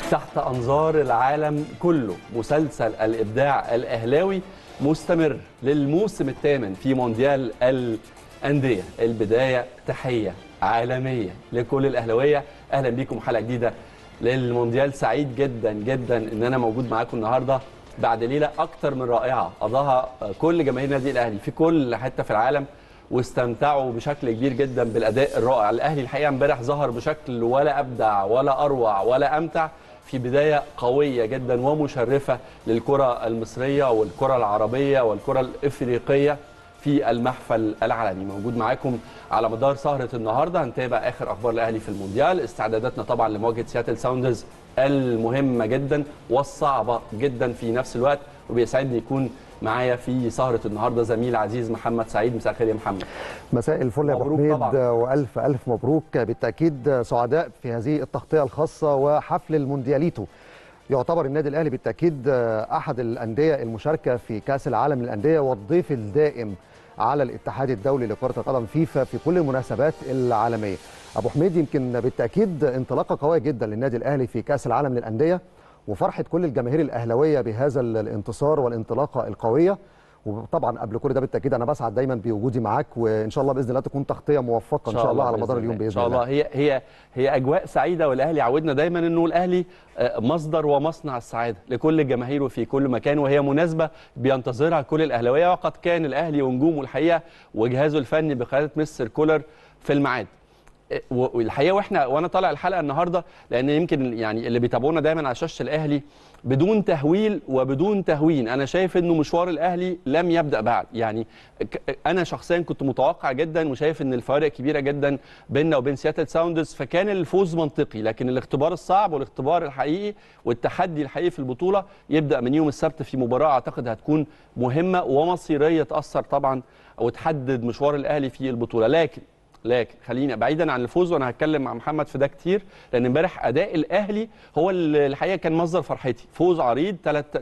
تحت أنظار العالم كله مسلسل الإبداع الأهلاوي مستمر للموسم الثامن في مونديال الأندية البداية تحية عالمية لكل الأهلاوية أهلا بيكم حلقة جديدة للمونديال سعيد جدا جدا ان انا موجود معاكم النهارده بعد ليله اكتر من رائعه قضاها كل جماهير النادي الاهلي في كل حته في العالم واستمتعوا بشكل كبير جدا بالاداء الرائع الاهلي الحقيقه امبارح ظهر بشكل ولا ابدع ولا اروع ولا امتع في بدايه قويه جدا ومشرفه للكره المصريه والكره العربيه والكره الافريقيه في المحفل العالمي موجود معاكم على مدار سهرة النهاردة هنتابع آخر أخبار الأهلي في المونديال استعداداتنا طبعا لمواجهة سياتل ساوندرز المهمة جدا والصعبة جدا في نفس الوقت وبيسعدني يكون معايا في سهرة النهاردة زميل عزيز محمد سعيد مساء الخير يا محمد مساء الفل يا ابو مبروك حميد طبعاً. والف الف مبروك بالتاكيد سعداء في هذه التغطيه الخاصه وحفل الموندياليتو يعتبر النادي الاهلي بالتاكيد احد الانديه المشاركه في كاس العالم للانديه والضيف الدائم على الاتحاد الدولي لكره القدم فيفا في كل المناسبات العالميه ابو حميد يمكن بالتاكيد انطلاقه قويه جدا للنادي الاهلي في كاس العالم للانديه وفرحه كل الجماهير الاهلاويه بهذا الانتصار والانطلاقه القويه وطبعا قبل كل ده بالتاكيد انا بسعد دايما بوجودي معاك وان شاء الله باذن الله تكون تغطيه موفقه ان شاء الله على بإذن مدار اليوم الله. باذن ان شاء الله الله هي هي هي اجواء سعيده والاهلي عودنا دايما انه الاهلي آه، مصدر ومصنع السعاده لكل الجماهير وفي كل مكان وهي مناسبه بينتظرها كل الاهلاويه وقد كان الاهلي ونجومه الحقيقه وجهازه الفني بقياده مستر كولر في الميعاد آه، والحقيقه واحنا وانا طالع الحلقه النهارده لان يمكن يعني اللي بيتابعونا دايما على شاشه الاهلي بدون تهويل وبدون تهوين انا شايف انه مشوار الاهلي لم يبدا بعد يعني ك- انا شخصيا كنت متوقع جدا وشايف ان الفوارق كبيره جدا بيننا وبين سياتل ساوندرز فكان الفوز منطقي لكن الاختبار الصعب والاختبار الحقيقي والتحدي الحقيقي في البطوله يبدا من يوم السبت في مباراه اعتقد هتكون مهمه ومصيريه تاثر طبعا او تحدد مشوار الاهلي في البطوله لكن لكن خلينا بعيدا عن الفوز وانا هتكلم مع محمد في ده كتير لان امبارح اداء الاهلي هو اللي الحقيقه كان مصدر فرحتي فوز عريض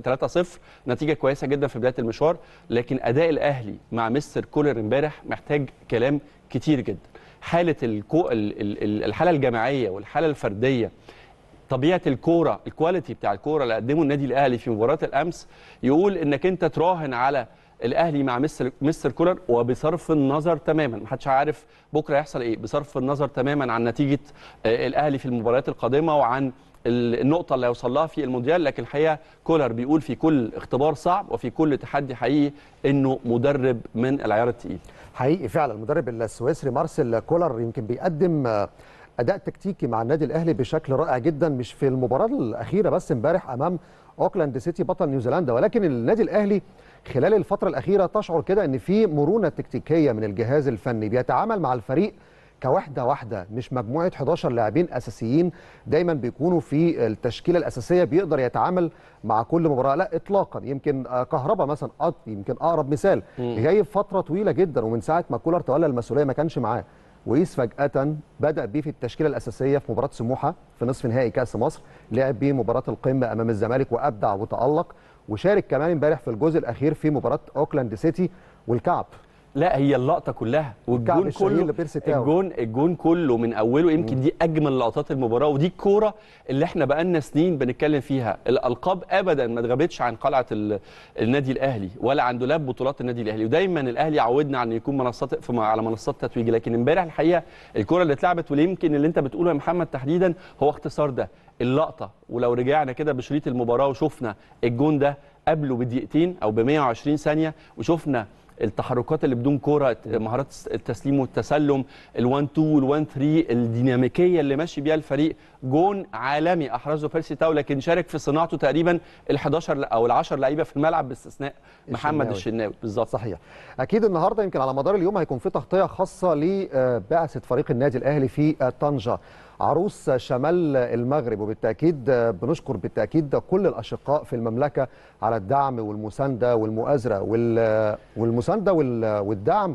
3 0 نتيجه كويسه جدا في بدايه المشوار لكن اداء الاهلي مع مستر كولر امبارح محتاج كلام كتير جدا حاله الكو ال- ال- ال- الحاله الجماعيه والحاله الفرديه طبيعه الكوره الكواليتي بتاع الكوره اللي قدمه النادي الاهلي في مباراه الامس يقول انك انت تراهن على الاهلي مع مستر مستر كولر وبصرف النظر تماما محدش عارف بكره يحصل ايه بصرف النظر تماما عن نتيجه آه، الاهلي في المباريات القادمه وعن ال- النقطه اللي هيوصل لها في المونديال لكن الحقيقه كولر بيقول في كل اختبار صعب وفي كل تحدي حقيقي انه مدرب من العيار التقيل حقيقي فعلا المدرب السويسري مارسيل كولر يمكن بيقدم آه، اداء تكتيكي مع النادي الاهلي بشكل رائع جدا مش في المباراه الاخيره بس امبارح امام اوكلاند سيتي بطل نيوزيلندا ولكن النادي الاهلي خلال الفتره الاخيره تشعر كده ان في مرونه تكتيكيه من الجهاز الفني بيتعامل مع الفريق كوحده واحده مش مجموعه 11 لاعبين اساسيين دايما بيكونوا في التشكيله الاساسيه بيقدر يتعامل مع كل مباراه لا اطلاقا يمكن آه، كهربا مثلا أق- يمكن اقرب مثال جاي في فتره طويله جدا ومن ساعه ما كولر تولى المسؤوليه ما كانش معاه وقيس فجأة بدأ بيه في التشكيلة الأساسية في مباراة سموحة في نصف نهائي كأس مصر لعب بيه مباراة القمة أمام الزمالك وأبدع وتألق وشارك كمان امبارح في الجزء الأخير في مباراة أوكلاند سيتي والكعب لا هي اللقطه كلها الكعب والجون الشهير كله لبيرسي تاو. الجون الجون كله من اوله يمكن دي اجمل لقطات المباراه ودي الكوره اللي احنا بقالنا سنين بنتكلم فيها الالقاب ابدا ما اتغابتش عن قلعه ال- النادي الاهلي ولا عن دولاب بطولات النادي الاهلي ودايما الاهلي عودنا عن يكون منصات في على منصات تتويج لكن امبارح الحقيقه الكوره اللي اتلعبت واللي يمكن اللي انت بتقوله يا محمد تحديدا هو اختصار ده اللقطه ولو رجعنا كده بشريط المباراه وشفنا الجون ده قبله بدقيقتين او ب 120 ثانيه وشفنا التحركات اللي بدون كوره مهارات التسليم والتسلم ال1 2 وال1 3 الديناميكيه اللي ماشي بيها الفريق جون عالمي احرزه بيرسي تاو لكن شارك في صناعته تقريبا ال11 او ال10 لعيبه في الملعب باستثناء محمد الشناوي. الشناوي بالظبط صحيح اكيد النهارده يمكن على مدار اليوم هيكون في تغطيه خاصه لبعثه فريق النادي الاهلي في طنجه عروس شمال المغرب وبالتاكيد بنشكر بالتاكيد كل الاشقاء في المملكه على الدعم والمسانده والمؤازره وال- والمسانده وال- والدعم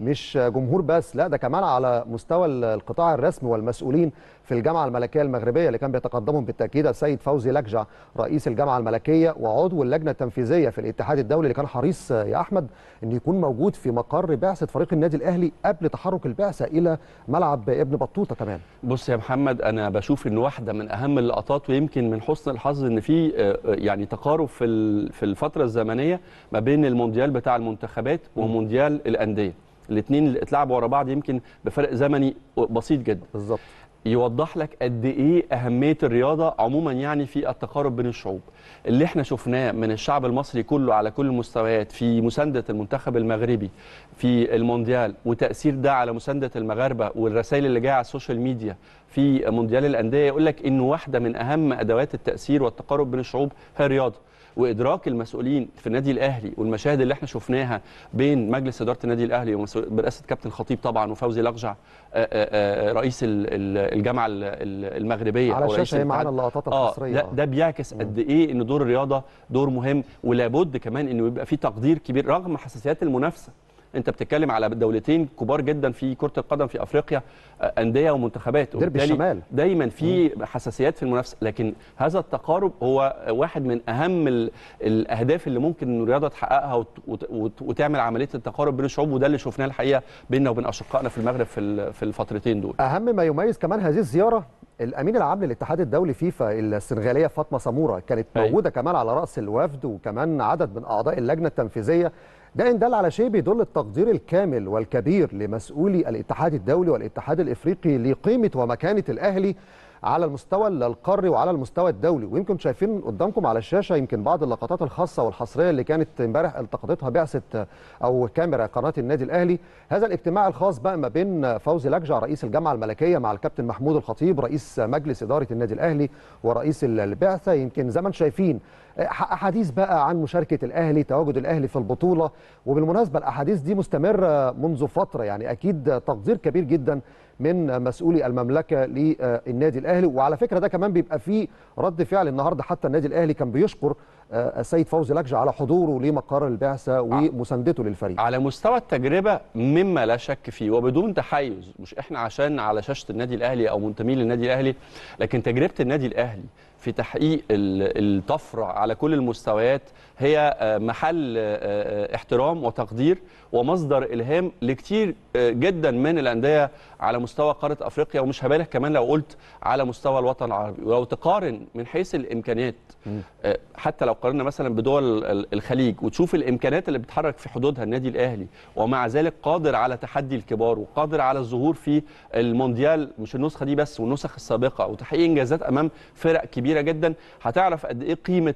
مش جمهور بس لا ده كمان على مستوى القطاع الرسمي والمسؤولين في الجامعه الملكيه المغربيه اللي كان بيتقدمهم بالتاكيد السيد فوزي لكجع رئيس الجامعه الملكيه وعضو اللجنه التنفيذيه في الاتحاد الدولي اللي كان حريص يا احمد ان يكون موجود في مقر بعثه فريق النادي الاهلي قبل تحرك البعثه الى ملعب ابن بطوطه كمان بص يا محمد انا بشوف ان واحده من اهم اللقطات ويمكن من حسن الحظ ان في آه، يعني تقارب في ال- في الفتره الزمنيه ما بين المونديال بتاع المنتخبات ومونديال الانديه الاثنين اللي اتلعبوا ورا بعض يمكن بفرق زمني بسيط جدا بالظبط يوضح لك قد ايه اهميه الرياضه عموما يعني في التقارب بين الشعوب اللي احنا شفناه من الشعب المصري كله على كل المستويات في مسانده المنتخب المغربي في المونديال وتاثير ده على مسانده المغاربه والرسائل اللي جايه على السوشيال ميديا في مونديال الانديه يقول لك انه واحده من اهم ادوات التاثير والتقارب بين الشعوب هي الرياضه وادراك المسؤولين في النادي الاهلي والمشاهد اللي احنا شفناها بين مجلس اداره النادي الاهلي ومسؤول- برئاسه كابتن خطيب طبعا وفوزي لقجع آه، آه، آه، رئيس ال- ال- الجامعه ال- ال- المغربيه على أو رئيس الشاشه هي معانا الاتحاد. اللقطات اه الحصريه ده, ده بيعكس قد ايه ان دور الرياضه دور مهم ولابد كمان انه يبقى في تقدير كبير رغم حساسيات المنافسه انت بتتكلم على دولتين كبار جدا في كره القدم في افريقيا آه، انديه ومنتخبات ديربي وبالتالي الشمال. دايما في حساسيات في المنافسه لكن هذا التقارب هو واحد من اهم ال- الاهداف اللي ممكن إن الرياضه تحققها وت- وت- وت- وتعمل عمليه التقارب بين الشعوب وده اللي شفناه الحقيقه بيننا وبين اشقائنا في المغرب في ال- في الفترتين دول اهم ما يميز كمان هذه الزياره الامين العام للاتحاد الدولي فيفا السنغاليه فاطمه سموره كانت أيوة. موجوده كمان على راس الوفد وكمان عدد من اعضاء اللجنه التنفيذيه ده ان دل على شيء بيدل التقدير الكامل والكبير لمسؤولي الاتحاد الدولي والاتحاد الافريقي لقيمه ومكانه الاهلي على المستوى القاري وعلى المستوى الدولي ويمكن شايفين قدامكم على الشاشه يمكن بعض اللقطات الخاصه والحصريه اللي كانت امبارح التقطتها بعثه او كاميرا قناه النادي الاهلي هذا الاجتماع الخاص بقى ما بين فوزي لكجع رئيس الجامعه الملكيه مع الكابتن محمود الخطيب رئيس مجلس اداره النادي الاهلي ورئيس البعثه يمكن زي ما انتم شايفين احاديث بقى عن مشاركه الاهلي تواجد الاهلي في البطوله وبالمناسبه الاحاديث دي مستمره منذ فتره يعني اكيد تقدير كبير جدا من مسؤولي المملكه للنادي الاهلي وعلى فكره ده كمان بيبقى فيه رد فعل النهارده حتى النادي الاهلي كان بيشكر السيد فوزي لكجع على حضوره لمقر البعثه ومساندته للفريق على مستوى التجربه مما لا شك فيه وبدون تحيز مش احنا عشان على شاشه النادي الاهلي او منتمين للنادي الاهلي لكن تجربه النادي الاهلي في تحقيق ال- الطفره على كل المستويات هي آه، محل آه، آه، احترام وتقدير ومصدر الهام لكتير آه، جدا من الانديه على مستوى قاره افريقيا ومش هبالغ كمان لو قلت على مستوى الوطن العربي ولو تقارن من حيث الامكانيات آه، حتى لو قارنا مثلا بدول ال- الخليج وتشوف الامكانيات اللي بتحرك في حدودها النادي الاهلي ومع ذلك قادر على تحدي الكبار وقادر على الظهور في المونديال مش النسخه دي بس والنسخ السابقه وتحقيق انجازات امام فرق كبيره جدا هتعرف قد ايه قيمه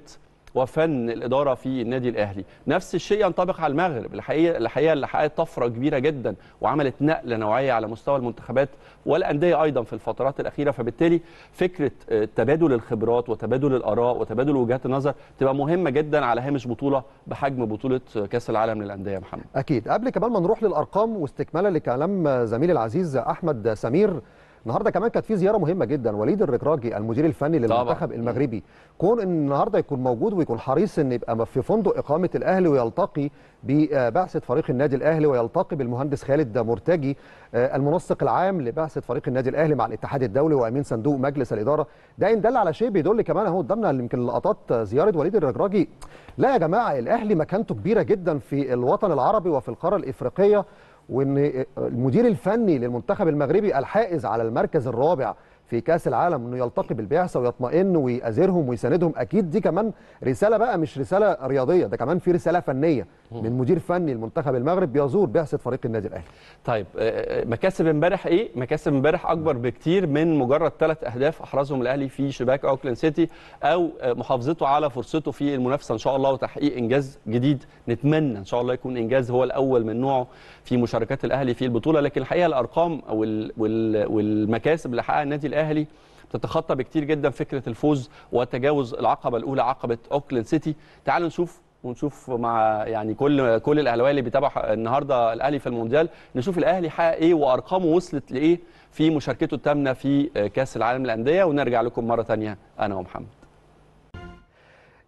وفن الاداره في النادي الاهلي نفس الشيء ينطبق على المغرب الحقيقه الحقيقه اللي حققت طفره كبيره جدا وعملت نقله نوعيه على مستوى المنتخبات والانديه ايضا في الفترات الاخيره فبالتالي فكره آه، تبادل الخبرات وتبادل الاراء وتبادل وجهات النظر تبقى مهمه جدا على هامش بطوله بحجم بطوله كاس العالم للانديه يا محمد اكيد قبل كمان ما نروح للارقام واستكمالا لكلام زميلي العزيز احمد سمير النهارده كمان كانت في زياره مهمه جدا وليد الركراجي المدير الفني للمنتخب طبعاً. المغربي كون ان النهارده يكون موجود ويكون حريص ان يبقى في فندق اقامه الاهلي ويلتقي ببعثه فريق النادي الاهلي ويلتقي بالمهندس خالد مرتجي آه، المنسق العام لبعثه فريق النادي الاهلي مع الاتحاد الدولي وامين صندوق مجلس الاداره ده ان دل على شيء بيدل كمان اهو قدامنا يمكن لقطات زياره وليد الركراجي لا يا جماعه الاهلي مكانته كبيره جدا في الوطن العربي وفي القاره الافريقيه وان المدير الفني للمنتخب المغربي الحائز على المركز الرابع في كاس العالم انه يلتقي بالبعثه ويطمئن ويأزرهم ويساندهم اكيد دي كمان رساله بقى مش رساله رياضيه ده كمان في رساله فنيه من مدير فني المنتخب المغرب بيزور بعثه فريق النادي الاهلي طيب آه، آه، مكاسب امبارح ايه؟ مكاسب امبارح اكبر بكتير من مجرد ثلاث اهداف احرزهم الاهلي في شباك اوكلاند سيتي او آه، محافظته على فرصته في المنافسه ان شاء الله وتحقيق انجاز جديد نتمنى ان شاء الله يكون انجاز هو الاول من نوعه في مشاركات الاهلي في البطوله لكن الحقيقه الارقام وال وال والمكاسب اللي حققها النادي الاهلي تتخطى بكتير جدا فكره الفوز وتجاوز العقبه الاولى عقبه اوكلاند سيتي تعالوا نشوف ونشوف مع يعني كل كل الاهلاويه اللي بيتابعوا النهارده الاهلي في المونديال نشوف الاهلي حقق ايه وارقامه وصلت لايه في مشاركته الثامنه في كاس العالم للانديه ونرجع لكم مره ثانيه انا ومحمد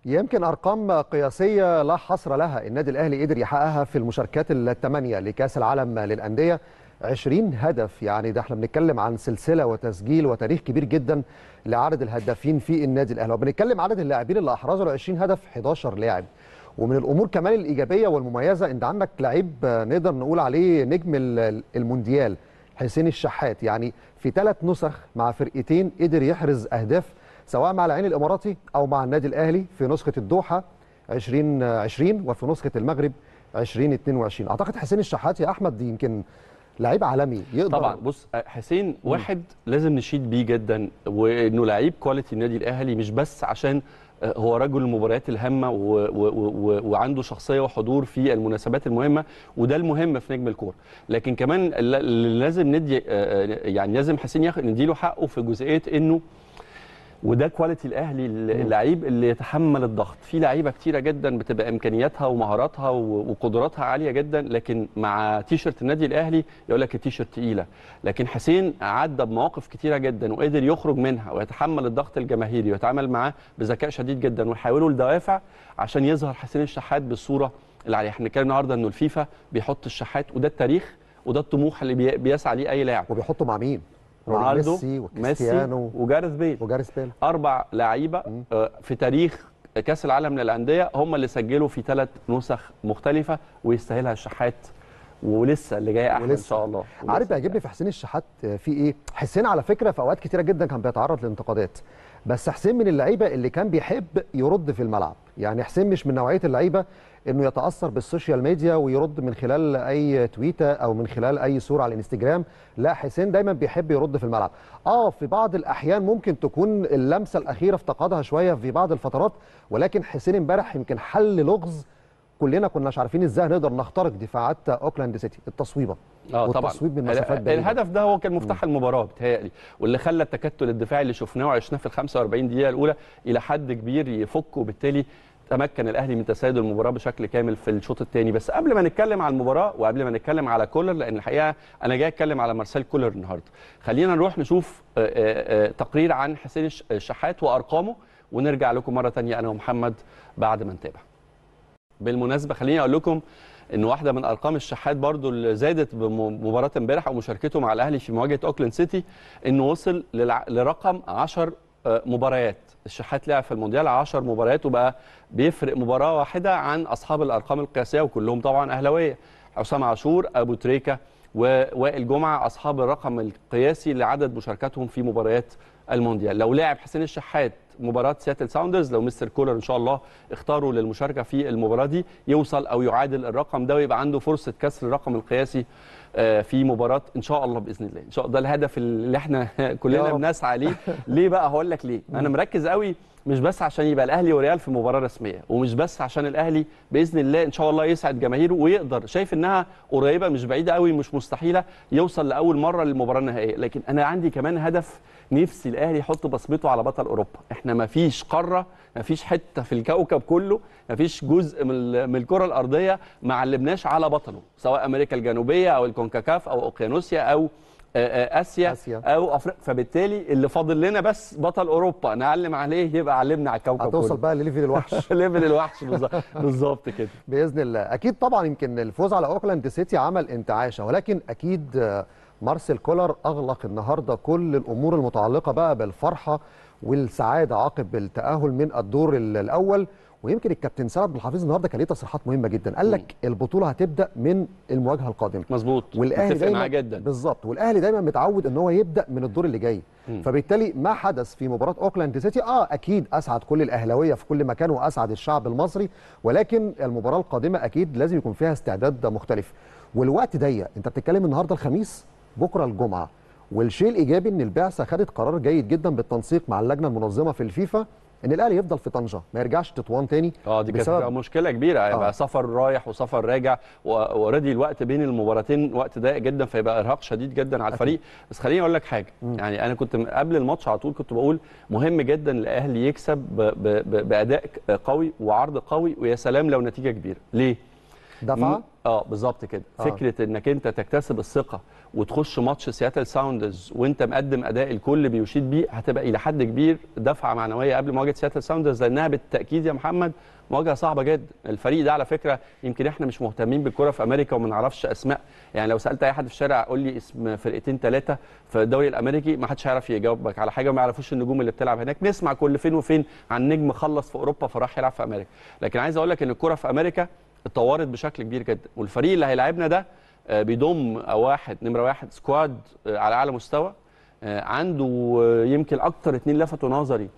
يمكن ارقام قياسيه لا حصر لها النادي الاهلي قدر يحققها في المشاركات الثمانيه لكاس العالم للانديه 20 هدف يعني ده احنا بنتكلم عن سلسله وتسجيل وتاريخ كبير جدا لعدد الهدافين في النادي الاهلي وبنتكلم عدد اللاعبين اللي احرزوا ال 20 هدف 11 لاعب ومن الامور كمان الايجابيه والمميزه انت عندك لعيب نقدر نقول عليه نجم المونديال حسين الشحات يعني في ثلاث نسخ مع فرقتين قدر يحرز اهداف سواء مع العين الاماراتي او مع النادي الاهلي في نسخه الدوحه 2020 وفي نسخه المغرب 2022 اعتقد حسين الشحات يا احمد يمكن لعيب عالمي يقدر طبعا بص حسين واحد لازم نشيد بيه جدا وانه لعيب كواليتي النادي الاهلي مش بس عشان هو رجل المباريات الهامه و و و وعنده شخصيه وحضور في المناسبات المهمه وده المهم في نجم الكوره لكن كمان اللي لازم ندي يعني لازم حسين ياخد نديله حقه في جزئيه انه وده كواليتي الاهلي اللعيب اللي يتحمل الضغط في لعيبه كتيره جدا بتبقى امكانياتها ومهاراتها وقدراتها عاليه جدا لكن مع تيشرت النادي الاهلي يقول لك التيشرت تقيله لكن حسين عدى بمواقف كتيره جدا وقدر يخرج منها ويتحمل الضغط الجماهيري ويتعامل معاه بذكاء شديد جدا ويحولوا لدوافع عشان يظهر حسين الشحات بالصوره اللي عليها احنا بنتكلم النهارده انه الفيفا بيحط الشحات وده التاريخ وده الطموح اللي بيسعى ليه اي لاعب وبيحطه مع مين رونالدو ميسي وكريستيانو وجارث بيل وجارث بيل اربع لعيبه في تاريخ كاس العالم للانديه هم اللي سجلوا في ثلاث نسخ مختلفه ويستاهلها الشحات ولسه اللي جاي احلى ان شاء الله عارف بيعجبني في حسين الشحات في ايه حسين على فكره في اوقات كتيره جدا كان بيتعرض لانتقادات بس حسين من اللعيبه اللي كان بيحب يرد في الملعب يعني حسين مش من نوعيه اللعيبه انه يتاثر بالسوشيال ميديا ويرد من خلال اي تويته او من خلال اي صوره على الانستجرام لا حسين دايما بيحب يرد في الملعب اه في بعض الاحيان ممكن تكون اللمسه الاخيره افتقدها شويه في بعض الفترات ولكن حسين امبارح يمكن حل لغز كلنا كنا مش عارفين ازاي نقدر نخترق دفاعات اوكلاند سيتي التصويبه اه طبعا والتصويب من مسافات بعيده الهدف ده هو كان مفتاح المباراه بتهيألي واللي خلى التكتل الدفاعي اللي شفناه وعشناه في ال 45 دقيقه الاولى الى حد كبير يفك وبالتالي تمكن الاهلي من تسيد المباراه بشكل كامل في الشوط الثاني بس قبل ما نتكلم على المباراه وقبل ما نتكلم على كولر لان الحقيقه انا جاي اتكلم على مارسيل كولر النهارده خلينا نروح نشوف تقرير عن حسين الشحات وارقامه ونرجع لكم مره ثانيه انا ومحمد بعد ما نتابع بالمناسبه خليني اقول لكم ان واحده من ارقام الشحات برضو اللي زادت بمباراه امبارح او مشاركته مع الاهلي في مواجهه اوكلاند سيتي انه وصل لرقم 10 مباريات الشحات لعب في المونديال 10 مباريات وبقى بيفرق مباراه واحده عن اصحاب الارقام القياسيه وكلهم طبعا اهلاويه حسام عاشور ابو تريكه ووائل جمعه اصحاب الرقم القياسي لعدد مشاركاتهم في مباريات المونديال لو لعب حسين الشحات مباراه سياتل ساوندرز لو مستر كولر ان شاء الله اختاروا للمشاركه في المباراه دي يوصل او يعادل الرقم ده ويبقى عنده فرصه كسر الرقم القياسي في مباراه ان شاء الله باذن الله ان شاء الله ده الهدف اللي احنا كلنا بنسعى ليه ليه بقى هقول لك ليه انا مركز قوي مش بس عشان يبقى الاهلي وريال في مباراه رسميه ومش بس عشان الاهلي باذن الله ان شاء الله يسعد جماهيره ويقدر شايف انها قريبه مش بعيده قوي مش مستحيله يوصل لاول مره للمباراه النهائيه لكن انا عندي كمان هدف نفسي الاهلي يحط بصمته على بطل اوروبا احنا ما فيش قاره ما فيش حته في الكوكب كله ما فيش جزء من الكره الارضيه ما علمناش على بطله سواء امريكا الجنوبيه او الكونكاكاف او اوقيانوسيا او اسيا, آسيا او افريقيا فبالتالي اللي فاضل لنا بس بطل اوروبا نعلم عليه يبقى علمنا على الكوكب هتوصل كله بقى لليفل الوحش ليفل الوحش بالظبط كده باذن الله اكيد طبعا يمكن الفوز على اوكلاند سيتي عمل انتعاشه ولكن اكيد مارسيل كولر اغلق النهارده كل الامور المتعلقه بقى بالفرحه والسعاده عقب التاهل من الدور الاول ويمكن الكابتن سعد بن الحفيظ النهارده كان ليه تصريحات مهمه جدا قال لك البطوله هتبدا من المواجهه القادمه مظبوط والاهلي متفق دايما معاه جدا بالظبط والاهلي دايما متعود ان هو يبدا من الدور اللي جاي مم. فبالتالي ما حدث في مباراه اوكلاند سيتي اه اكيد اسعد كل الاهلاويه في كل مكان واسعد الشعب المصري ولكن المباراه القادمه اكيد لازم يكون فيها استعداد مختلف والوقت ضيق انت بتتكلم النهارده الخميس بكره الجمعه والشيء الايجابي ان البعثه خدت قرار جيد جدا بالتنسيق مع اللجنه المنظمه في الفيفا ان الاهلي يفضل في طنجه ما يرجعش تطوان تاني اه دي كانت بسبب- هتبقى مشكله كبيره هيبقى آه. سفر رايح وسفر راجع واوريدي الوقت بين المباراتين وقت ضيق جدا فيبقى ارهاق شديد جدا على الفريق بس خليني اقول لك حاجه يعني انا كنت م- قبل الماتش على طول كنت بقول مهم جدا الاهلي يكسب ب- ب- ب- باداء ك- قوي وعرض قوي ويا سلام لو نتيجه كبيره ليه دفعة؟ م- اه بالظبط كده آه. آه. فكره انك انت تكتسب الثقه وتخش ماتش سياتل ساوندرز وانت مقدم اداء الكل بيشيد بيه هتبقى الى حد كبير دفعه معنويه قبل مواجهه سياتل ساوندرز لانها بالتاكيد يا محمد مواجهه صعبه جدا الفريق ده على فكره يمكن احنا مش مهتمين بالكره في امريكا وما نعرفش اسماء يعني لو سالت اي حد في الشارع قول لي اسم فرقتين ثلاثه في الدوري الامريكي ما حدش هيعرف يجاوبك على حاجه وما يعرفوش النجوم اللي بتلعب هناك نسمع كل فين وفين عن نجم خلص في اوروبا فراح يلعب في امريكا لكن عايز اقول لك ان الكره في امريكا اتطورت بشكل كبير جدا والفريق اللي هيلاعبنا ده آه، بيضم آه، واحد نمره واحد سكواد آه، على اعلى مستوى آه، عنده آه، يمكن اكتر اتنين لفتوا نظري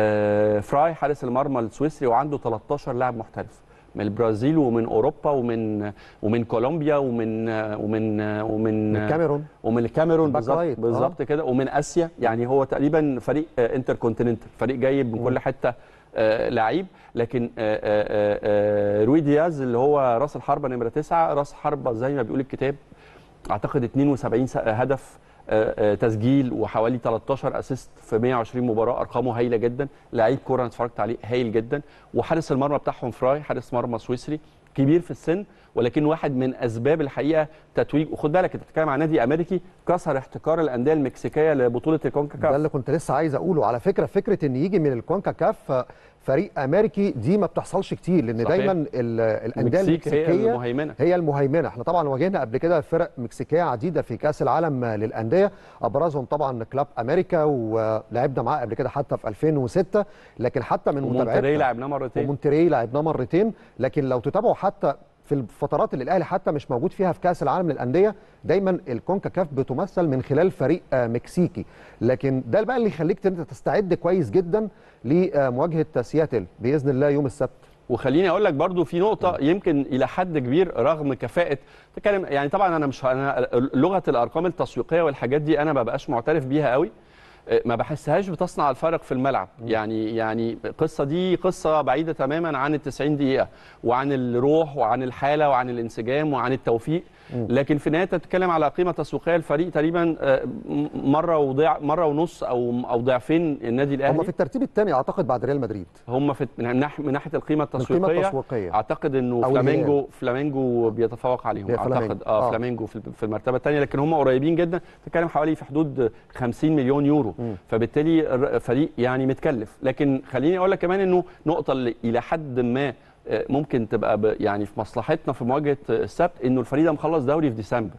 آه، فراي حارس المرمى السويسري وعنده 13 لاعب محترف من البرازيل ومن اوروبا ومن ومن كولومبيا ومن آه، ومن آه، ومن آه، الكاميرون ومن الكاميرون الباك بالظبط رايت، آه. بالظبط كده ومن اسيا يعني هو تقريبا فريق انتر كونتيننتال فريق جايب من كل حته آه، لعيب لكن آه، آه، آه، روي دياز اللي هو راس الحربه نمره تسعه راس حربه زي ما بيقول الكتاب اعتقد 72 س- هدف آه، آه، تسجيل وحوالي 13 اسيست في 120 مباراه ارقامه هايله جدا لعيب كوره انا اتفرجت عليه هايل جدا وحارس المرمى بتاعهم فراي حارس مرمى سويسري كبير في السن ولكن واحد من اسباب الحقيقه تتويج وخد بالك انت بتتكلم عن نادي امريكي كسر احتكار الانديه المكسيكيه لبطوله الكونكاكاف ده اللي كنت لسه عايز اقوله على فكره فكره ان يجي من الكونكاكاف فريق امريكي دي ما بتحصلش كتير لان صحيح. دايما ال- الانديه المكسيك هي المكسيكيه المهيمنه هي المهيمنه احنا طبعا واجهنا قبل كده فرق مكسيكيه عديده في كاس العالم للانديه ابرزهم طبعا كلاب امريكا ولعبنا معاه قبل كده حتى في 2006 لكن حتى من ومونتري متابعتنا لعبناه مرتين ومونتري لعبناه مرتين لكن لو تتابعوا حتى في الفترات اللي الاهلي حتى مش موجود فيها في كاس العالم للانديه دايما الكونكاكاف بتمثل من خلال فريق آه، مكسيكي لكن ده بقى اللي يخليك انت تستعد كويس جدا لمواجهه سياتل باذن الله يوم السبت وخليني اقول لك برضو في نقطه يمكن الى حد كبير رغم كفاءه تتكلم يعني طبعا انا مش انا لغه الارقام التسويقيه والحاجات دي انا ما بقاش معترف بيها قوي أه، ما بحسهاش بتصنع الفرق في الملعب يعني يعني القصه دي قصه بعيده تماما عن ال 90 دقيقه وعن الروح وعن الحاله وعن الانسجام وعن التوفيق لكن في النهايه تتكلم على قيمه تسويقيه الفريق تقريبا أه، م- مره وضع مره ونص او او ضعفين النادي هم الاهلي في الترتيب الثاني اعتقد بعد ريال مدريد هم في من ناحيه من ناحيه القيمه من القيمه التسويقيه التسويقيه اعتقد انه أو فلامينجو فلامينجو بيتفوق عليهم هي فلامينجو. اعتقد اه, آه. فلامينجو في في المرتبه الثانيه لكن هم قريبين جدا تتكلم حوالي في حدود 50 مليون يورو مم. فبالتالي الر- فريق يعني متكلف لكن خليني اقول لك كمان انه نقطه اللي الى حد ما آه، ممكن تبقى ب- يعني في مصلحتنا في مواجهه السبت انه الفريق ده مخلص دوري في ديسمبر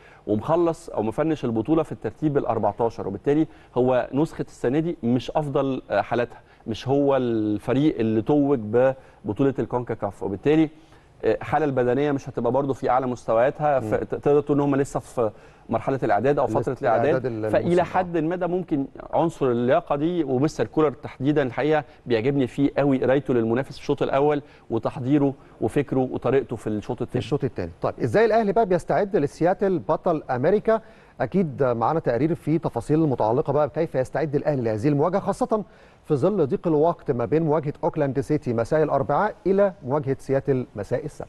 ومخلص او مفنش البطوله في الترتيب ال 14 وبالتالي هو نسخه السنه دي مش افضل آه، حالاتها مش هو الفريق اللي توج ببطوله الكونكاكاف وبالتالي آه، الحاله البدنيه مش هتبقى برضو في اعلى مستوياتها ف- تقدر تقول ان هم لسه في مرحله الاعداد او لسه فتره في الإعداد الاعداد الموسم، فالى آه. حد مدى ممكن عنصر اللياقه دي ومستر كولر تحديدا الحقيقه بيعجبني فيه قوي قرايته للمنافس في الشوط الاول وتحضيره وفكره وطريقته في الشوط في الثاني الشوط الثاني طيب ازاي الاهلي بقى بيستعد لسياتل بطل امريكا اكيد معانا تقرير فيه تفاصيل المتعلقه بقى بكيف يستعد الاهلي لهذه المواجهه خاصه في ظل ضيق الوقت ما بين مواجهه اوكلاند سيتي مساء الاربعاء الى مواجهه سياتل مساء السبت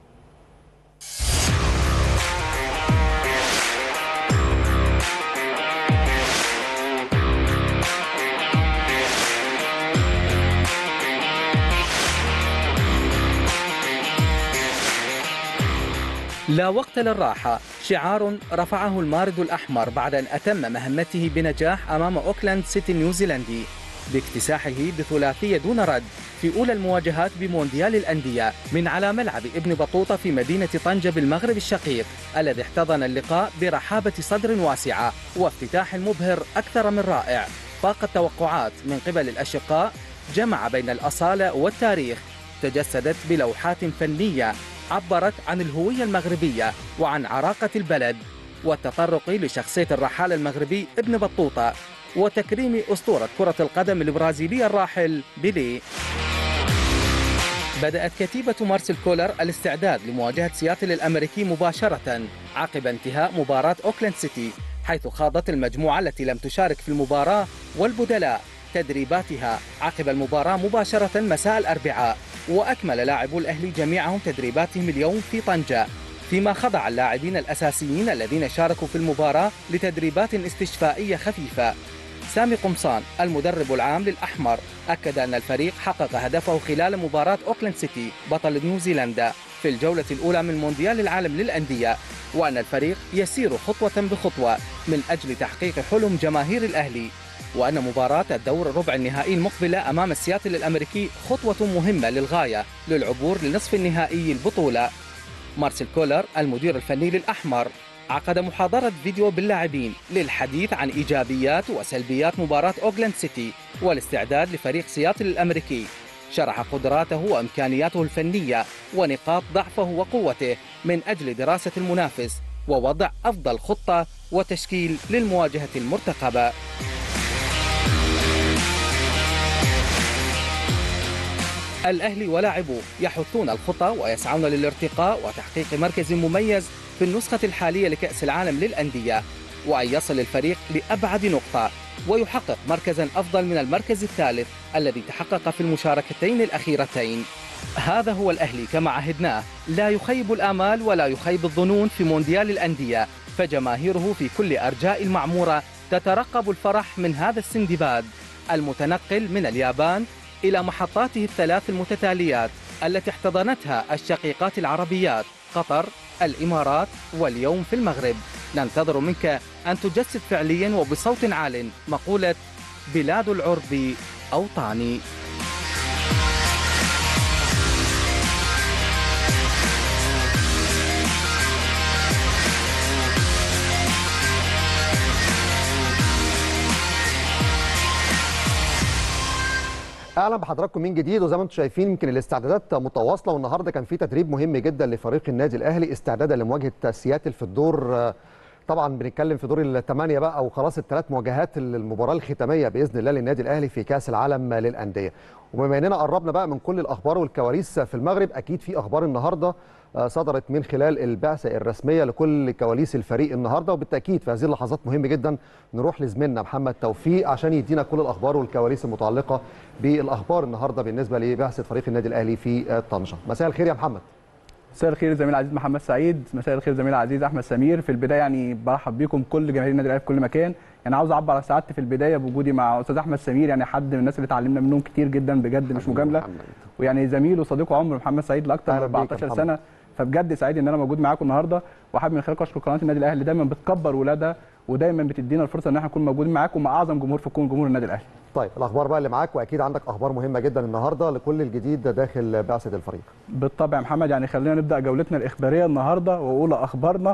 لا وقت للراحة شعار رفعه المارد الأحمر بعد أن أتم مهمته بنجاح أمام أوكلاند سيتي النيوزيلندي باكتساحه بثلاثية دون رد في أولى المواجهات بمونديال الأندية من على ملعب ابن بطوطة في مدينة طنجة بالمغرب الشقيق الذي احتضن اللقاء برحابة صدر واسعة وافتتاح مبهر أكثر من رائع فاق التوقعات من قبل الأشقاء جمع بين الأصالة والتاريخ تجسدت بلوحات فنية عبرت عن الهوية المغربية وعن عراقة البلد والتطرق لشخصية الرحالة المغربي ابن بطوطة وتكريم أسطورة كرة القدم البرازيلية الراحل بيلي بدأت كتيبة مارسيل كولر الاستعداد لمواجهة سياتل الأمريكي مباشرة عقب انتهاء مباراة أوكلاند سيتي حيث خاضت المجموعة التي لم تشارك في المباراة والبدلاء تدريباتها عقب المباراة مباشرة مساء الأربعاء وأكمل لاعبو الأهلي جميعهم تدريباتهم اليوم في طنجة فيما خضع اللاعبين الأساسيين الذين شاركوا في المباراة لتدريبات استشفائية خفيفة سامي قمصان المدرب العام للأحمر أكد أن الفريق حقق هدفه خلال مباراة أوكلاند سيتي بطل نيوزيلندا في الجولة الأولى من مونديال العالم للأندية وأن الفريق يسير خطوة بخطوة من أجل تحقيق حلم جماهير الأهلي وأن مباراة الدور ربع النهائي المقبلة أمام السياتل الأمريكي خطوة مهمة للغاية للعبور لنصف النهائي البطولة مارسيل كولر المدير الفني للأحمر عقد محاضرة فيديو باللاعبين للحديث عن إيجابيات وسلبيات مباراة أوغلاند سيتي والاستعداد لفريق سياتل الأمريكي شرح قدراته وإمكانياته الفنية ونقاط ضعفه وقوته من أجل دراسة المنافس ووضع أفضل خطة وتشكيل للمواجهة المرتقبة الأهلي ولاعبوه يحثون الخطى ويسعون للارتقاء وتحقيق مركز مميز في النسخة الحالية لكأس العالم للأندية وأن يصل الفريق لأبعد نقطة ويحقق مركزا أفضل من المركز الثالث الذي تحقق في المشاركتين الأخيرتين هذا هو الأهلي كما عهدناه لا يخيب الآمال ولا يخيب الظنون في مونديال الأندية فجماهيره في كل أرجاء المعمورة تترقب الفرح من هذا السندباد المتنقل من اليابان إلى محطاته الثلاث المتتاليات التي احتضنتها الشقيقات العربيات قطر الإمارات واليوم في المغرب ننتظر منك أن تجسد فعليا وبصوت عال مقولة بلاد العرب أوطاني اهلا بحضراتكم من جديد وزي ما انتم شايفين يمكن الاستعدادات متواصله والنهارده كان في تدريب مهم جدا لفريق النادي الاهلي استعدادا لمواجهه سياتل في الدور طبعا بنتكلم في دور الثمانيه بقى او خلاص الثلاث مواجهات المباراه الختاميه باذن الله للنادي الاهلي في كاس العالم للانديه وبما اننا قربنا بقى من كل الاخبار والكواليس في المغرب اكيد في اخبار النهارده صدرت من خلال البعثه الرسميه لكل كواليس الفريق النهارده وبالتاكيد في هذه اللحظات مهم جدا نروح لزميلنا محمد توفيق عشان يدينا كل الاخبار والكواليس المتعلقه بالاخبار النهارده بالنسبه لبعثه فريق النادي الاهلي في طنجه مساء الخير يا محمد مساء الخير زميل العزيز محمد سعيد مساء الخير زميل العزيز احمد سمير في البدايه يعني برحب بيكم كل جماهير النادي الاهلي في كل مكان يعني عاوز اعبر عن سعادتي في البدايه بوجودي مع استاذ احمد سمير يعني حد من الناس اللي اتعلمنا منهم كتير جدا بجد مش مجامله ويعني زميل وصديق عمر محمد سعيد لاكثر من 14 سنه فبجد سعيد ان انا موجود معاكم النهارده وحابب من خلالكم اشكر قناه النادي الاهلي دايما بتكبر ولادها ودايما بتدينا الفرصه ان احنا نكون موجودين معاكم مع اعظم جمهور في كون جمهور النادي الاهلي. طيب الاخبار بقى اللي معاك واكيد عندك اخبار مهمه جدا النهارده لكل الجديد داخل بعثه الفريق. بالطبع يا محمد يعني خلينا نبدا جولتنا الاخباريه النهارده واولى اخبارنا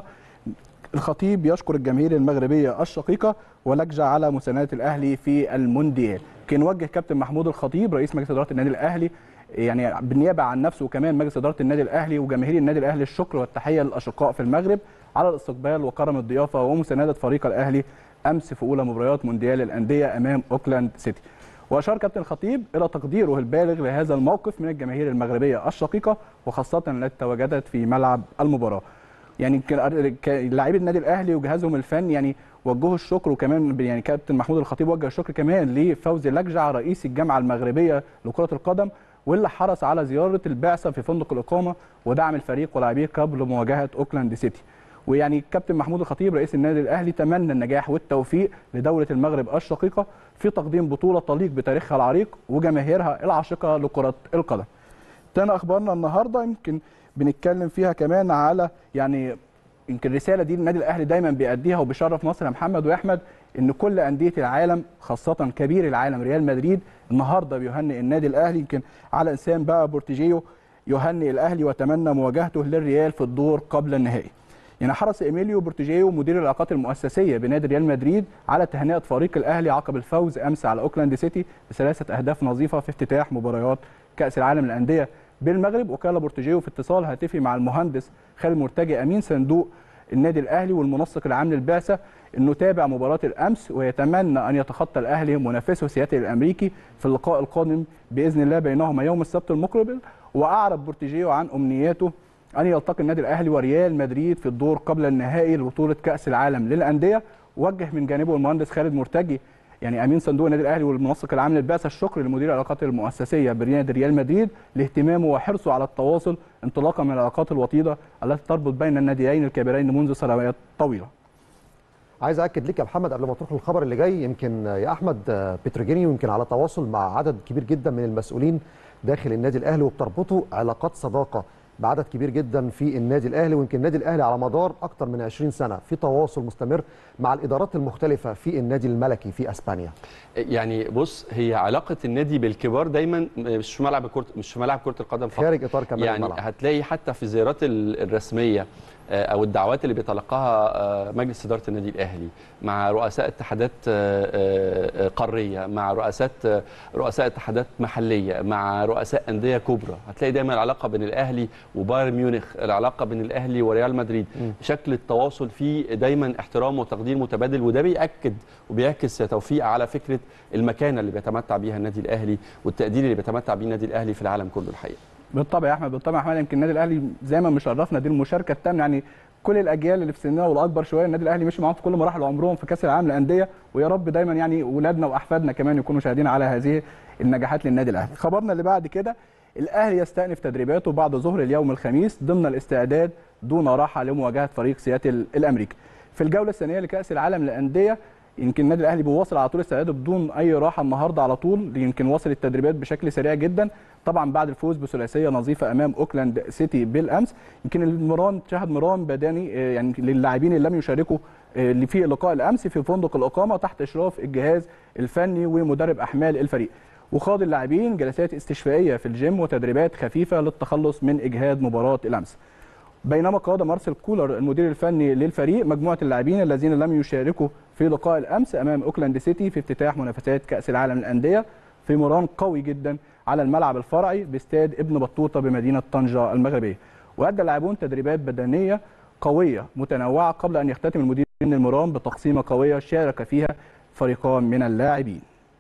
الخطيب يشكر الجماهير المغربيه الشقيقه ولجأ على مساندة الاهلي في المونديال. كان وجه كابتن محمود الخطيب رئيس مجلس اداره النادي الاهلي يعني بالنيابه عن نفسه وكمان مجلس اداره النادي الاهلي وجماهير النادي الاهلي الشكر والتحيه للاشقاء في المغرب على الاستقبال وكرم الضيافه ومسانده فريق الاهلي امس في اولى مباريات مونديال الانديه امام اوكلاند سيتي. واشار كابتن الخطيب الى تقديره البالغ لهذا الموقف من الجماهير المغربيه الشقيقه وخاصه التي تواجدت في ملعب المباراه. يعني لاعبي النادي الاهلي وجهازهم الفني يعني وجهوا الشكر وكمان يعني كابتن محمود الخطيب وجه الشكر كمان لفوزي لجع رئيس الجامعه المغربيه لكره القدم واللي حرص على زياره البعثه في فندق الاقامه ودعم الفريق ولاعبيه قبل مواجهه اوكلاند سيتي. ويعني كابتن محمود الخطيب رئيس النادي الاهلي تمنى النجاح والتوفيق لدوله المغرب الشقيقه في تقديم بطوله تليق بتاريخها العريق وجماهيرها العاشقه لكره القدم. تاني اخبارنا النهارده يمكن بنتكلم فيها كمان على يعني يمكن الرساله دي النادي الاهلي دايما بيأديها وبيشرف مصر يا محمد واحمد ان كل انديه العالم خاصه كبير العالم ريال مدريد النهارده بيهنئ النادي الاهلي يمكن على انسان بقى بورتيجيو يهنئ الاهلي وتمنى مواجهته للريال في الدور قبل النهائي. يعني حرص ايميليو بورتيجيو مدير العلاقات المؤسسيه بنادي ريال مدريد على تهنئه فريق الاهلي عقب الفوز امس على اوكلاند سيتي بثلاثه اهداف نظيفه في افتتاح مباريات كاس العالم للانديه بالمغرب وكان بورتيجيو في اتصال هاتفي مع المهندس خالد مرتجي امين صندوق النادي الاهلي والمنسق العام للبعثه انه تابع مباراه الامس ويتمنى ان يتخطى الاهلي منافسه سياتل الامريكي في اللقاء القادم باذن الله بينهما يوم السبت المقبل واعرب بورتيجيو عن امنياته ان يلتقي النادي الاهلي وريال مدريد في الدور قبل النهائي لبطوله كاس العالم للانديه وجه من جانبه المهندس خالد مرتجي يعني امين صندوق النادي الاهلي والمنسق العام للبعثه الشكر لمدير العلاقات المؤسسيه بنادي ريال مدريد لاهتمامه وحرصه على التواصل انطلاقا من العلاقات الوطيده التي تربط بين الناديين الكبيرين منذ سنوات طويله. عايز اكد لك يا محمد قبل ما تروح للخبر اللي جاي يمكن يا احمد بتروجينيو يمكن على تواصل مع عدد كبير جدا من المسؤولين داخل النادي الاهلي وبتربطه علاقات صداقه بعدد كبير جدا في النادي الاهلي ويمكن النادي الاهلي على مدار اكثر من 20 سنه في تواصل مستمر مع الادارات المختلفه في النادي الملكي في اسبانيا يعني بص هي علاقه النادي بالكبار دايما مش في ملعب كره مش في ملعب كره القدم فقط خارج اطار كمان يعني الملعب هتلاقي حتى في الزيارات ال- الرسميه آه، او الدعوات اللي بيتلقاها آه، مجلس اداره النادي الاهلي مع رؤساء اتحادات آه، آه، آه، قاريه مع رؤساء آه، رؤساء اتحادات محليه مع رؤساء انديه كبرى هتلاقي دايما العلاقه بين الاهلي وبايرن ميونخ العلاقه بين الاهلي وريال مدريد شكل التواصل فيه دايما احترام وتقدير متبادل وده بياكد وبيعكس يا توفيق على فكره المكانه اللي بيتمتع بيها النادي الاهلي والتقدير اللي بيتمتع بيه النادي الاهلي في العالم كله الحقيقه بالطبع يا احمد بالطبع يا احمد يمكن النادي الاهلي زي ما مشرفنا دي المشاركه التامه يعني كل الاجيال اللي في سننا والاكبر شويه النادي الاهلي مشي معاهم في كل مراحل عمرهم في كاس العالم للانديه ويا رب دايما يعني اولادنا واحفادنا كمان يكونوا شاهدين على هذه النجاحات للنادي الاهلي خبرنا اللي بعد كده الاهلي يستأنف تدريباته بعد ظهر اليوم الخميس ضمن الاستعداد دون راحه لمواجهه فريق سياتل الامريكي في الجوله الثانيه لكاس العالم للانديه يمكن النادي الاهلي بيواصل على طول استعداده بدون اي راحه النهارده على طول يمكن واصل التدريبات بشكل سريع جدا طبعا بعد الفوز بثلاثيه نظيفه امام اوكلاند سيتي بالامس يمكن المران شهد مران بدني آه، يعني للاعبين اللي لم يشاركوا آه، اللي في اللقاء الامس في فندق الاقامه تحت اشراف الجهاز الفني ومدرب احمال الفريق وخاض اللاعبين جلسات استشفائيه في الجيم وتدريبات خفيفه للتخلص من اجهاد مباراه الامس بينما قاد مارسيل كولر المدير الفني للفريق مجموعه اللاعبين الذين لم يشاركوا في لقاء الامس امام اوكلاند سيتي في افتتاح منافسات كاس العالم للانديه في مران قوي جدا على الملعب الفرعي باستاد ابن بطوطه بمدينه طنجه المغربيه وادى اللاعبون تدريبات بدنيه قويه متنوعه قبل ان يختتم المدير من المران بتقسيمه قويه شارك فيها فريقان من اللاعبين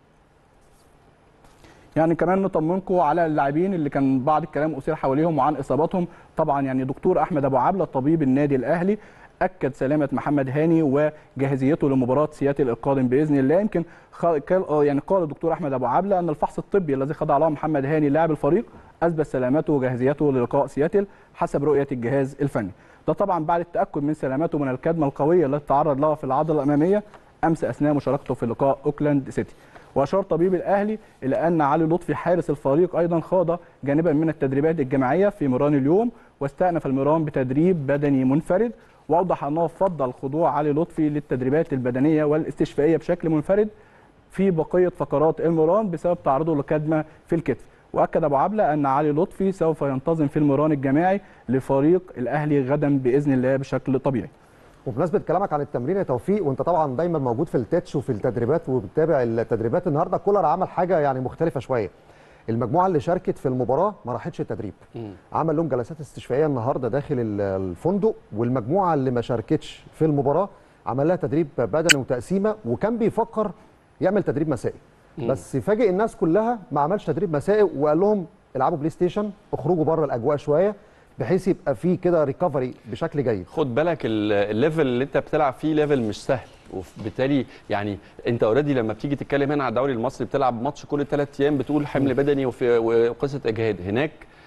يعني كمان نطمنكم على اللاعبين اللي كان بعض الكلام اثير حواليهم وعن اصاباتهم طبعا يعني دكتور احمد ابو عبله طبيب النادي الاهلي اكد سلامه محمد هاني وجاهزيته لمباراه سياتل القادم باذن الله يمكن خ... قال آه يعني قال الدكتور احمد ابو عبله ان الفحص الطبي الذي خضع له محمد هاني لاعب الفريق اثبت سلامته وجاهزيته للقاء سياتل حسب رؤيه الجهاز الفني ده طبعا بعد التاكد من سلامته من الكدمه القويه التي تعرض لها في العضله الاماميه امس اثناء مشاركته في لقاء اوكلاند سيتي واشار طبيب الاهلي الى ان علي لطفي حارس الفريق ايضا خاض جانبا من التدريبات الجماعيه في مران اليوم واستأنف المران بتدريب بدني منفرد واوضح انه فضل خضوع علي لطفي للتدريبات البدنيه والاستشفائيه بشكل منفرد في بقيه فقرات المران بسبب تعرضه لكدمه في الكتف واكد ابو عبله ان علي لطفي سوف ينتظم في المران الجماعي لفريق الاهلي غدا باذن الله بشكل طبيعي وبمناسبه كلامك عن التمرين يا توفيق وانت طبعا دايما موجود في التتش وفي التدريبات وبتتابع التدريبات النهارده كولر عمل حاجه يعني مختلفه شويه المجموعه اللي شاركت في المباراه ما راحتش التدريب عمل لهم جلسات استشفائيه النهارده داخل ال- الفندق والمجموعه اللي ما شاركتش في المباراه عمل لها تدريب بدني وتقسيمه وكان بيفكر يعمل تدريب مسائي بس فاجئ الناس كلها ما عملش تدريب مسائي وقال لهم العبوا بلاي ستيشن اخرجوا بره الاجواء شويه بحيث يبقى في كده ريكفري بشكل جيد خد بالك ال- الليفل اللي انت بتلعب فيه ليفل مش سهل وبالتالي يعني انت اوريدي لما بتيجي تتكلم هنا على الدوري المصري بتلعب ماتش كل ثلاث ايام بتقول حمل بدني وفي وقصه اجهاد هناك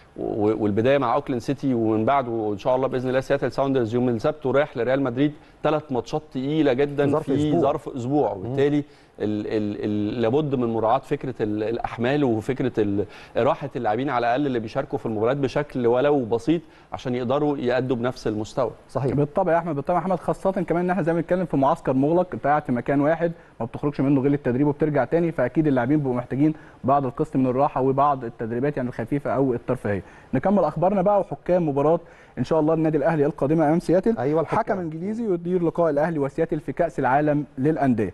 و- والبدايه مع اوكلاند سيتي ومن بعده ان شاء الله باذن الله سياتل ساوندرز يوم السبت ورايح لريال مدريد ثلاث ماتشات تقيله جدا ظرف في أسبوع. ظرف اسبوع وبالتالي ال ال ال لابد من مراعاه فكره ال الاحمال وفكره ال- راحه اللاعبين على الاقل اللي بيشاركوا في المباريات بشكل ولو بسيط عشان يقدروا يأدوا بنفس المستوى صحيح بالطبع يا احمد بالطبع يا احمد خاصه كمان ان احنا زي ما بنتكلم في معسكر مغلق انت قاعد في مكان واحد ما بتخرجش منه غير التدريب وبترجع تاني فاكيد اللاعبين بيبقوا محتاجين بعض القسط من الراحه وبعض التدريبات يعني الخفيفه او الترفيهيه نكمل اخبارنا بقى وحكام مباراه ان شاء الله النادي الاهلي القادمه امام سياتل أيوة الحكام. حكم انجليزي يدير لقاء الاهلي وسياتل في كاس العالم للانديه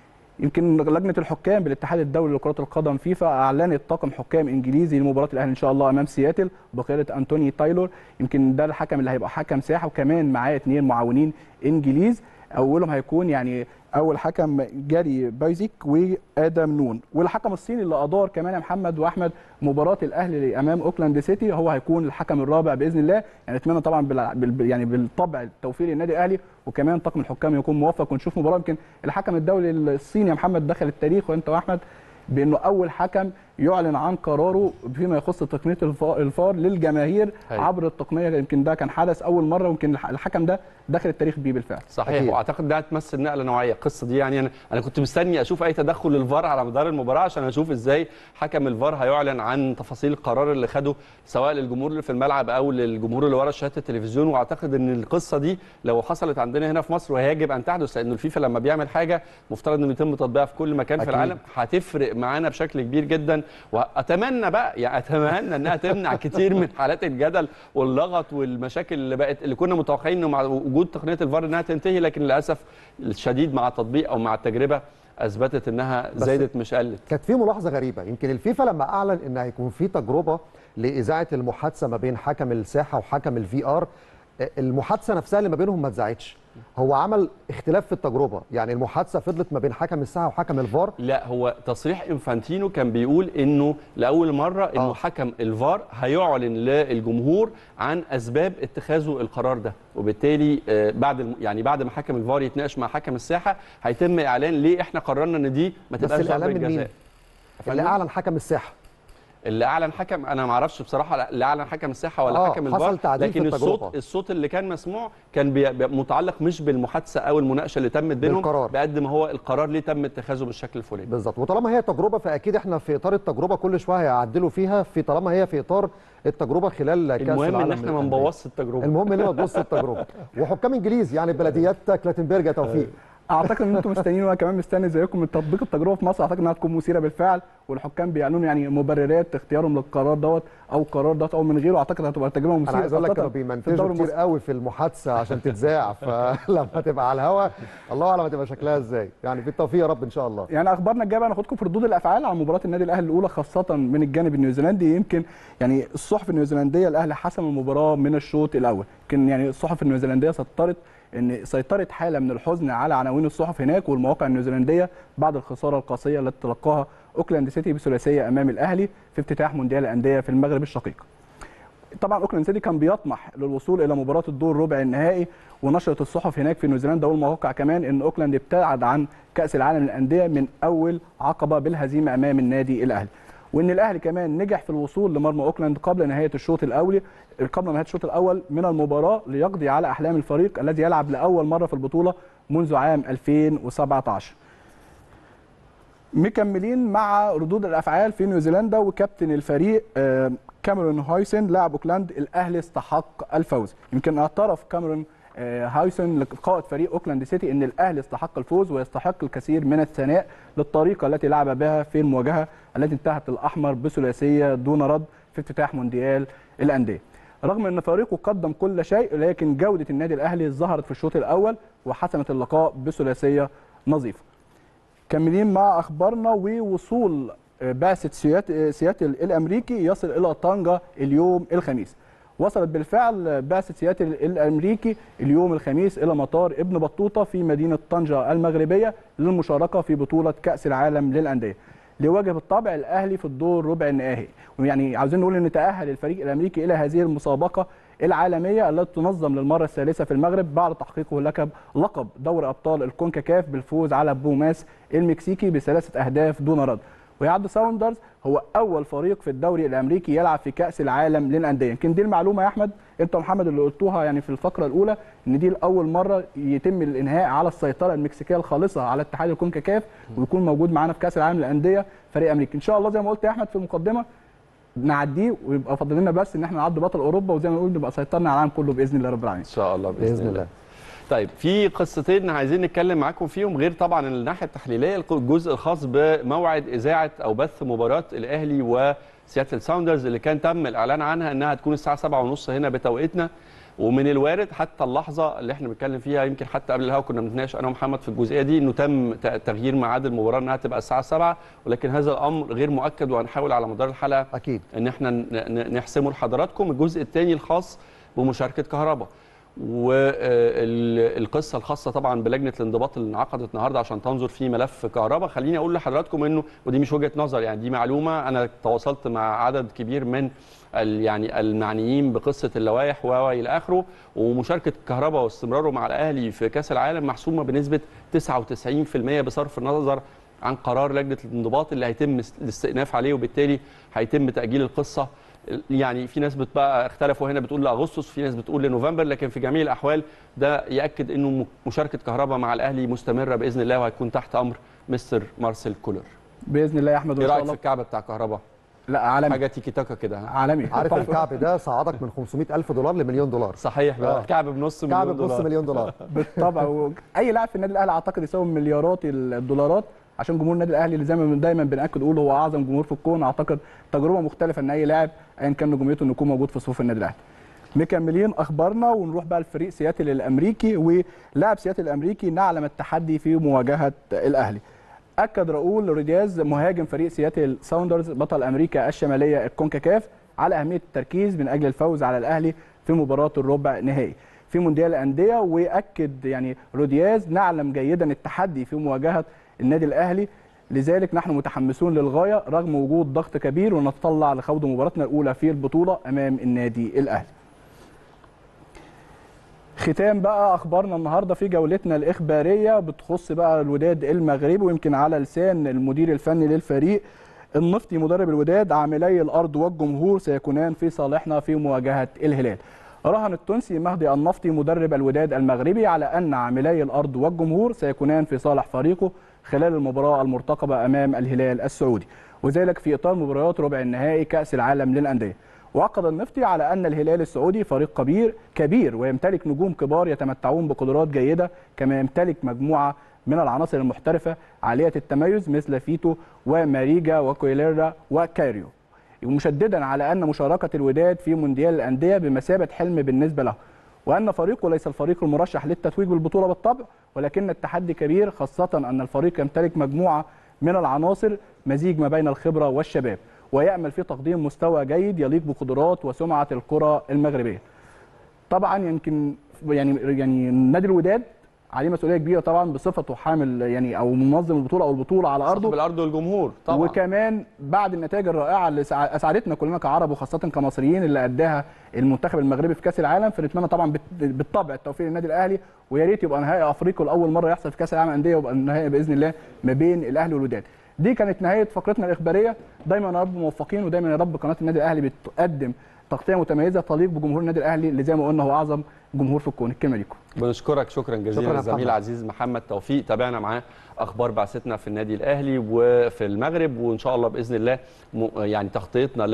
يمكن لجنه الحكام بالاتحاد الدولي لكره القدم فيفا اعلنت طاقم حكام انجليزي لمباراه الاهلي ان شاء الله امام سياتل بقياده انتوني تايلور يمكن ده الحكم اللي هيبقى حكم ساحه وكمان معاه اثنين معاونين انجليز اولهم هيكون يعني اول حكم جاري بايزيك وادم نون والحكم الصيني اللي ادار كمان يا محمد واحمد مباراه الاهلي امام اوكلاند سيتي هو هيكون الحكم الرابع باذن الله يعني اتمنى طبعا بال... بال... يعني بالطبع التوفيق للنادي الاهلي وكمان طاقم الحكام يكون موفق ونشوف مباراه يمكن الحكم الدولي الصيني يا محمد دخل التاريخ وانت واحمد بانه اول حكم يعلن عن قراره فيما يخص تقنيه الفا- الفار للجماهير أيوة. عبر التقنيه يمكن ده كان حدث اول مره ويمكن الح- الحكم ده دخل التاريخ بيه بالفعل صحيح أكيد. واعتقد ده هتمثل نقله نوعيه القصه دي يعني انا انا كنت مستني اشوف اي تدخل للفار على مدار المباراه عشان اشوف ازاي حكم الفار هيعلن عن تفاصيل القرار اللي خده سواء للجمهور اللي في الملعب او للجمهور اللي ورا شاشه التلفزيون واعتقد ان القصه دي لو حصلت عندنا هنا في مصر وهيجب ان تحدث لان الفيفا لما بيعمل حاجه مفترض انه يتم تطبيقها في كل مكان أكيد. في العالم هتفرق معانا بشكل كبير جدا واتمنى بقى يعني اتمنى انها تمنع كتير من حالات الجدل واللغط والمشاكل اللي بقت اللي كنا متوقعين انه مع وجود تقنيه الفار انها تنتهي لكن للاسف الشديد مع التطبيق او مع التجربه اثبتت انها زادت مش قلت كانت في ملاحظه غريبه يمكن الفيفا لما اعلن ان هيكون في تجربه لاذاعه المحادثه ما بين حكم الساحه وحكم الفي ار المحادثه نفسها اللي ما بينهم ما اتذاعتش هو عمل اختلاف في التجربه يعني المحادثه فضلت ما بين حكم الساحه وحكم الفار لا هو تصريح انفانتينو كان بيقول انه لاول مره انه آه. حكم الفار هيعلن للجمهور عن اسباب اتخاذه القرار ده وبالتالي آه، بعد الم- يعني بعد ما حكم الفار يتناقش مع حكم الساحه هيتم اعلان ليه احنا قررنا ان دي ما بس تبقاش الإعلان ضربه من مين؟ جزاء اللي اعلن حكم الساحه اللي اعلن حكم انا ما اعرفش بصراحه لا- اللي اعلن حكم الساحه ولا آه، حكم حصل الفار تعديل في لكن التجربة. الصوت الصوت اللي كان مسموع كان بي بي- متعلق مش بالمحادثه او المناقشه اللي تمت بينهم بالقرار. بقد ما هو القرار ليه تم اتخاذه بالشكل الفلاني بالظبط وطالما هي تجربه فاكيد احنا في اطار التجربه كل شويه هيعدلوا فيها في طالما هي في اطار التجربه خلال كاس المهم العالم ان احنا ما للأندية. نبوظش التجربه المهم ان ما تبص التجربه وحكام انجليز يعني بلديات كلاتنبرج يا توفيق اعتقد ان انتم مستنيين وانا كمان مستني زيكم من تطبيق التجربه في مصر اعتقد انها تكون مثيره بالفعل والحكام بيعلنوا يعني مبررات اختيارهم للقرار دوت او القرار دوت او من غيره اعتقد هتبقى تجربه مثيره انا عايز اقول لك خاصة كانوا في بيمنتجوا الدوري كتير المصري. قوي في المحادثه عشان تتذاع فلما تبقى على الهوا الله اعلم هتبقى شكلها ازاي يعني بالتوفيق يا رب ان شاء الله يعني اخبارنا الجايه بقى ناخدكم في ردود الافعال على مباراه النادي الاهلي الاولى خاصه من الجانب النيوزيلندي يمكن يعني الصحف النيوزيلنديه الاهلي حسم المباراه من الشوط الاول يمكن يعني الصحف النيوزيلنديه سيطرت ان سيطرت حاله من الحزن على عناوين الصحف هناك والمواقع النيوزيلنديه بعد الخساره القاسيه التي تلقاها اوكلاند سيتي بثلاثيه امام الاهلي في افتتاح مونديال الانديه في المغرب الشقيق طبعا اوكلاند سيتي كان بيطمح للوصول الى مباراه الدور ربع النهائي ونشرت الصحف هناك في نيوزيلندا والمواقع كمان ان اوكلاند ابتعد عن كاس العالم للانديه من اول عقبه بالهزيمه امام النادي الاهلي وان الاهلي كمان نجح في الوصول لمرمى اوكلاند قبل نهايه الشوط الاول قبل نهايه الشوط الاول من المباراه ليقضي على احلام الفريق الذي يلعب لاول مره في البطوله منذ عام 2017 مكملين مع ردود الافعال في نيوزيلندا وكابتن الفريق آه، كاميرون هايسن لاعب اوكلاند الاهلي استحق الفوز يمكن اعترف كاميرون آه، هايسن قائد فريق اوكلاند سيتي ان الاهلي استحق الفوز ويستحق الكثير من الثناء للطريقه التي لعب بها في المواجهه التي انتهت الاحمر بثلاثيه دون رد في افتتاح مونديال الانديه رغم ان فريقه قدم كل شيء لكن جوده النادي الاهلي ظهرت في الشوط الاول وحسمت اللقاء بثلاثيه نظيفه كملين مع اخبارنا ووصول بعثه سيات- سياتل الامريكي يصل الى طنجه اليوم الخميس وصلت بالفعل بعثه سياتل الامريكي اليوم الخميس الى مطار ابن بطوطه في مدينه طنجه المغربيه للمشاركه في بطوله كاس العالم للانديه ليواجه بالطبع الاهلي في الدور ربع النهائي ويعني عاوزين نقول ان تاهل الفريق الامريكي الى هذه المسابقه العالميه التي تنظم للمره الثالثه في المغرب بعد تحقيقه لقب لقب دوري ابطال الكونكاكاف بالفوز على بوماس المكسيكي بثلاثه اهداف دون رد ويعد ساوندرز هو اول فريق في الدوري الامريكي يلعب في كاس العالم للانديه يمكن دي المعلومه يا احمد انت ومحمد اللي قلتوها يعني في الفقره الاولى ان دي لاول مره يتم الانهاء على السيطره المكسيكيه الخالصه على اتحاد الكونكاكاف ويكون موجود معانا في كاس العالم للانديه فريق امريكي ان شاء الله زي ما قلت يا احمد في المقدمه نعديه ويبقى فاضل لنا بس ان احنا نعدي بطل اوروبا وزي ما نقول نبقى سيطرنا على العالم كله باذن الله رب العالمين ان شاء الله باذن, باذن الله طيب في قصتين عايزين نتكلم معاكم فيهم غير طبعا الناحيه التحليليه الجزء الخاص بموعد اذاعه او بث مباراه الاهلي وسياتل ساوندرز اللي كان تم الاعلان عنها انها هتكون الساعه 7:30 هنا بتوقيتنا ومن الوارد حتى اللحظه اللي احنا بنتكلم فيها يمكن حتى قبل الهوا كنا بنتناقش انا ومحمد في الجزئيه دي انه تم ت- تغيير ميعاد المباراه انها تبقى الساعه 7 ولكن هذا الامر غير مؤكد وهنحاول على مدار الحلقه اكيد ان احنا ن- ن- نحسمه لحضراتكم الجزء الثاني الخاص بمشاركه كهرباء والقصه الخاصه طبعا بلجنه الانضباط اللي انعقدت النهارده عشان تنظر في ملف كهرباء خليني اقول لحضراتكم انه ودي مش وجهه نظر يعني دي معلومه انا تواصلت مع عدد كبير من ال- يعني المعنيين بقصه اللوائح و الى اخره ومشاركه كهرباء واستمراره مع الاهلي في كاس العالم محسومه بنسبه 99% بصرف النظر عن قرار لجنه الانضباط اللي هيتم الاستئناف عليه وبالتالي هيتم تاجيل القصه يعني في ناس بتبقى اختلفوا هنا بتقول لاغسطس في ناس بتقول لنوفمبر لكن في جميع الاحوال ده ياكد انه مشاركه كهرباء مع الاهلي مستمره باذن الله وهتكون تحت امر مستر مارسيل كولر باذن الله يا احمد ايه وان شاء رايك في الله الكعب بتاع كهرباء لا عالمي حاجه تيكي تاكا كده ها؟ عالمي عارف الكعب ده صعدك من 500 الف دولار لمليون دولار صحيح بقى آه. كعب بنص مليون كعب بنص دولار مليون دولار بالطبع و- اي لاعب في النادي الاهلي اعتقد يساوي مليارات الدولارات عشان جمهور النادي الاهلي اللي زي ما دايما بناكد نقول هو اعظم جمهور في الكون اعتقد تجربه مختلفه ان اي لاعب ايا كان نجوميته انه يكون موجود في صفوف النادي الاهلي مكملين اخبارنا ونروح بقى لفريق سياتل الامريكي ولاعب سياتل الامريكي نعلم التحدي في مواجهه الاهلي اكد راؤول رودياز مهاجم فريق سياتل ساوندرز بطل امريكا الشماليه الكونكاكاف على اهميه التركيز من اجل الفوز على الاهلي في مباراه الربع نهائي في مونديال الانديه واكد يعني رودياز نعلم جيدا التحدي في مواجهه النادي الاهلي لذلك نحن متحمسون للغايه رغم وجود ضغط كبير ونتطلع لخوض مباراتنا الاولى في البطوله امام النادي الاهلي ختام بقى اخبارنا النهارده في جولتنا الاخباريه بتخص بقى الوداد المغربي ويمكن على لسان المدير الفني للفريق النفطي مدرب الوداد عاملي الارض والجمهور سيكونان في صالحنا في مواجهه الهلال. رهن التونسي مهدي النفطي مدرب الوداد المغربي على ان عاملي الارض والجمهور سيكونان في صالح فريقه خلال المباراه المرتقبه امام الهلال السعودي وذلك في اطار مباريات ربع النهائي كاس العالم للانديه. وعقد النفطي على ان الهلال السعودي فريق كبير كبير ويمتلك نجوم كبار يتمتعون بقدرات جيده كما يمتلك مجموعه من العناصر المحترفه عاليه التميز مثل فيتو وماريجا وكويليرا وكايريو مشددا على ان مشاركه الوداد في مونديال الانديه بمثابه حلم بالنسبه له وان فريقه ليس الفريق المرشح للتتويج بالبطوله بالطبع ولكن التحدي كبير خاصه ان الفريق يمتلك مجموعه من العناصر مزيج ما بين الخبره والشباب ويامل في تقديم مستوى جيد يليق بقدرات وسمعه الكره المغربيه. طبعا يمكن يعني يعني نادي الوداد عليه مسؤوليه كبيره طبعا بصفته حامل يعني او منظم البطوله او البطوله على ارضه صاحب الارض والجمهور طبعا وكمان بعد النتائج الرائعه اللي سع- اسعدتنا كلنا كعرب وخاصه كمصريين اللي اداها المنتخب المغربي في كاس العالم فنتمنى طبعا بت- بالطبع التوفيق للنادي الاهلي ويا ريت يبقى نهائي افريقيا لاول مره يحصل في كاس العالم انديه ويبقى النهائي باذن الله ما بين الاهلي والوداد دي كانت نهايه فقرتنا الاخباريه دايما يا رب موفقين ودايما يا رب قناه النادي الاهلي بتقدم تغطيه متميزه تليق بجمهور النادي الاهلي اللي زي ما قلنا هو اعظم جمهور في الكون الكلمه ليكم بنشكرك شكرا جزيلا شكراً يا الزميل محمد. العزيز محمد توفيق تابعنا معاه اخبار بعثتنا في النادي الاهلي وفي المغرب وان شاء الله باذن الله م- يعني تغطيتنا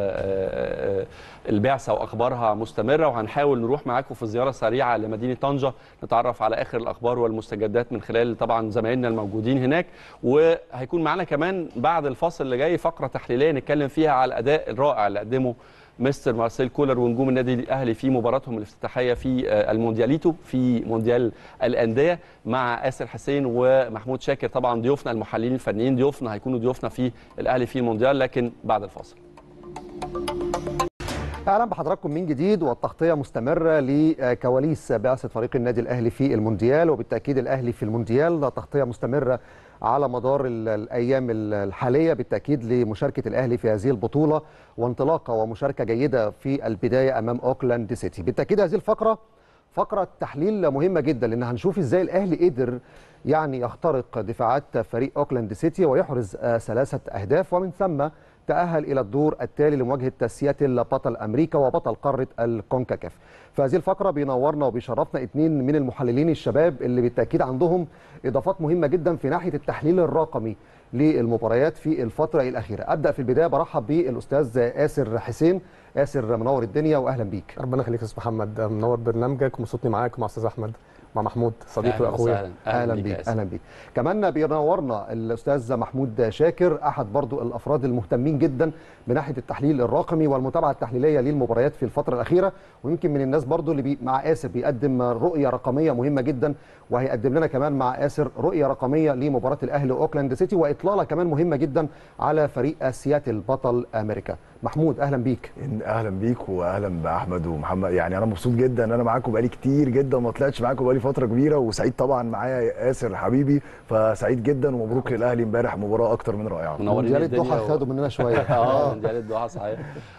للبعثه واخبارها مستمره وهنحاول نروح معاكم في زياره سريعه لمدينه طنجه نتعرف على اخر الاخبار والمستجدات من خلال طبعا زمايلنا الموجودين هناك وهيكون معانا كمان بعد الفاصل اللي جاي فقره تحليليه نتكلم فيها على الاداء الرائع اللي قدمه مستر مارسيل كولر ونجوم النادي الاهلي في مباراتهم الافتتاحيه في آه، الموندياليتو في مونديال الانديه مع اسر حسين ومحمود شاكر طبعا ضيوفنا المحللين الفنيين ضيوفنا هيكونوا ضيوفنا في الاهلي في المونديال لكن بعد الفاصل اهلا بحضراتكم من جديد والتغطيه مستمره لكواليس بعثه فريق النادي الاهلي في المونديال وبالتاكيد الاهلي في المونديال ده تغطيه مستمره على مدار ال- الايام ال- الحاليه بالتاكيد لمشاركه الاهلي في هذه البطوله وانطلاقه ومشاركه جيده في البدايه امام اوكلاند سيتي بالتاكيد هذه الفقره فقره تحليل مهمه جدا لان هنشوف ازاي الاهلي قدر يعني يخترق دفاعات فريق اوكلاند سيتي ويحرز آه، ثلاثه اهداف ومن ثم تأهل إلى الدور التالي لمواجهة سياتل بطل أمريكا وبطل قارة الكونكاكاف في هذه الفقرة بينورنا وبيشرفنا اثنين من المحللين الشباب اللي بالتأكيد عندهم إضافات مهمة جدا في ناحية التحليل الرقمي للمباريات في الفترة الأخيرة أبدأ في البداية برحب بالأستاذ آسر حسين آسر منور الدنيا وأهلا بيك ربنا يخليك يا استاذ محمد منور برنامجك ومبسوطني معاك ومع استاذ احمد مع محمود صديقي أهلاً واخويا وسهلاً. اهلا يا بيك ياسر. اهلا بيك كمان بينورنا الاستاذ محمود شاكر احد برضو الافراد المهتمين جدا بناحيه التحليل الرقمي والمتابعه التحليليه للمباريات في الفتره الاخيره ويمكن من الناس برضو اللي بي مع اسر بيقدم رؤيه رقميه مهمه جدا وهيقدم لنا كمان مع اسر رؤيه رقميه لمباراه الاهلي واوكلاند سيتي واطلاله كمان مهمه جدا على فريق سياتل بطل امريكا محمود اهلا بيك إن- اهلا بيك واهلا باحمد ومحمد يعني انا مبسوط جدا ان انا معاكم بقالي كتير جدا ما طلعتش معاكم بقالي فتره كبيره وسعيد طبعا معايا ياسر حبيبي فسعيد جدا ومبروك للاهلي امبارح مباراه اكتر من رائعه منورين مونديال الدنيا الدوحه و- خدوا مننا شويه اه مونديال الدوحه صحيح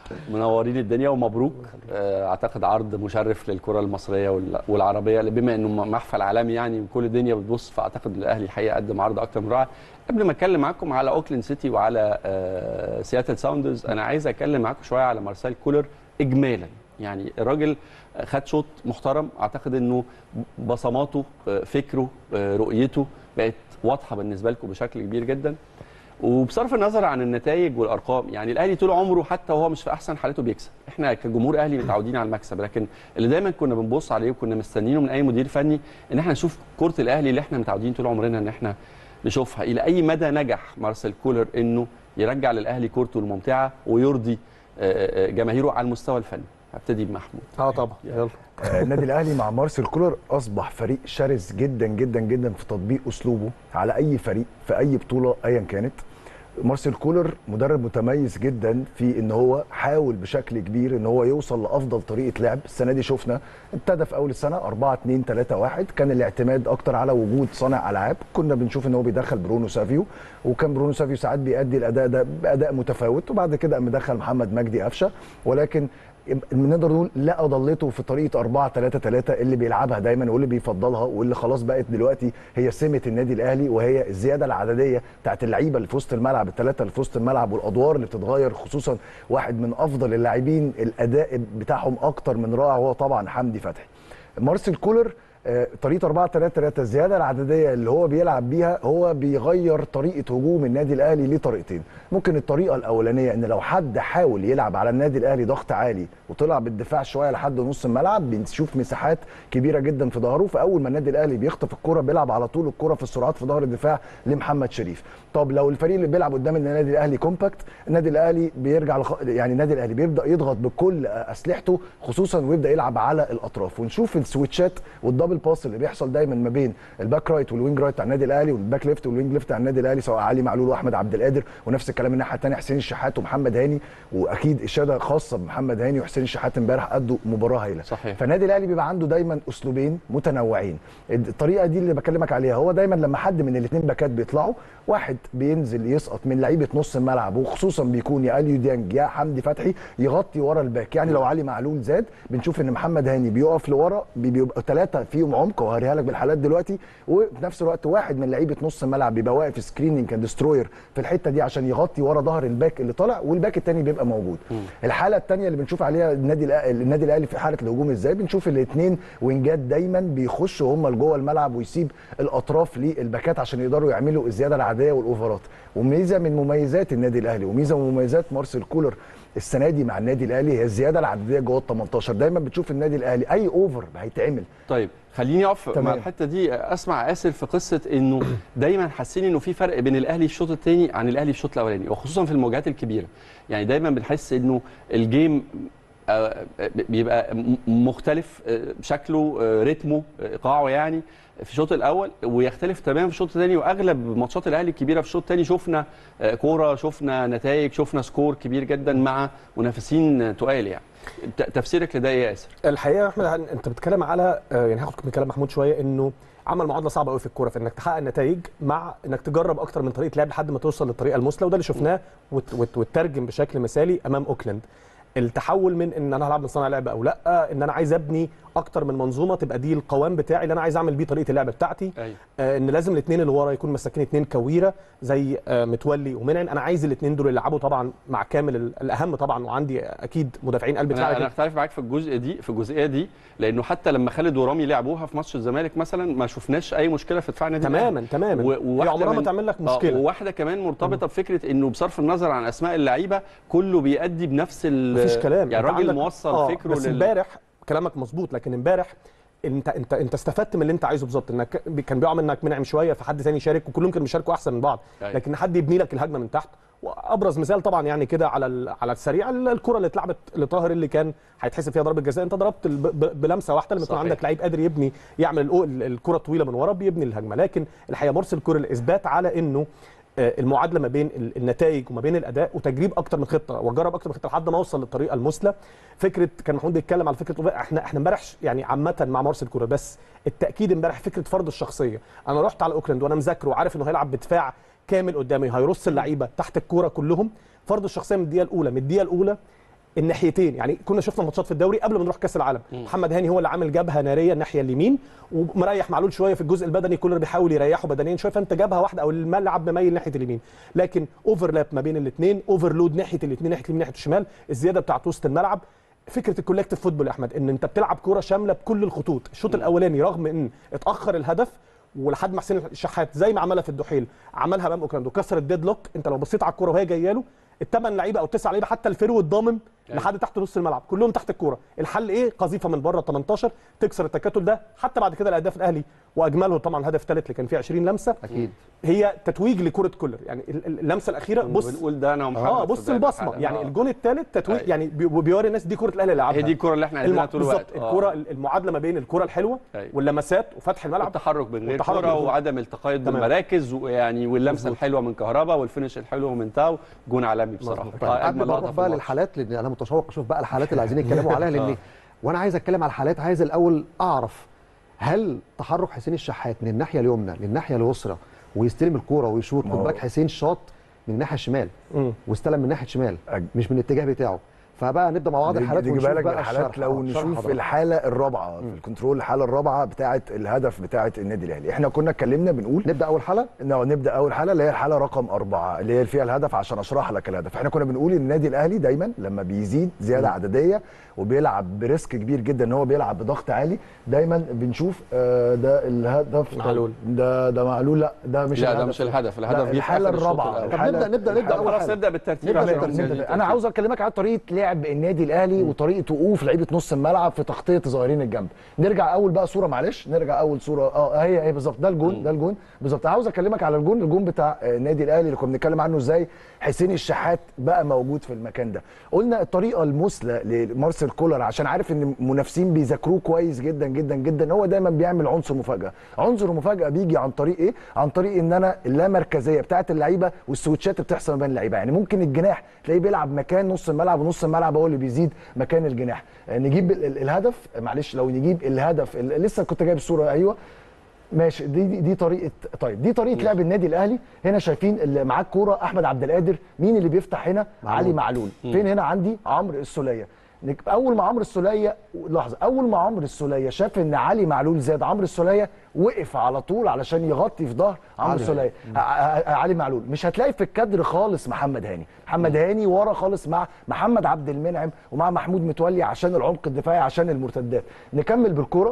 منورين الدنيا ومبروك آه، اعتقد عرض مشرف للكره المصريه وال- والعربيه بما انه م- محفل عالمي يعني وكل الدنيا بتبص فاعتقد الاهلي الحقيقه قدم عرض اكتر من رائع قبل ما اتكلم معاكم على اوكلاند سيتي وعلى آه، سياتل ساوندرز انا عايز اتكلم معاكم شويه على مارسيل كولر اجمالا يعني الراجل خد شوط محترم اعتقد انه بصماته آه، فكره آه، رؤيته بقت واضحه بالنسبه لكم بشكل كبير جدا وبصرف النظر عن النتائج والارقام يعني الاهلي طول عمره حتى وهو مش في احسن حالاته بيكسب احنا كجمهور اهلي متعودين على المكسب لكن اللي دايما كنا بنبص عليه وكنا مستنيينه من اي مدير فني ان احنا نشوف كره الاهلي اللي احنا متعودين طول عمرنا ان احنا نشوفها الى اي مدى نجح مارسيل كولر انه يرجع للاهلي كورته الممتعه ويرضي آه، آه، جماهيره على المستوى الفني هبتدي بمحمود اه طبعا يلا آه، النادي الاهلي مع مارسيل كولر اصبح فريق شرس جدا جدا جدا في تطبيق اسلوبه على اي فريق في اي بطوله ايا كانت مارسيل كولر مدرب متميز جدا في ان هو حاول بشكل كبير ان هو يوصل لافضل طريقه لعب السنه دي شفنا ابتدى في اول السنه 4 2 3 1 كان الاعتماد اكتر على وجود صانع العاب كنا بنشوف ان هو بيدخل برونو سافيو وكان برونو سافيو ساعات بيأدي الاداء ده باداء متفاوت وبعد كده قام مدخل محمد مجدي قفشه ولكن نقدر نقول لقى ضلته في طريقه 4 3 3 اللي بيلعبها دايما واللي بيفضلها واللي خلاص بقت دلوقتي هي سمه النادي الاهلي وهي الزياده العدديه بتاعت اللعيبه اللي في وسط الملعب الثلاثه اللي في وسط الملعب والادوار اللي بتتغير خصوصا واحد من افضل اللاعبين الاداء بتاعهم اكتر من رائع وهو طبعا حمدي فتحي مارسيل كولر آه، طريقه 4 3 3 الزياده العدديه اللي هو بيلعب بيها هو بيغير طريقه هجوم النادي الاهلي لطريقتين ممكن الطريقه الاولانيه ان لو حد حاول يلعب على النادي الاهلي ضغط عالي وطلع بالدفاع شويه لحد نص الملعب بنشوف مساحات كبيره جدا في ظهره فاول ما النادي الاهلي بيخطف الكره بيلعب على طول الكره في السرعات في ظهر الدفاع لمحمد شريف طب لو الفريق اللي بيلعب قدام النادي الاهلي كومباكت النادي الاهلي بيرجع لخ... يعني النادي الاهلي بيبدا يضغط بكل اسلحته خصوصا ويبدا يلعب على الاطراف ونشوف السويتشات والدبل باس اللي بيحصل دايما ما بين الباك رايت والوينج رايت بتاع النادي الاهلي والباك ليفت والوينج ليفت بتاع النادي الاهلي سواء علي معلول واحمد عبد القادر ونفس الكلام الناحيه الثانيه حسين الشحات ومحمد هاني واكيد اشاده خاصه بمحمد هاني وحسين الشحات امبارح قدوا مباراه هايله صحيح. فالنادي الاهلي بيبقى عنده دايما اسلوبين متنوعين الطريقه دي اللي بكلمك عليها هو دايما لما حد من الاثنين باكات بيطلعوا واحد بينزل يسقط من لعيبه نص الملعب وخصوصا بيكون يا اليو ديانج يا حمدي فتحي يغطي ورا الباك يعني لو علي معلول زاد بنشوف ان محمد هاني بيقف لورا بي- بيبقى ثلاثه فيهم عمق وهوريها لك بالحالات دلوقتي وفي نفس الوقت واحد من لعيبه نص الملعب بيبقى واقف سكريننج كان دستروير في الحته دي عشان يغطي ورا ظهر الباك اللي طالع والباك الثاني بيبقى موجود الحاله الثانيه اللي بنشوف عليها النادي الأ- النادي الاهلي في حاله الهجوم ازاي بنشوف الاثنين وينجات دايما بيخشوا هم لجوه الملعب ويسيب الاطراف للباكات عشان يقدروا يعملوا الزياده العاديه والاوفرات وميزه من مميزات النادي الاهلي وميزه من مميزات مارسيل كولر السنه دي مع النادي الاهلي هي الزياده العدديه جوه ال 18 دايما بتشوف النادي الاهلي اي اوفر هيتعمل طيب خليني اقف مع تمام. الحته دي اسمع اسر في قصه انه دايما حاسين انه في فرق بين الاهلي في الشوط الثاني عن الاهلي في الشوط الاولاني وخصوصا في المواجهات الكبيره يعني دايما بنحس انه الجيم آه، بيبقى م- مختلف آه، شكله آه، رتمه آه، ايقاعه يعني في الشوط الاول ويختلف تماما في الشوط الثاني واغلب ماتشات الاهلي الكبيره في الشوط الثاني شفنا آه، كوره شفنا نتائج شفنا سكور كبير جدا مع منافسين آه، تقال يعني ت- تفسيرك لده ايه يا ياسر؟ الحقيقه يا احمد انت بتتكلم على آه، يعني هاخد من كلام محمود شويه انه عمل معادله صعبه قوي في الكوره في انك تحقق نتائج مع انك تجرب اكتر من طريقه لعب لحد ما توصل للطريقه المثلى وده اللي شفناه وت- وت- وتترجم بشكل مثالي امام اوكلاند التحول من ان انا هلعب من صانع لعب او لا ان انا عايز ابني اكتر من منظومه تبقى دي القوام بتاعي اللي انا عايز اعمل بيه طريقه اللعب بتاعتي ايوه آه، ان لازم الاثنين اللي ورا يكون مساكين اثنين كويره زي آه، متولي ومنعم انا عايز الاثنين دول يلعبوا طبعا مع كامل ال- الاهم طبعا وعندي اكيد مدافعين قلب دفاع انا لكن انا اختلف معاك في الجزء دي في الجزئيه دي لانه حتى لما خالد ورامي لعبوها في ماتش الزمالك مثلا ما شفناش اي مشكله في دفاع النادي تماما تماما و- هي وواحدة عمرها ما من- تعمل لك آه، مشكله وواحده كمان مرتبطه بفكره انه بصرف النظر عن اسماء اللعيبه كله بيأدي بنفس ال مفيش كلام يعني أنت الراجل عندك- موصل آه، فكره بس امبارح كلامك مظبوط لكن امبارح انت انت انت استفدت من اللي انت عايزه بالظبط انك كان بيقع منك منعم شويه فحد ثاني يشارك وكلهم كانوا بيشاركوا احسن من بعض أيوة. لكن حد يبني لك الهجمه من تحت وابرز مثال طبعا يعني كده على ال- على السريع ال- الكره اللي اتلعبت لطاهر اللي كان هيتحسب فيها ضربه جزاء انت ضربت ال- ب- بلمسه واحده لما يكون صحيح. عندك لعيب قادر يبني يعمل الأو- ال- الكره الطويله من ورا بيبني الهجمه لكن الحقيقه مرسل كور الاثبات على انه آه، المعادله ما بين ال- النتائج وما بين الاداء وتجريب اكتر من خطه واجرب اكتر من خطه لحد ما اوصل للطريقه المثلى فكره كان محمود بيتكلم على فكره احنا احنا امبارح ش- يعني عامه مع مارسيل كوره بس التاكيد امبارح فكره فرض الشخصيه انا رحت على اوكلاند وانا مذاكره وعارف انه هيلعب بدفاع كامل قدامي هيرص اللعيبه تحت الكوره كلهم فرض الشخصيه من الدقيقه الاولى من الدقيقه الاولى الناحيتين يعني كنا شفنا ماتشات في الدوري قبل ما نروح كاس العالم محمد هاني هو اللي عامل جبهه ناريه الناحيه اليمين ومريح معلول شويه في الجزء البدني كولر بيحاول يريحه بدنيا شويه فانت جبهه واحده او الملعب مميل ناحيه اليمين لكن اوفرلاب ما بين الاثنين اوفرلود ناحيه الاثنين ناحيه اليمين ناحيه الشمال الزياده بتاعت وسط الملعب فكره الكولكتيف فوتبول يا احمد ان انت بتلعب كوره شامله بكل الخطوط الشوط الاولاني رغم ان اتاخر الهدف ولحد ما حسين الشحات زي ما عملها في الدحيل عملها امام اوكلاند وكسر الديد لوك انت لو بصيت على الكوره وهي جايه له الثمان لعيبه او التسع لعيبه حتى الفيرو الضامن لحد تحت نص الملعب كلهم تحت الكوره الحل ايه قذيفه من بره 18 تكسر التكتل ده حتى بعد كده الاهداف الاهلي واجمله طبعا الهدف الثالث اللي كان فيه 20 لمسه اكيد هي تتويج لكره كولر يعني ال- ال- اللمسه الاخيره بص بنقول ده انا ومحمد اه في بص بداية البصمه الحلقة. يعني آه. الجون الثالث تتويج أيوة. يعني بي- بيوري الناس دي كره الاهلي اللي لعبها هي دي الكره اللي احنا عايزينها الم... طول الوقت بالظبط الكره المعادله ما بين الكره الحلوه أيوة. واللمسات وفتح الملعب التحرك من غير والتحرك كره من غير- وعدم التقيد تمام. بالمراكز ويعني واللمسه مظبوط. الحلوه من كهربا والفينش الحلو من تاو جون عالمي بصراحه مظبوط. طيب آه، قبل اجمل ما لقطه نروح في بقى الماتش. للحالات لان انا متشوق اشوف بقى الحالات اللي عايزين يتكلموا عليها لان آه. وانا عايز اتكلم على الحالات عايز الاول اعرف هل تحرك حسين الشحات من الناحيه اليمنى للناحيه اليسرى ويستلم الكوره ويشوط ما خد هو- بالك حسين شاط من الناحيه الشمال مم. واستلم من ناحيه شمال أج- مش من الاتجاه بتاعه فبقى نبدا مع بعض الحالات نيجي ونشوف بالك بقى بالحالات الشرح. لو آه، شرح نشوف حضرتك. الحاله الرابعه في الكنترول الحاله الرابعه بتاعه الهدف بتاعه النادي الاهلي احنا كنا اتكلمنا بنقول نبدا اول حاله إنه نبدا اول حاله اللي هي الحاله رقم أربعة اللي هي فيها الهدف عشان اشرح لك الهدف احنا كنا بنقول ان النادي الاهلي دايما لما بيزيد زياده عدديه وبيلعب بريسك كبير جدا ان هو بيلعب بضغط عالي دايما بنشوف آه، ده الهدف معلول. ده ده معلول لا ده مش لا الهدف ده مش الهدف لا، الهدف جه في الحاله آخر الشوط الرابعه الأول. طب نبدا نبدا نبدا طب اول خلاص حاله نبدا بالترتيب نبدأ عشان بالترتيب. ننزل انا عاوز اكلمك على طريقه لعب النادي الاهلي وطريقه وقوف لعيبه نص الملعب في تغطيه ظاهرين الجنب نرجع اول بقى صوره معلش نرجع اول صوره اه هي هي بالظبط ده الجون ده الجون بالظبط عاوز اكلمك على الجون الجون بتاع آه، النادي الاهلي اللي كنا بنتكلم عنه ازاي حسين الشحات بقى موجود في المكان ده قلنا الطريقه المثلى لمارسيل كولر عشان عارف ان المنافسين بيذاكروه كويس جدا جدا جدا هو دايما بيعمل عنصر مفاجاه عنصر المفاجاه بيجي عن طريق ايه عن طريق ان انا اللامركزيه بتاعه اللعيبه والسويتشات اللي بتحصل ما بين اللعيبه يعني ممكن الجناح تلاقيه بيلعب مكان نص الملعب ونص الملعب هو اللي بيزيد مكان الجناح آه، نجيب ال- ال- الهدف معلش لو نجيب الهدف ال- لسه كنت جايب الصوره ايوه ماشي دي دي, دي طريقه طيب دي طريقه لعب النادي الاهلي هنا شايفين اللي معاه الكوره احمد عبد القادر مين اللي بيفتح هنا معلول. علي معلول فين هنا عندي عمرو السوليه نك- اول ما عمرو السوليه لحظه اول ما عمرو السوليه شاف ان علي معلول زاد عمرو السوليه وقف على طول علشان يغطي في ظهر عمرو علي. السوليه ع- ع- علي معلول مش هتلاقي في الكادر خالص محمد هاني محمد هاني ورا خالص مع محمد عبد المنعم ومع محمود متولي عشان العمق الدفاعي عشان المرتدات نكمل بالكوره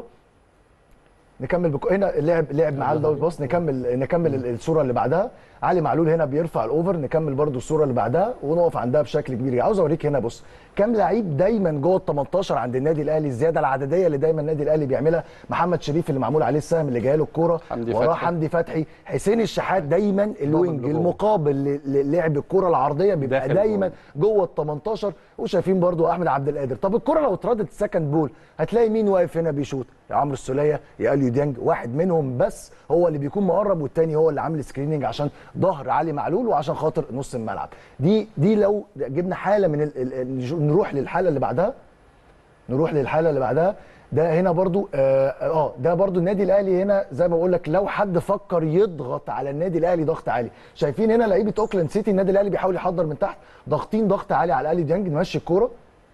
نكمل بك... هنا لعب لعب معاه الدوري باص نكمل نكمل ال- الصوره اللي بعدها علي معلول هنا بيرفع الاوفر نكمل برده الصوره اللي بعدها ونقف عندها بشكل كبير عاوز اوريك هنا بص كام لعيب دايما جوه ال 18 عند النادي الاهلي الزياده العدديه اللي دايما النادي الاهلي بيعملها محمد شريف اللي معمول عليه السهم اللي جاي له الكوره حمدي وراه فتحي. حمدي فتحي حسين الشحات دايما الوينج لجوه. المقابل ل- للعب الكره العرضيه بيبقى داخل دايما جوه ال 18 وشايفين برضو احمد عبد القادر طب الكره لو اتردت سكند بول هتلاقي مين واقف هنا بيشوط يا عمرو السوليه يا اليو ديانج واحد منهم بس هو اللي بيكون مقرب والتاني هو اللي عامل سكريننج عشان ظهر علي معلول وعشان خاطر نص الملعب دي دي لو جبنا حاله من ال ال نروح للحاله اللي بعدها نروح للحاله اللي بعدها ده هنا برضو اه, آه ده برضو النادي الاهلي هنا زي ما بقول لك لو حد فكر يضغط على النادي الاهلي ضغط عالي شايفين هنا لعيبه اوكلاند سيتي النادي الاهلي بيحاول يحضر من تحت ضاغطين ضغط عالي على اليو ديانج نمشي الكوره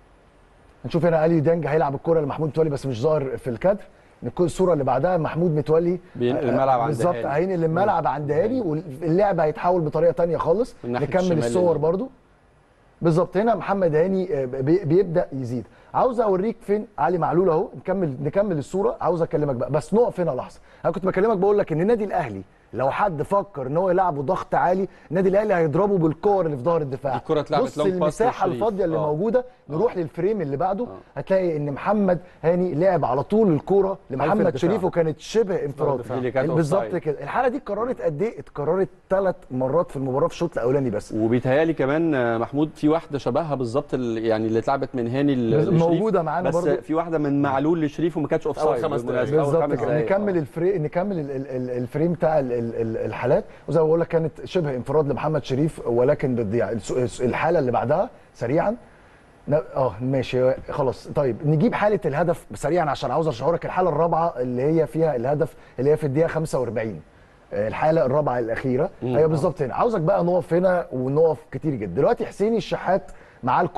نشوف هنا اليو ديانج هيلعب الكوره لمحمود متولي بس مش ظاهر في الكادر نكون الصوره اللي بعدها محمود متولي بينقل آه، الملعب عند بالظبط هاني. هينقل الملعب عند هاني واللعب هيتحول بطريقه تانية خالص من ناحية نكمل الشمال الصور اللي- برضو بالظبط هنا محمد هاني آه، بي- بيبدا يزيد عاوز اوريك فين علي معلول اهو نكمل نكمل الصوره عاوز اكلمك بقى بس نقف هنا لحظه انا كنت بكلمك بقول لك ان النادي الاهلي لو حد فكر ان هو يلعبه ضغط عالي النادي الاهلي هيضربه بالكور اللي في ظهر الدفاع الكرة اتلعبت بص لونج باس المساحه لشريف. الفاضيه اللي آه. موجوده نروح للفريم اللي بعده هتلاقي ان محمد هاني لعب على طول الكوره لمحمد الدفاع. شريف وكانت شبه انفراد دي اللي كانت بالظبط أوفسايد. كده الحاله دي اتكررت قد ايه اتكررت ثلاث مرات في المباراه في الشوط الاولاني بس وبيتهيالي كمان آه، محمود في واحده شبهها بالظبط ال- يعني اللي اتلعبت من هاني ل- لشريف موجودة معانا بس برضو. في واحده من معلول لشريف وما كانتش اوف أول سايد خمس دقايق. بالظبط كده نكمل الفري نكمل ال- ال- ال- الفريم بتاع ال- ال- ال- الحالات وزي ما بقول لك كانت شبه انفراد لمحمد شريف ولكن بتضيع الس- الس- الحاله اللي بعدها سريعا ن- اه ماشي خلاص طيب نجيب حاله الهدف سريعا عشان عاوز اشرحك الحاله الرابعه اللي هي فيها الهدف اللي هي في الدقيقه 45 آه، الحاله الرابعه الاخيره هي بالظبط هنا عاوزك بقى نقف هنا ونقف كتير جدا دلوقتي حسين الشحات معاه الكوره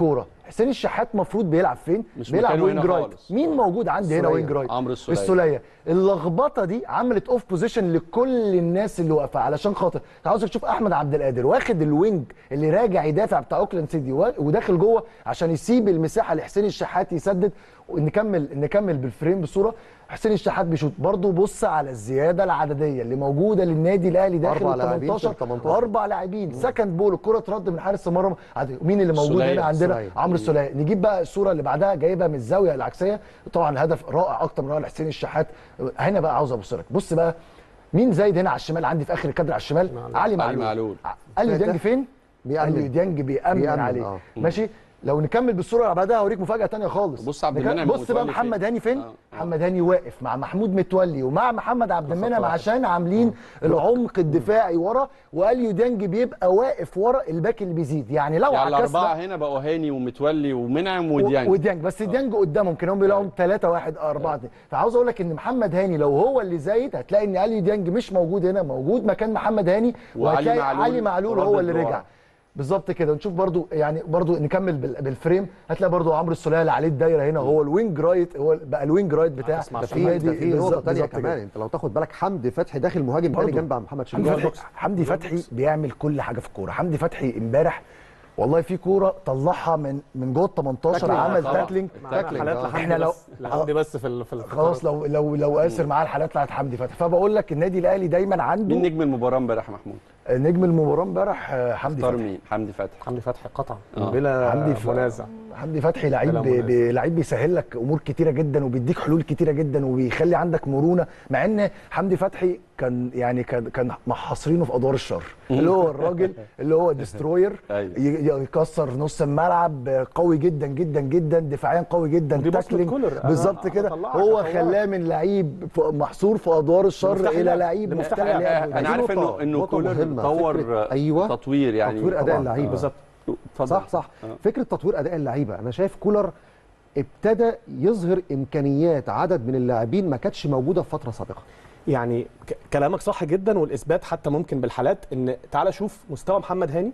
حسين الشحات مفروض بيلعب فين مش بيلعب مكانه هنا وينج رايت خالص. مين موجود عندي هنا السولية. وينج رايت عمرو السولية. السوليه اللخبطه دي عملت اوف بوزيشن لكل الناس اللي واقفه علشان خاطر انت عاوزك تشوف احمد عبد القادر واخد الوينج اللي راجع يدافع بتاع اوكلاند سيتي و- وداخل جوه عشان يسيب المساحه لحسين الشحات يسدد ونكمل نكمل بالفريم بصوره حسين الشحات بيشوط برضه بص على الزياده العدديه اللي موجوده للنادي الاهلي داخل أربع ال لاعبين في 18 ال 18. واربع لاعبين سكند بول الكره ترد من حارس المرمى عد- مين اللي موجود السولية. هنا عندنا السولية. عمرو السوليه نجيب بقى الصوره اللي بعدها جايبها من الزاويه العكسيه طبعا هدف رائع اكتر من رائع لحسين الشحات هنا بقى عاوز ابص لك بص بقى مين زايد هنا على الشمال عندي في اخر الكادر على الشمال علي معلول معلول. اليو ديانج فين بيأمن. اليو ديانج بيأمن, بيأمن، عليه آه. ماشي لو نكمل بالصوره اللي بعدها هوريك مفاجاه تانية خالص بص عبد نك- المنعم بص بقى ومتولي محمد فين؟ هاني فين آه. محمد هاني واقف مع محمود متولي ومع محمد عبد المنعم عشان عاملين العمق الدفاعي ورا واليو ديانج بيبقى واقف ورا الباك اللي بيزيد يعني لو يعني عكسنا الاربعه هنا بقوا هاني ومتولي ومنعم وديانج وديانج بس ديانج قدامهم كانوا بيلاقوا 3 1 4 2 فعاوز اقول لك ان محمد هاني لو هو اللي زايد هتلاقي ان علي ديانج مش موجود هنا موجود مكان محمد هاني وعلي وهتلاقي معلول علي معلول هو ردد اللي لورا. رجع بالظبط كده نشوف برضو يعني برضو نكمل بال- بالفريم هتلاقي برضو عمرو السوليه اللي عليه الدايره هنا هو الوينج رايت هو بقى الوينج رايت بتاع هتسمع ده عشان في النادي. ده في نقطه بالظبط- ثانيه بالظبط كمان كده. انت لو تاخد بالك حمدي فتحي داخل مهاجم تاني برضو. جنب عبد محمد حمدي شريف فتحي حمدي فتحي بيعمل كل حاجه في الكوره حمدي فتحي امبارح والله في كوره طلعها من من جوه ال 18 تاكلينج. عمل طبعا. تاكلينج تاكلينج، حالات آه. لحمدي إحنا لو- بس لحمدي بس في ال- في ال- خلاص لو لو لو قاسر معاه الحالات بتاعت حمدي فتحي فبقول لك النادي الاهلي دايما عنده مين نجم المباراه امبارح يا محمود؟ نجم المباراه امبارح آه، حمدي اختار فتحي مين؟ حمدي فتحي حمدي فتحي قطعا آه. بلا حمدي ف- منازع حمدي فتحي لعيب بلا ب- منازع. ب- لعيب بيسهل لك امور كتيره جدا وبيديك حلول كتيره جدا وبيخلي عندك مرونه مع ان حمدي فتحي كان يعني كان كان محاصرينه في ادوار الشر اللي هو الراجل اللي هو ديستروير أيوة. ي- يكسر نص الملعب قوي جدا جدا جدا دفاعيا قوي جدا ودي بصمة تاكلينج كولر. أنا- بالظبط أنا كده بطلعك، هو هطلعك. خلاه من لعيب ف- محصور في ادوار الشر مفتاح الى لعب. لعيب ده مفتاح مفتاح لعب انا عارف انه نقطة- انه نقطة كولر مهمة. طور فكرة- أيوة. تطوير يعني تطوير اداء طبعاً. اللعيبه بالظبط اتفضل. صح صح آه. فكره تطوير اداء اللعيبه انا شايف كولر ابتدى يظهر امكانيات عدد من اللاعبين ما كانتش موجوده في فتره سابقه يعني ك- كلامك صح جدا والاثبات حتى ممكن بالحالات ان تعالى شوف مستوى محمد هاني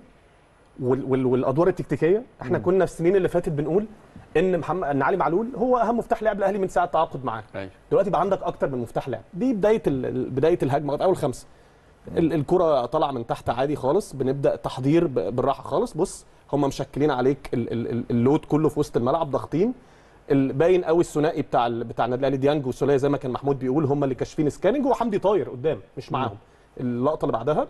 وال وال والادوار التكتيكيه احنا كنا في السنين اللي فاتت بنقول ان محمد ان علي معلول هو اهم مفتاح لعب الاهلي من ساعه التعاقد معاه أيوة. دلوقتي بقى عندك اكتر من مفتاح لعب دي بدايه ال- ال- بدايه الهجمه اول خمسه ال- الكره طالعه من تحت عادي خالص بنبدا تحضير ب- بالراحه خالص بص هم مشكلين عليك ال- ال- ال- اللود كله في وسط الملعب ضاغطين ال- باين قوي الثنائي بتاع ال- بتاع النادي الاهلي ديانج وسوليه زي ما كان محمود بيقول هم اللي كاشفين سكاننج وحمدي طاير قدام مش معاهم اللقطه اللي بعدها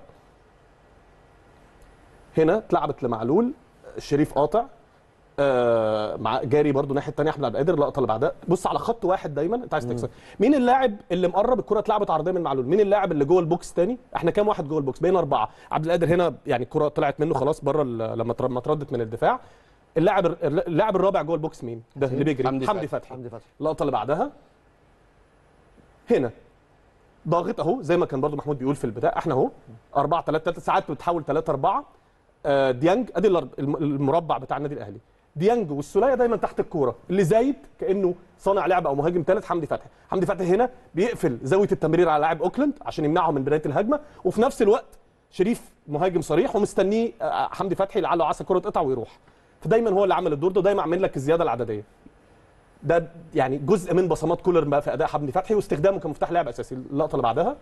هنا اتلعبت لمعلول شريف قاطع آه مع جاري برضو الناحيه الثانيه احمد عبد القادر اللقطه اللي بعدها بص على خط واحد دايما انت عايز تكسب مين اللاعب اللي مقرب الكره اتلعبت عرضيه من معلول مين اللاعب اللي جوه البوكس تاني احنا كام واحد جوه البوكس بين اربعه عبد القادر هنا يعني الكره طلعت منه خلاص بره ال- لما تر- لما اتردت من الدفاع اللاعب الر- اللاعب الرابع جوه البوكس مين ده اللي بيجري حمدي حمدي فتحي. فتحي حمدي فتحي اللقطه اللي بعدها هنا ضاغط اهو زي ما كان برضو محمود بيقول في البدايه احنا اهو 4 3 3 ساعات بتحول 3 4 آه ديانج ادي الأر- الم- المربع بتاع النادي الاهلي ديانج والسوليه دايما تحت الكوره اللي زايد كانه صانع لعب او مهاجم ثالث حمدي فتحي حمدي فتحي هنا بيقفل زاويه التمرير على لاعب اوكلاند عشان يمنعه من بدايه الهجمه وفي نفس الوقت شريف مهاجم صريح ومستنيه آه، حمدي فتحي لعله عسى الكره تقطع ويروح فدايما هو اللي عمل الدور ده ودايما عامل لك الزياده العدديه ده يعني جزء من بصمات كولر بقى في اداء حمدي فتحي واستخدامه كمفتاح لعب اساسي اللقطه اللي بعدها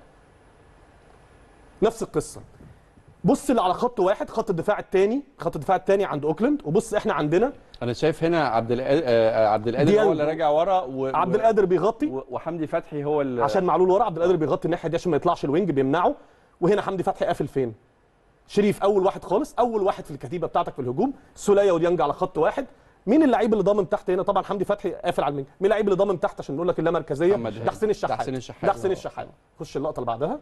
نفس القصه بص اللي على خط واحد خط الدفاع الثاني خط الدفاع الثاني عند اوكلاند وبص احنا عندنا انا شايف هنا عبد القادر آه، عبد القادر ديانج. هو اللي راجع ورا و... عبد القادر بيغطي و... وحمدي فتحي هو اللي عشان معلول ورا عبد القادر بيغطي الناحيه دي عشان ما يطلعش الوينج بيمنعه وهنا حمدي فتحي قافل فين شريف اول واحد خالص اول واحد في الكتيبه بتاعتك في الهجوم سوليه وديانج على خط واحد مين اللعيب اللي ضامن تحت هنا طبعا حمدي فتحي قافل على الوينج مين اللعيب اللي ضامن تحت عشان نقول لك اللامركزيه محمد هاني. ده حسين الشحات ده حسين الشحات. ده حسين الشحات خش اللقطه اللي بعدها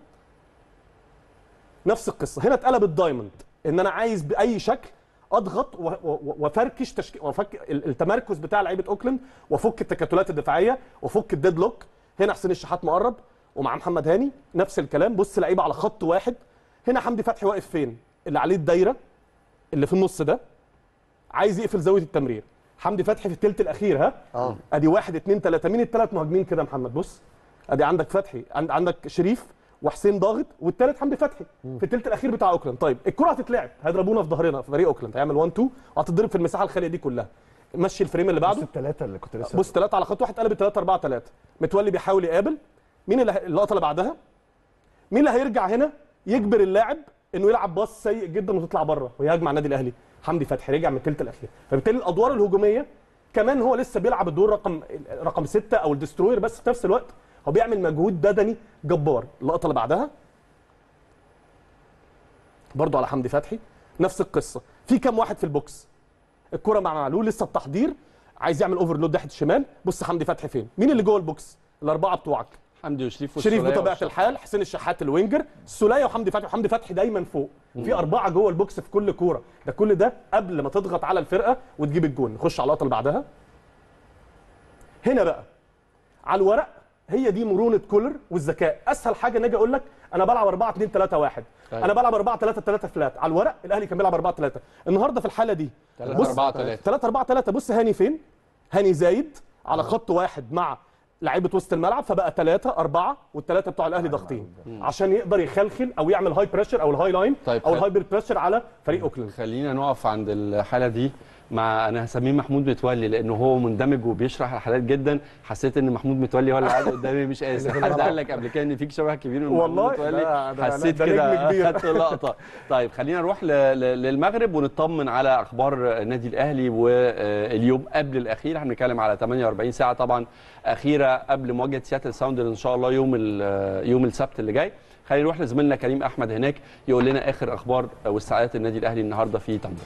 نفس القصه هنا اتقلبت دايموند ان انا عايز باي شكل اضغط و- و- وافركش تشك... وافك ال- التمركز بتاع لعيبه اوكلاند وافك التكتلات الدفاعيه وافك الديد لوك هنا حسين الشحات مقرب ومع محمد هاني نفس الكلام بص لعيبه على خط واحد هنا حمدي فتحي واقف فين اللي عليه الدايره اللي في النص ده عايز يقفل زاويه التمرير حمدي فتحي في الثلث الاخير ها اه ادي واحد اتنين تلاته مين الثلاث مهاجمين كده يا محمد بص ادي عندك فتحي عند عندك شريف وحسين ضاغط والثالث حمدي فتحي في الثلث الاخير بتاع اوكلاند طيب الكره هتتلعب هيضربونا في ظهرنا في فريق اوكلاند هيعمل 1 2 وهتضرب في المساحه الخاليه دي كلها مشي الفريم اللي بص بعده الثلاثه اللي كنت لسه بص 3 على خط واحد قلب 3 4 3 متولي بيحاول يقابل مين اللي اللقطه اللي بعدها مين اللي هيرجع هنا يجبر اللاعب انه يلعب باص سيء جدا وتطلع بره ويهاجم على النادي الاهلي حمدي فتحي رجع من الثلث الاخير فبالتالي الادوار الهجوميه كمان هو لسه بيلعب الدور رقم رقم 6 او الدستروير بس في نفس الوقت هو بيعمل مجهود بدني جبار اللقطه اللي بعدها برضو على حمدي فتحي نفس القصه في كام واحد في البوكس الكره مع معلول لسه التحضير عايز يعمل اوفرلود ناحيه الشمال بص حمدي فتحي فين مين اللي جوه البوكس الاربعه بتوعك حمدي وشريف شريف والسولية بطبيعه والشحات. الحال حسين الشحات الوينجر السوليه وحمدي فتحي وحمدي فتحي دايما فوق في اربعه جوه البوكس في كل كوره ده كل ده قبل ما تضغط على الفرقه وتجيب الجون نخش على اللقطه اللي بعدها هنا بقى على الورق هي دي مرونه كولر والذكاء اسهل حاجه ان اجي اقول لك انا بلعب 4 2 3 1 أيوة. انا بلعب 4 3 3 فلات على الورق الاهلي كان بيلعب 4 3 النهارده في الحاله دي 3 4 3 3 4 3 بص هاني فين؟ هاني زايد على خط واحد مع لعيبه وسط الملعب فبقى 3 4 والثلاثه بتوع الاهلي ضاغطين عشان يقدر يخلخل او يعمل هاي بريشر او الهاي لاين طيب، او خل- الهايبر بريشر على فريق اوكلاند خلينا نقف عند الحاله دي مع انا هسميه محمود متولي لانه هو مندمج وبيشرح الحالات جدا حسيت ان محمود متولي هو اللي قاعد قدامي مش قاسي حد قال لك قبل كده ان فيك شبه كبير من محمود والله؟ متولي لا، ده- حسيت ده نجم كده كبير. خدت لقطه طيب خلينا نروح ل- ل- للمغرب ونطمن على اخبار النادي الاهلي واليوم قبل الاخير هنتكلم على 48 ساعه طبعا اخيره قبل مواجهه سياتل ساوندر ان شاء الله يوم ال- يوم السبت اللي جاي خلينا نروح لزميلنا كريم احمد هناك يقول لنا اخر اخبار واستعدادات النادي الاهلي النهارده في طنجه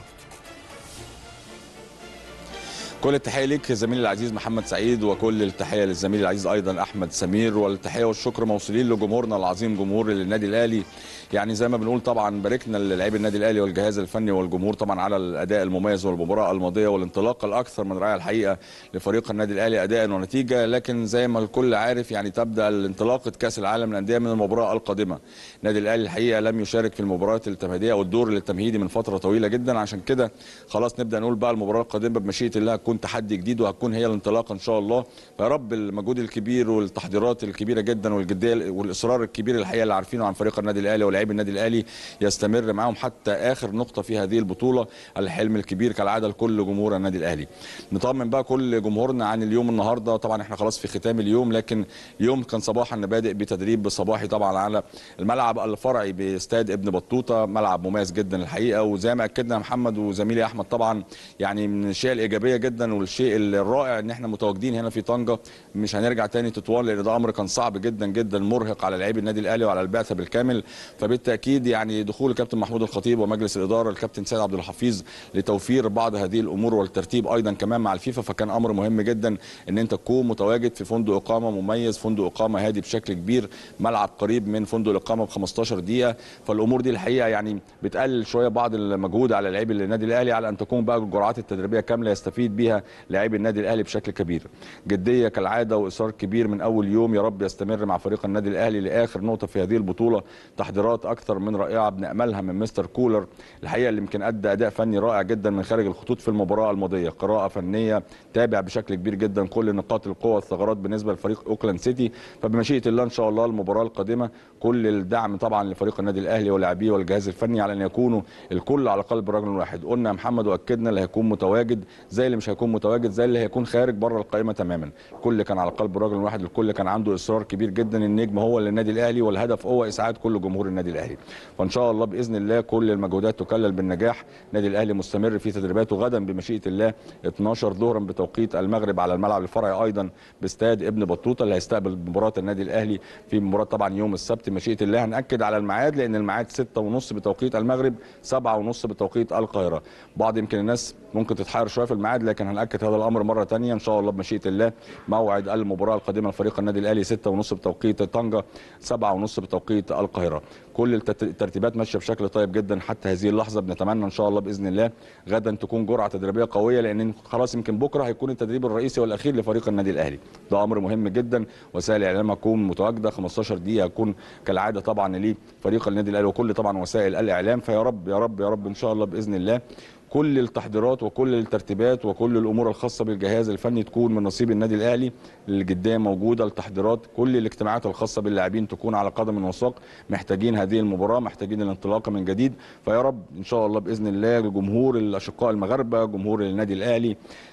كل التحيه ليك زميلي العزيز محمد سعيد وكل التحيه للزميل العزيز ايضا احمد سمير والتحيه والشكر موصولين لجمهورنا العظيم جمهور النادي الاهلي يعني زي ما بنقول طبعا باركنا للاعبي النادي الاهلي والجهاز الفني والجمهور طبعا على الاداء المميز والمباراه الماضيه والانطلاق الاكثر من رائع الحقيقه لفريق النادي الاهلي اداء ونتيجه لكن زي ما الكل عارف يعني تبدا انطلاقه كاس العالم للانديه من المباراه القادمه النادي الاهلي الحقيقه لم يشارك في المباريات التمهيديه او الدور التمهيدي من فتره طويله جدا عشان كده خلاص نبدا نقول بقى المباراه القادمه بمشيئه الله هتكون تحدي جديد وهتكون هي الانطلاقه ان شاء الله فيا رب المجهود الكبير والتحضيرات الكبيره جدا والجديه والاصرار الكبير الحقيقه اللي عارفينه عن فريق النادي الاهلي ولاعبي النادي الاهلي يستمر معاهم حتى اخر نقطه في هذه البطوله الحلم الكبير كالعاده لكل جمهور النادي الاهلي نطمن بقى كل جمهورنا عن اليوم النهارده طبعا احنا خلاص في ختام اليوم لكن يوم كان صباحا بادئ بتدريب صباحي طبعا على الملعب الفرعي باستاد ابن بطوطه ملعب مميز جدا الحقيقه وزي ما اكدنا محمد وزميلي احمد طبعا يعني من الاشياء الايجابيه جدا والشيء الرائع ان احنا متواجدين هنا في طنجه مش هنرجع تاني تطوان لان ده امر كان صعب جدا جدا مرهق على لاعبي النادي الاهلي وعلى البعثه بالكامل فبالتاكيد يعني دخول الكابتن محمود الخطيب ومجلس الاداره الكابتن سيد عبد الحفيظ لتوفير بعض هذه الامور والترتيب ايضا كمان مع الفيفا فكان امر مهم جدا ان انت تكون متواجد في فندق اقامه مميز فندق اقامه هادي بشكل كبير ملعب قريب من فندق الاقامه ب 15 دقيقه فالامور دي الحقيقه يعني بتقلل شويه بعض المجهود على لاعبي النادي الاهلي على ان تكون بقى الجرعات التدريبيه كامله يستفيد بيها لاعبي النادي الاهلي بشكل كبير جديه كالعاده واصرار كبير من اول يوم يا رب يستمر مع فريق النادي الاهلي لاخر نقطه في هذه البطوله تحضيرات اكثر من رائعه بناملها من مستر كولر الحقيقه اللي يمكن ادى اداء فني رائع جدا من خارج الخطوط في المباراه الماضيه قراءه فنيه تابع بشكل كبير جدا كل نقاط القوه والثغرات بالنسبه لفريق اوكلاند سيتي فبمشيئه الله ان شاء الله المباراه القادمه كل الدعم طبعا لفريق النادي الاهلي ولاعبيه والجهاز الفني على ان يكونوا الكل على قلب رجل واحد قلنا يا محمد واكدنا اللي هيكون متواجد زي اللي مش هيكون متواجد زي اللي هيكون خارج بره القائمه تماما الكل كان على قلب رجل واحد الكل كان عنده اصرار كبير جدا النجم هو للنادي الاهلي والهدف هو اسعاد كل جمهور النادي الاهلي فان شاء الله باذن الله كل المجهودات تكلل بالنجاح النادي الاهلي مستمر في تدريباته غدا بمشيئه الله 12 ظهرا بتوقيت المغرب على الملعب الفرعي ايضا باستاد ابن بطوطه اللي هيستقبل مباراه النادي الاهلي في مباراه طبعا يوم السبت مشيئه الله هناكد على الميعاد لان الميعاد 6:30 بتوقيت المغرب 7:30 بتوقيت القاهره بعض يمكن الناس ممكن تتحير شويه في الميعاد لكن هناكد هذا الامر مره ثانيه ان شاء الله بمشيئه الله موعد المباراه القادمه لفريق النادي الاهلي 6:30 بتوقيت طنجه 7:30 بتوقيت القاهره كل التت- الترتيبات ماشيه بشكل طيب جدا حتى هذه اللحظه بنتمنى ان شاء الله باذن الله غدا تكون جرعه تدريبيه قويه لان خلاص يمكن بكره هيكون التدريب الرئيسي والاخير لفريق النادي الاهلي ده امر مهم جدا وسائل الاعلام هتكون متواجده 15 دقيقه هتكون كالعاده طبعا لفريق النادي الاهلي وكل طبعا وسائل الاعلام فيا رب يا رب يا رب ان شاء الله باذن الله كل التحضيرات وكل الترتيبات وكل الامور الخاصه بالجهاز الفني تكون من نصيب النادي الاهلي الجديه موجوده التحضيرات كل الاجتماعات الخاصه باللاعبين تكون على قدم وساق محتاجين هذه المباراه محتاجين الانطلاقه من جديد فيا رب ان شاء الله باذن الله جمهور الاشقاء المغاربه جمهور النادي الاهلي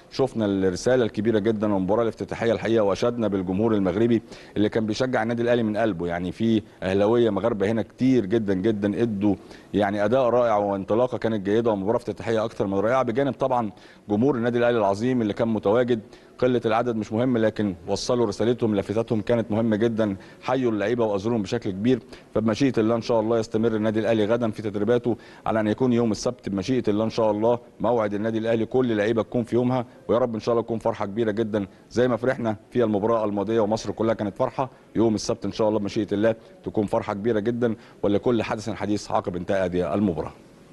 شفنا الرساله الكبيره جدا والمباراه الافتتاحيه الحقيقه واشدنا بالجمهور المغربي اللي كان بيشجع النادي الاهلي من قلبه يعني في اهلاويه مغاربه هنا كتير جدا جدا ادوا يعني اداء رائع وانطلاقه كانت جيده ومباراه افتتاحيه اكتر من رائعه بجانب طبعا جمهور النادي الاهلي العظيم اللي كان متواجد قله العدد مش مهم لكن وصلوا رسالتهم لافتاتهم كانت مهمه جدا حيوا اللعيبه وازروهم بشكل كبير فبمشيئه الله ان شاء الله يستمر النادي الاهلي غدا في تدريباته على ان يكون يوم السبت بمشيئه الله ان شاء الله موعد النادي الاهلي كل لعيبه تكون في يومها ويا رب ان شاء الله تكون فرحه كبيره جدا زي ما فرحنا في المباراه الماضيه ومصر كلها كانت فرحه يوم السبت ان شاء الله بمشيئه الله تكون فرحه كبيره جدا ولكل حدث حديث عقب انتهاء هذه المباراه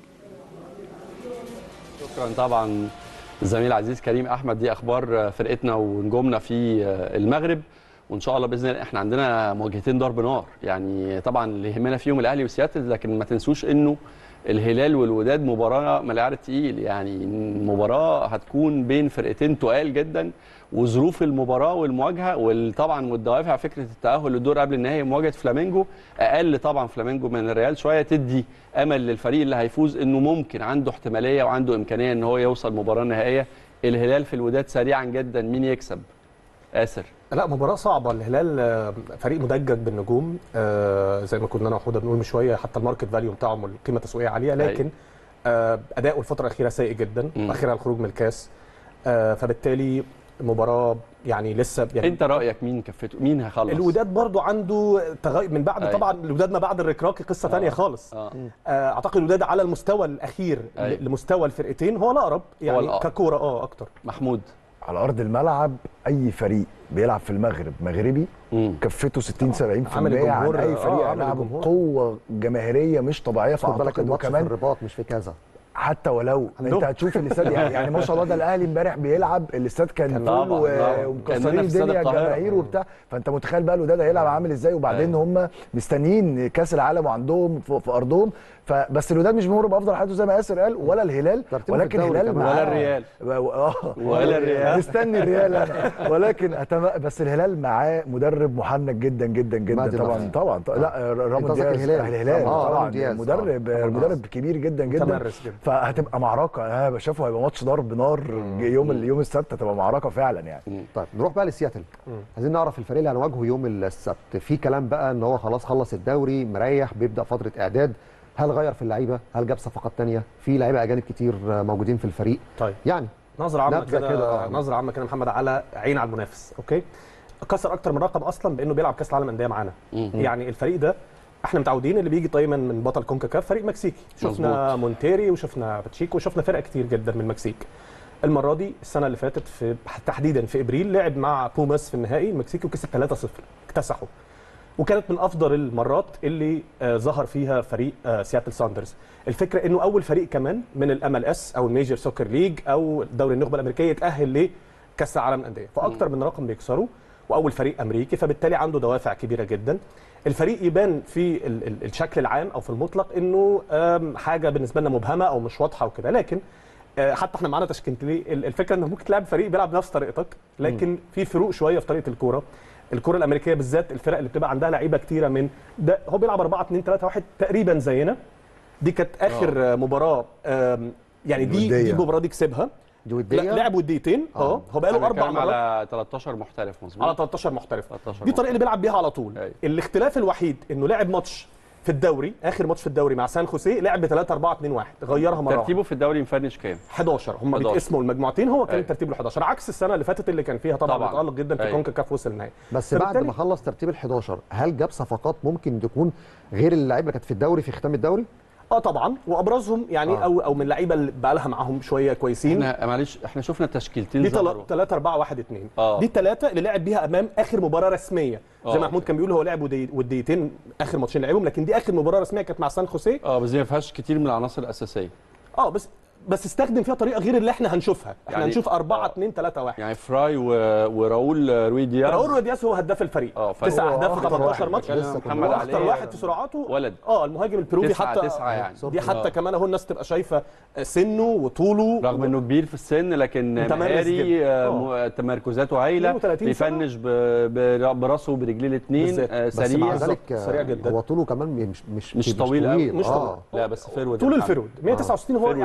شكرا طبعا الزميل العزيز كريم احمد دي اخبار فرقتنا ونجومنا في المغرب وان شاء الله باذن الله احنا عندنا مواجهتين ضرب نار يعني طبعا اللي يهمنا فيهم الاهلي وسياتل لكن ما تنسوش انه الهلال والوداد مباراه ملاعب تقيل يعني المباراه هتكون بين فرقتين تقال جدا وظروف المباراه والمواجهه وطبعا والدوافع فكره التاهل للدور قبل النهائي مواجهه فلامينجو اقل طبعا فلامينجو من الريال شويه تدي امل للفريق اللي هيفوز انه ممكن عنده احتماليه وعنده امكانيه ان هو يوصل مباراه نهائيه الهلال في الوداد سريعا جدا مين يكسب اسر لا مباراة صعبة الهلال آه، فريق مدجج بالنجوم آه، زي ما كنا انا وحوده بنقول من شوية حتى الماركت فاليو بتاعهم والقيمة التسويقية عالية لكن آه، أداؤه الفترة الأخيرة سيء جدا مم. وأخيرا الخروج من الكاس آه، فبالتالي مباراة يعني لسه يعني انت رايك مين كفته مين هيخلص الوداد برضو عنده تغير من بعد أيوة. طبعا الوداد ما بعد الركراكي قصة ثانية خالص اه آه، اعتقد الوداد على المستوى الاخير أيوة. لمستوى الفرقتين هو الاقرب يعني الأقرب. ككوره اه اكتر محمود على ارض الملعب اي فريق بيلعب في المغرب مغربي مم. كفته 60 70% عامل عن الجمهور- اي آه، فريق عامل يلعب الجمهور. قوه جماهيريه مش طبيعيه خد بالك فاعتقد الماتش في وكمان الرباط مش في كذا حتى ولو عندهم. انت هتشوف الاستاد يعني, يعني ما شاء الله ده الاهلي امبارح بيلعب الاستاد كان كان فول طبعاً، طبعاً. و- كأننا ومكسرين في استاد الدنيا القاهرة. جماهير وبتاع فانت متخيل بقى الوداد هيلعب عامل ازاي وبعدين هم مستنيين كاس العالم وعندهم في في ارضهم فبس الوداد مش بيمر بافضل حالته زي ما ياسر قال ولا الهلال ترتيبه في ولكن الدوري الهلال كمان. ولا معاه- الريال. آه. ولا الريال. مستني الريال أنا. ولكن أتم... بس الهلال معاه مدرب محنك جدا جدا جدا مهدي طبعا لطفي. طبعا طبعا لا أنت رامون قصدك دياز الهلال. الهلال آه، طبعا رامون دياز. مدرب آه، طبعاً. مدرب كبير جدا جدا متمرس جدا. فهتبقى معركه انا شايفه هيبقى ماتش ضرب نار يوم ال- يوم السبت هتبقى معركه فعلا يعني طيب نروح بقى لسياتل عايزين نعرف الفريق اللي هنواجهه يوم السبت في كلام بقى ان هو خلاص خلص الدوري مريح بيبدا فتره اعداد هل غير في اللعيبه هل جاب صفقات تانية في لعيبه اجانب كتير موجودين في الفريق طيب يعني نظره عامه نبذة كده كده. نظره عامه كده محمد على عين على المنافس اوكي كسر اكتر من رقم اصلا بانه بيلعب كاس العالم انديه معانا يعني الفريق ده احنا متعودين اللي بيجي دايما من بطل كونكاكاف فريق مكسيكي شفنا مظبوط. مونتيري وشفنا باتشيكو وشفنا فرق كتير جدا من المكسيك المره دي السنه اللي فاتت في تحديدا في ابريل لعب مع بوماس في النهائي المكسيكي وكسب 3-0 اكتسحوا وكانت من افضل المرات اللي آه ظهر فيها فريق آه سياتل ساندرز الفكره انه اول فريق كمان من الام ال اس او الميجر سوكر ليج او دوري النخبه الامريكيه يتاهل لكاس العالم للانديه فاكتر من رقم بيكسروا واول فريق امريكي فبالتالي عنده دوافع كبيره جدا الفريق يبان في ال- ال- الشكل العام او في المطلق انه آم، حاجه بالنسبه لنا مبهمه او مش واضحه وكده لكن آه، حتى احنا معانا تشكيلتين ال- الفكره انك ممكن تلعب فريق بيلعب نفس طريقتك لكن في فروق شويه في طريقه الكوره الكره الامريكيه بالذات الفرق اللي بتبقى عندها لعيبه كتيره من ده هو بيلعب 4 2 3 1 تقريبا زينا دي كانت اخر آه. مباراه آم، يعني دي ودية. دي المباراه دي كسبها دي وديه لا لعب وديتين اه هو بقى له اربع بنتكلم مرات على 13 محترف مظبوط على 13 محترف 13 دي الطريقه اللي بيلعب بيها على طول أيوة. الاختلاف الوحيد انه لعب ماتش في الدوري اخر ماتش في الدوري مع سان خوسيه لعب ب 3 4 2 1 غيرها مره ترتيبه في الدوري مفنش كام 11 هم 11. بيتقسموا المجموعتين هو كان أيوة. ترتيبه ال 11 عكس السنه اللي فاتت اللي كان فيها طبعا طبعاً. متالق جدا في أيوة. كونكاكاف وصل النهائي بس بعد فبالتالي- ما خلص ترتيب ال 11 هل جاب صفقات ممكن تكون غير اللعيبه اللي كانت في الدوري في ختام الدوري اه طبعا وابرزهم يعني آه. او او من اللعيبه اللي بقى لها معاهم شويه كويسين احنا معلش احنا شفنا تشكيلتين دي ظهروا 3 4 1 2 آه. دي الثلاثه اللي لعب بيها امام اخر مباراه رسميه زي آه. ما محمود كان بيقول هو لعب ودي- وديتين اخر ماتشين لعبهم لكن دي اخر مباراه رسميه كانت مع سان خوسيه اه بس دي ما فيهاش كتير من العناصر الاساسيه اه بس بس استخدم فيها طريقه غير اللي احنا هنشوفها احنا يعني- هنشوف 4 آه. 2 3 1 يعني فراي و... وراؤول روي دياز راؤول رودياس هو هداف الفريق اه فهو تسع اهداف في أخطر 13 واحد. ماتش لسه محمد هو علي اخطر واحد في سرعاته ولد اه المهاجم البيروفي تسعة حتى تسعة يعني. دي حتى آه. كمان اهو الناس تبقى شايفه سنه وطوله رغم انه كبير في السن لكن متمرس مهاري جدا. آه، م- تمركزاته هايله 32 سنة. بيفنش ب... ب... براسه وبرجليه الاثنين بالذات. آه بس مع سريع ذلك آه، سريع جدا. هو طوله كمان مش مش مش طويل أوي. مش آه. طويل. لا بس فيرود طول يا محمد. الفرود 169 هو فيرود- يعني فيرود طول يعني.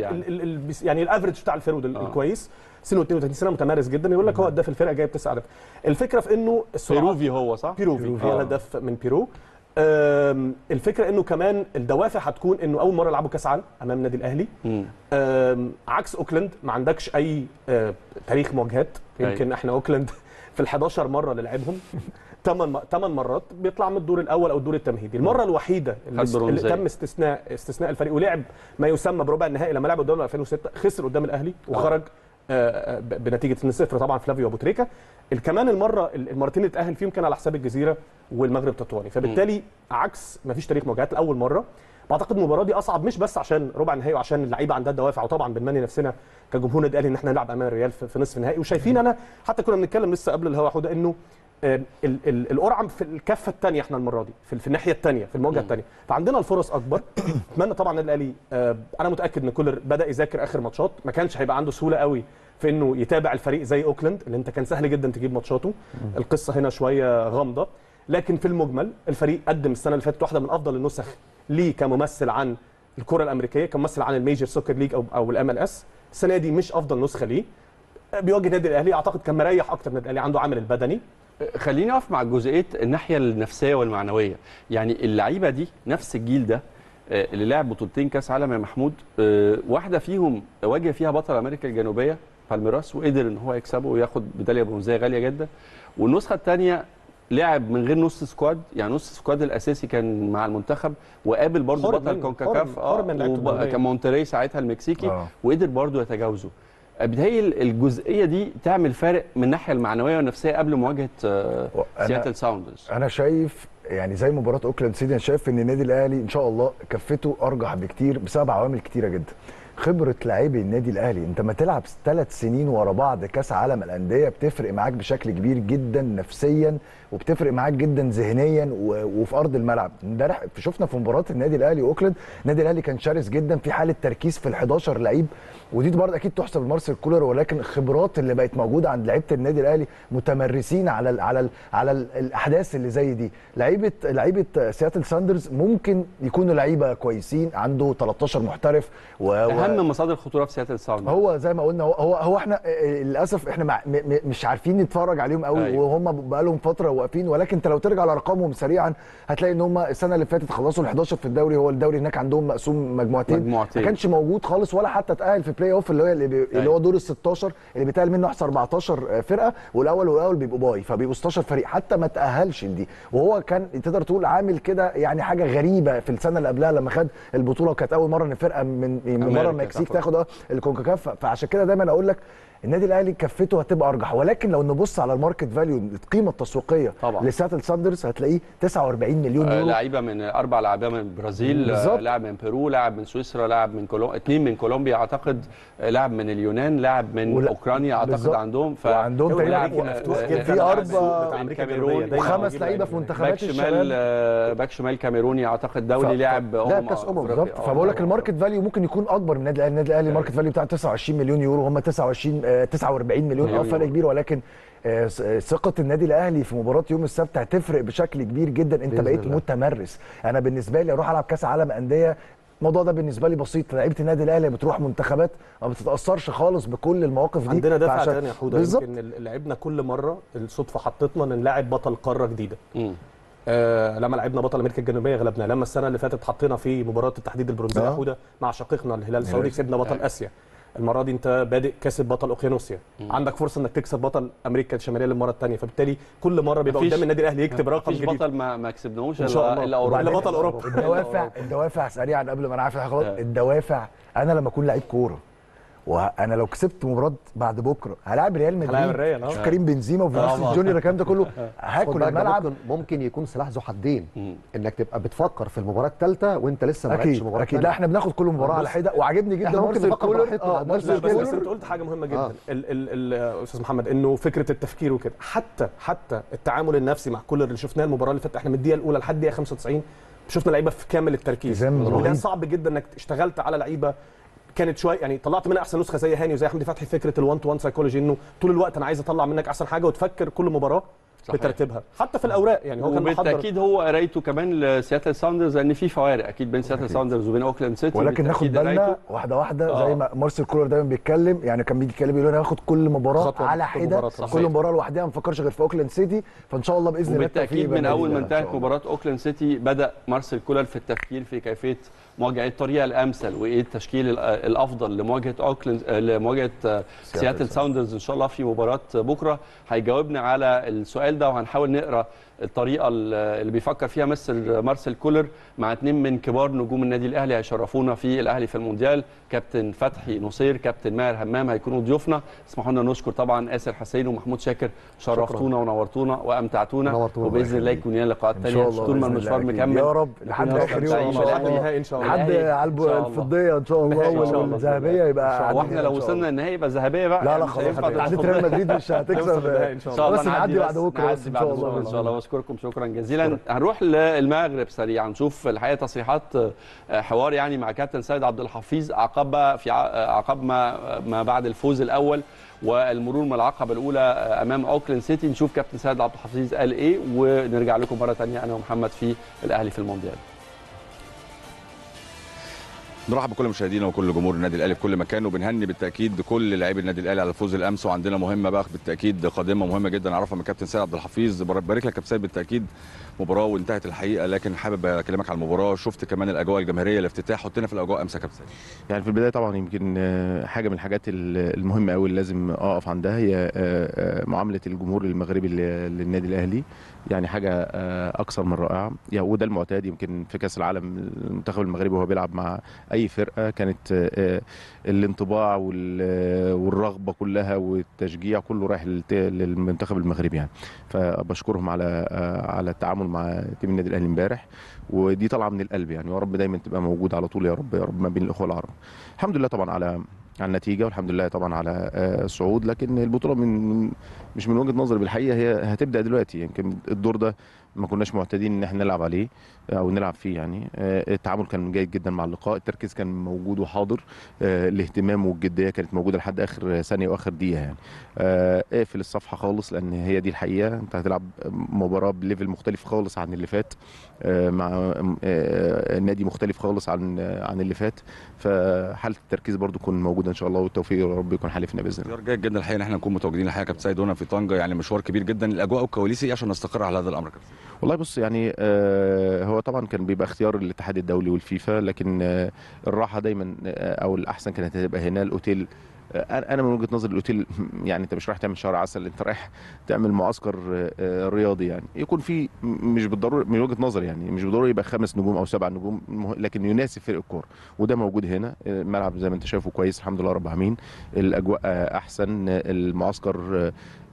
يعني. ال- ال- ال- يعني الافرج بتاع الفيرود ال- الكويس سنه 32 سنه متمارس جدا يقول لك هو هداف الفرقه جايب تسع اهداف الفكره في انه السرعات بيروفي هو صح؟ بيروفي هي آه. الهدف من بيرو أم، الفكره انه كمان الدوافع هتكون انه اول مره يلعبوا كاس عالم امام النادي الاهلي مم. أم، عكس اوكلاند ما عندكش اي آه، تاريخ مواجهات يمكن احنا اوكلاند في ال 11 مره اللي لعبهم 8 8 مرات بيطلع من الدور الاول او الدور التمهيدي المره الوحيده اللي, خد اللي برونزية. تم استثناء استثناء الفريق ولعب ما يسمى بربع النهائي لما لعب قدام 2006 خسر قدام الاهلي وخرج آه، آه، ب- بنتيجه 2-0 طبعا فلافيو ابو تريكه ال- كمان المره المرتين اللي اتاهل فيهم كان على حساب الجزيره والمغرب تطواني فبالتالي عكس ما فيش تاريخ مواجهات لاول مره بعتقد المباراه دي اصعب مش بس عشان ربع النهائي وعشان اللعيبه عندها دوافع وطبعا بنمني نفسنا كجمهور النادي الاهلي ان احنا نلعب امام الريال في في نصف النهائي وشايفين انا حتى كنا بنتكلم لسه قبل الهوا حوده انه آه، ال- ال- القرعه في الكفه الثانيه احنا المره دي في, في الناحيه الثانيه في المواجهه الثانيه فعندنا الفرص اكبر اتمنى طبعا النادي الاهلي آه، انا متاكد ان كولر بدا يذاكر اخر ماتشات ما كانش هيبقى عنده سهوله قوي في انه يتابع الفريق زي اوكلاند اللي انت كان سهل جدا تجيب ماتشاته القصه هنا شويه غامضه لكن في المجمل الفريق قدم السنه اللي فاتت واحده من افضل النسخ ليه كممثل عن الكره الامريكيه كممثل عن الميجر سوكر ليج او او الام ال اس السنه دي مش افضل نسخه ليه بيواجه النادي الاهلي اعتقد كان مريح اكتر من النادي الاهلي عنده عامل البدني خليني اقف مع جزئيه الناحيه النفسيه والمعنويه يعني اللعيبه دي نفس الجيل ده آه، اللي لعب بطولتين كاس عالم يا محمود آه، واحده فيهم واجه فيها بطل امريكا الجنوبيه بالميراس وقدر ان هو يكسبه وياخد ميداليه برونزيه غاليه جدا والنسخه الثانيه لعب من غير نص سكواد يعني نص سكواد الاساسي كان مع المنتخب وقابل برضه خرج بطل منه، كونكاكاف خرج- خرج من لعيبة وب- الجنوبية. كان مونتري ساعتها المكسيكي آه. وقدر برضه يتجاوزه بتهيألي الجزئيه دي تعمل فارق من الناحيه المعنويه والنفسيه قبل مواجهه آه، وأنا- سياتل ساوندرز انا شايف يعني زي مباراه اوكلاند سيتي انا شايف ان النادي الاهلي ان شاء الله كفته ارجح بكتير بسبب عوامل كتيره جدا خبره لاعبي النادي الاهلي انت ما تلعب ثلاث سنين ورا بعض كاس عالم الانديه بتفرق معاك بشكل كبير جدا نفسيا وبتفرق معاك جدا ذهنيا و- وفي ارض الملعب امبارح شفنا في مباراه النادي الاهلي واوكلاند النادي الاهلي كان شرس جدا في حاله تركيز في ال11 لعيب ودي برضه اكيد تحسب لمارسيل كولر ولكن الخبرات اللي بقت موجوده عند لعيبه النادي الاهلي متمرسين على ال على ال على ال الاحداث اللي زي دي لعيبه لعيبه سياتل ساندرز ممكن يكونوا لعيبه كويسين عنده 13 محترف و و- اهم مصادر الخطوره في سياتل ساوندرز هو زي ما قلنا هو هو, هو احنا آه، للاسف احنا مع م م مش عارفين نتفرج عليهم قوي أيوة. وهم بقى لهم فتره واقفين ولكن انت لو ترجع لارقامهم سريعا هتلاقي ان هم السنه اللي فاتت خلصوا ال 11 في الدوري هو الدوري هناك عندهم مقسوم مجموعتين مجموعتين. ما كانش موجود خالص ولا حتى اتاهل في بلاي اوف اللي هو اللي, بي اللي هو دور ال 16 اللي بيتاهل منه احسن 14 فرقه والاول والاول بيبقوا باي فبيبقوا 16 فريق حتى ما تاهلش لدي وهو كان تقدر تقول عامل كده يعني حاجه غريبه في السنه اللي قبلها لما خد البطوله وكانت اول مره ان فرقه من من أمريكا بره المكسيك تاخد. تاخد اه الكونكاكاف فعشان كده دايما اقول لك النادي الاهلي كفته هتبقى ارجح ولكن لو نبص على الماركت فاليو القيمه التسويقيه طبعا. لساتل ساندرز هتلاقيه 49 مليون آه، يورو لعيبه من اربع لعيبه من البرازيل آه، بالظبط. لاعب من بيرو لاعب من سويسرا لاعب من كولومبيا اثنين من كولومبيا اعتقد آه، لاعب من اليونان لاعب من ولا- اوكرانيا اعتقد بالظبط. عندهم ف وعندهم تقريبا لاعب مفتوح آه، جدا في لاعب أربع- سوق بتاع من أمريكا كاميرون الجنوبية. دايما وخمس بيجيب لعيبه في لعيبة. منتخبات باك شمال الشباب آه، باك شمال كاميروني اعتقد دولي ف- لاعب لا كاس امم أفريقيا. بالظبط آه، فبقول لك طبعاً. الماركت فاليو ممكن يكون اكبر من النادي الاهلي النادي الاهلي الماركت فاليو بتاعه 29 مليون يورو هم 29 آه، 49 مليون اه مليون فرق يورو. كبير ولكن آه، س- آه، ثقه النادي الاهلي في مباراه يوم السبت هتفرق بشكل كبير جدا انت بإذن بقيت الله. متمرس انا بالنسبه لي اروح العب كاس عالم انديه الموضوع ده بالنسبه لي بسيط لعيبه النادي الاهلي بتروح منتخبات ما بتتاثرش خالص بكل المواقف دي عندنا دفعه فعشان- ثانيه يا حوده بالظبط يمكن ال- لعبنا كل مره الصدفه حطتنا ان نلاعب بطل قاره جديده مم. آه لما لعبنا بطل امريكا الجنوبيه غلبنا لما السنه اللي فاتت حطينا في مباراه التحديد البرونزيه آه. يا حوده مع شقيقنا الهلال السعودي كسبنا بطل أيوة. اسيا المره دي انت بادئ كاسب بطل اوقيانوسيا عندك فرصه انك تكسب بطل امريكا الشماليه للمره الثانيه فبالتالي كل مره بيبقى مفيش- قدام النادي الاهلي يكتب رقم مفيش جديد بطل ما ما كسبناهوش إن شاء الا الله. الا وبعدين اوروبا بطل أوروبا. الدوافع الدوافع سريعا قبل ما انا عارف الحاجة خلاص آه. الدوافع انا لما اكون لعيب كوره وانا لو كسبت مباراه بعد بكره هلاعب ريال مدريد هلاعب الريال، آه. شوف كريم بنزيما وفينيسيوس طبعا. جونيور الكلام ده كله خد هاكل بالك ده الملعب ممكن ممكن يكون سلاح ذو حدين مم. انك تبقى بتفكر في المباراه الثالثه وانت لسه ما لعبتش اكيد مباراه اكيد لا تانية. احنا بناخد كل مباراه على حده وعاجبني جدا إحنا ممكن مارسيل نفكر كولر براحتنا، اه ده مارسيل لا مارسيل بس, بس كولر انت قلت حاجه مهمه جدا آه. ال ال ال استاذ محمد انه فكره التفكير وكده حتى حتى التعامل النفسي مع كل اللي شفناه المباراه اللي فاتت احنا من الدقيقه الاولى لحد الدقيقه 95 شفنا لعيبه في كامل التركيز التزام وده رهيب. صعب جدا انك اشتغلت على لعيبه كانت شويه يعني طلعت منها احسن نسخه زي هاني وزي حمدي فتحي فكره الوان تو وان سايكولوجي انه طول الوقت انا عايز اطلع منك احسن حاجه وتفكر كل مباراه صحيح. بترتيبها حتى في الاوراق يعني هو كان محضر وبالتاكيد هو قرايته كمان لسياتل ساوندرز لان في فوارق اكيد بين سياتل ساوندرز وبين اوكلاند سيتي ولكن ناخد بالتأكيد بالنا قرايته. واحده واحده آه. زي ما مارسيل كولر دايما بيتكلم يعني كان بيجي يتكلم يقول انا هاخد كل مباراه خطوة على بخطوة حده مباراة. صحيح. كل مباراه لوحدها ما نفكرش غير في اوكلاند سيتي فان شاء الله باذن الله التوفيق وبالتاكيد يبقى من اول ما للنادي الأهلي إن انتهت شاء الله. مباراه اوكلاند سيتي بدا مارسيل كولر في التفكير في كيفيه مواجهه الطريقه الامثل وايه التشكيل ال- الافضل لمواجهه اوكلاند آه، لمواجهه آه، سياتل ساوندرز ان شاء الله في مباراه بكره هيجاوبنا على السؤال ده وهنحاول نقرا الطريقه ال- اللي بيفكر فيها مستر مارسيل كولر مع اثنين من كبار نجوم النادي الاهلي هيشرفونا في الاهلي في المونديال كابتن فتحي نصير كابتن ماهر همام هيكونوا ضيوفنا اسمحوا لنا نشكر طبعا اسر حسين ومحمود شاكر شرفتونا ونورتونا وامتعتونا نورتونا. وباذن الله يكون لنا لقاءات ان ثانيه شاء الله طول ما بإذن المشوار الله أكيد. مكمل يا رب لحد يكون اخر أفضل يوم ان دايما. شاء الأهلي الله النهائي ان شاء الله لحد الأهلي على إن شاء الله. الفضيه ان شاء الله إن شاء الله. والذهبيه يبقى واحنا لو عندنا إن شاء وصلنا الله. النهائي يبقى ذهبيه بقى لا لا يعني مش خلاص هينفع عدت تبقى ريال مدريد مش نوصل هتكسب للنهائي إن شاء ان الله. شاء الله بس نعدي بس بعد بكره بس نعدي ان بعد شاء الله بكره ان بإذن شاء الله بشكركم شكرا جزيلا هنروح للمغرب سريعا نشوف الحقيقه تصريحات آه، حوار يعني مع كابتن سيد عبد الحفيظ عقب بقى في ع- آه، عقب ما ما بعد الفوز الاول والمرور من العقبه الاولى آه، امام اوكلاند سيتي نشوف كابتن سيد عبد الحفيظ قال ايه ونرجع لكم مره ثانيه انا ومحمد في الاهلي في المونديال نرحب بكل مشاهدينا وكل جمهور النادي الاهلي في كل مكان وبنهني بالتاكيد كل لاعبي النادي الاهلي على الفوز الامس وعندنا مهمه بقى بالتاكيد قادمه مهمه جدا نعرفها من كابتن سيد عبد الحفيظ بارك لك يا كابتن سيد بالتاكيد مباراه وانتهت الحقيقه لكن حابب اكلمك على المباراه شفت كمان الاجواء الجماهيريه الافتتاح حطينا في الاجواء امس يا كابتن سيد يعني في البدايه طبعا يمكن آه، حاجه من الحاجات ال- المهمه قوي اللي لازم اقف عندها هي آه، آه، معامله الجمهور المغربي لل- للنادي الاهلي يعني حاجه آه، اكثر من رائعه يعني وده المعتاد يمكن في كاس العالم المنتخب المغربي وهو بيلعب مع اي فرقه كانت آه، آه، الانطباع وال- والرغبه كلها والتشجيع كله رايح للت- للمنتخب المغربي يعني فبشكرهم على آه، على التعامل مع تيم النادي الاهلي امبارح ودي طالعه من القلب يعني يا رب دايما تبقى موجود على طول يا رب يا رب ما بين الاخوه العرب الحمد لله طبعا على على النتيجه والحمد لله طبعا على آه، الصعود لكن البطوله من مش من وجهه نظري بالحقيقه هي هتبدا دلوقتي يمكن الدور ده ما كناش معتادين ان احنا نلعب عليه او نلعب فيه يعني آه، التعامل كان جيد جدا مع اللقاء التركيز كان موجود وحاضر آه، الاهتمام والجديه كانت موجوده لحد اخر ثانيه واخر دقيقه يعني آه، اقفل الصفحه خالص لان هي دي الحقيقه انت هتلعب مباراه بليفل مختلف خالص عن اللي فات آه، مع آه، نادي مختلف خالص عن عن اللي فات فحاله التركيز برضو تكون موجوده ان شاء الله والتوفيق يا رب يكون حالفنا باذن الله اختيار جيد جدا الحقيقه ان احنا نكون متواجدين الحقيقه يا كابتن سيد هنا في طنجه يعني مشوار كبير جدا الاجواء والكواليس ايه عشان نستقر على هذا الامر يا كابتن والله بص يعني آه، هو طبعا كان بيبقى اختيار الاتحاد الدولي والفيفا لكن آه، الراحه دايما آه، او الاحسن كانت هتبقى هنا الاوتيل آه، انا أنا من وجهه نظري الاوتيل يعني انت مش رايح تعمل شهر عسل انت رايح تعمل معسكر آه، آه، رياضي يعني يكون في م- مش بالضروره من وجهه نظري يعني مش بالضروره يبقى خمس نجوم او سبع نجوم مه- لكن يناسب فرق الكوره وده موجود هنا آه، الملعب زي ما انت شايفه كويس الحمد لله رب العالمين الاجواء آه، احسن آه، المعسكر آه،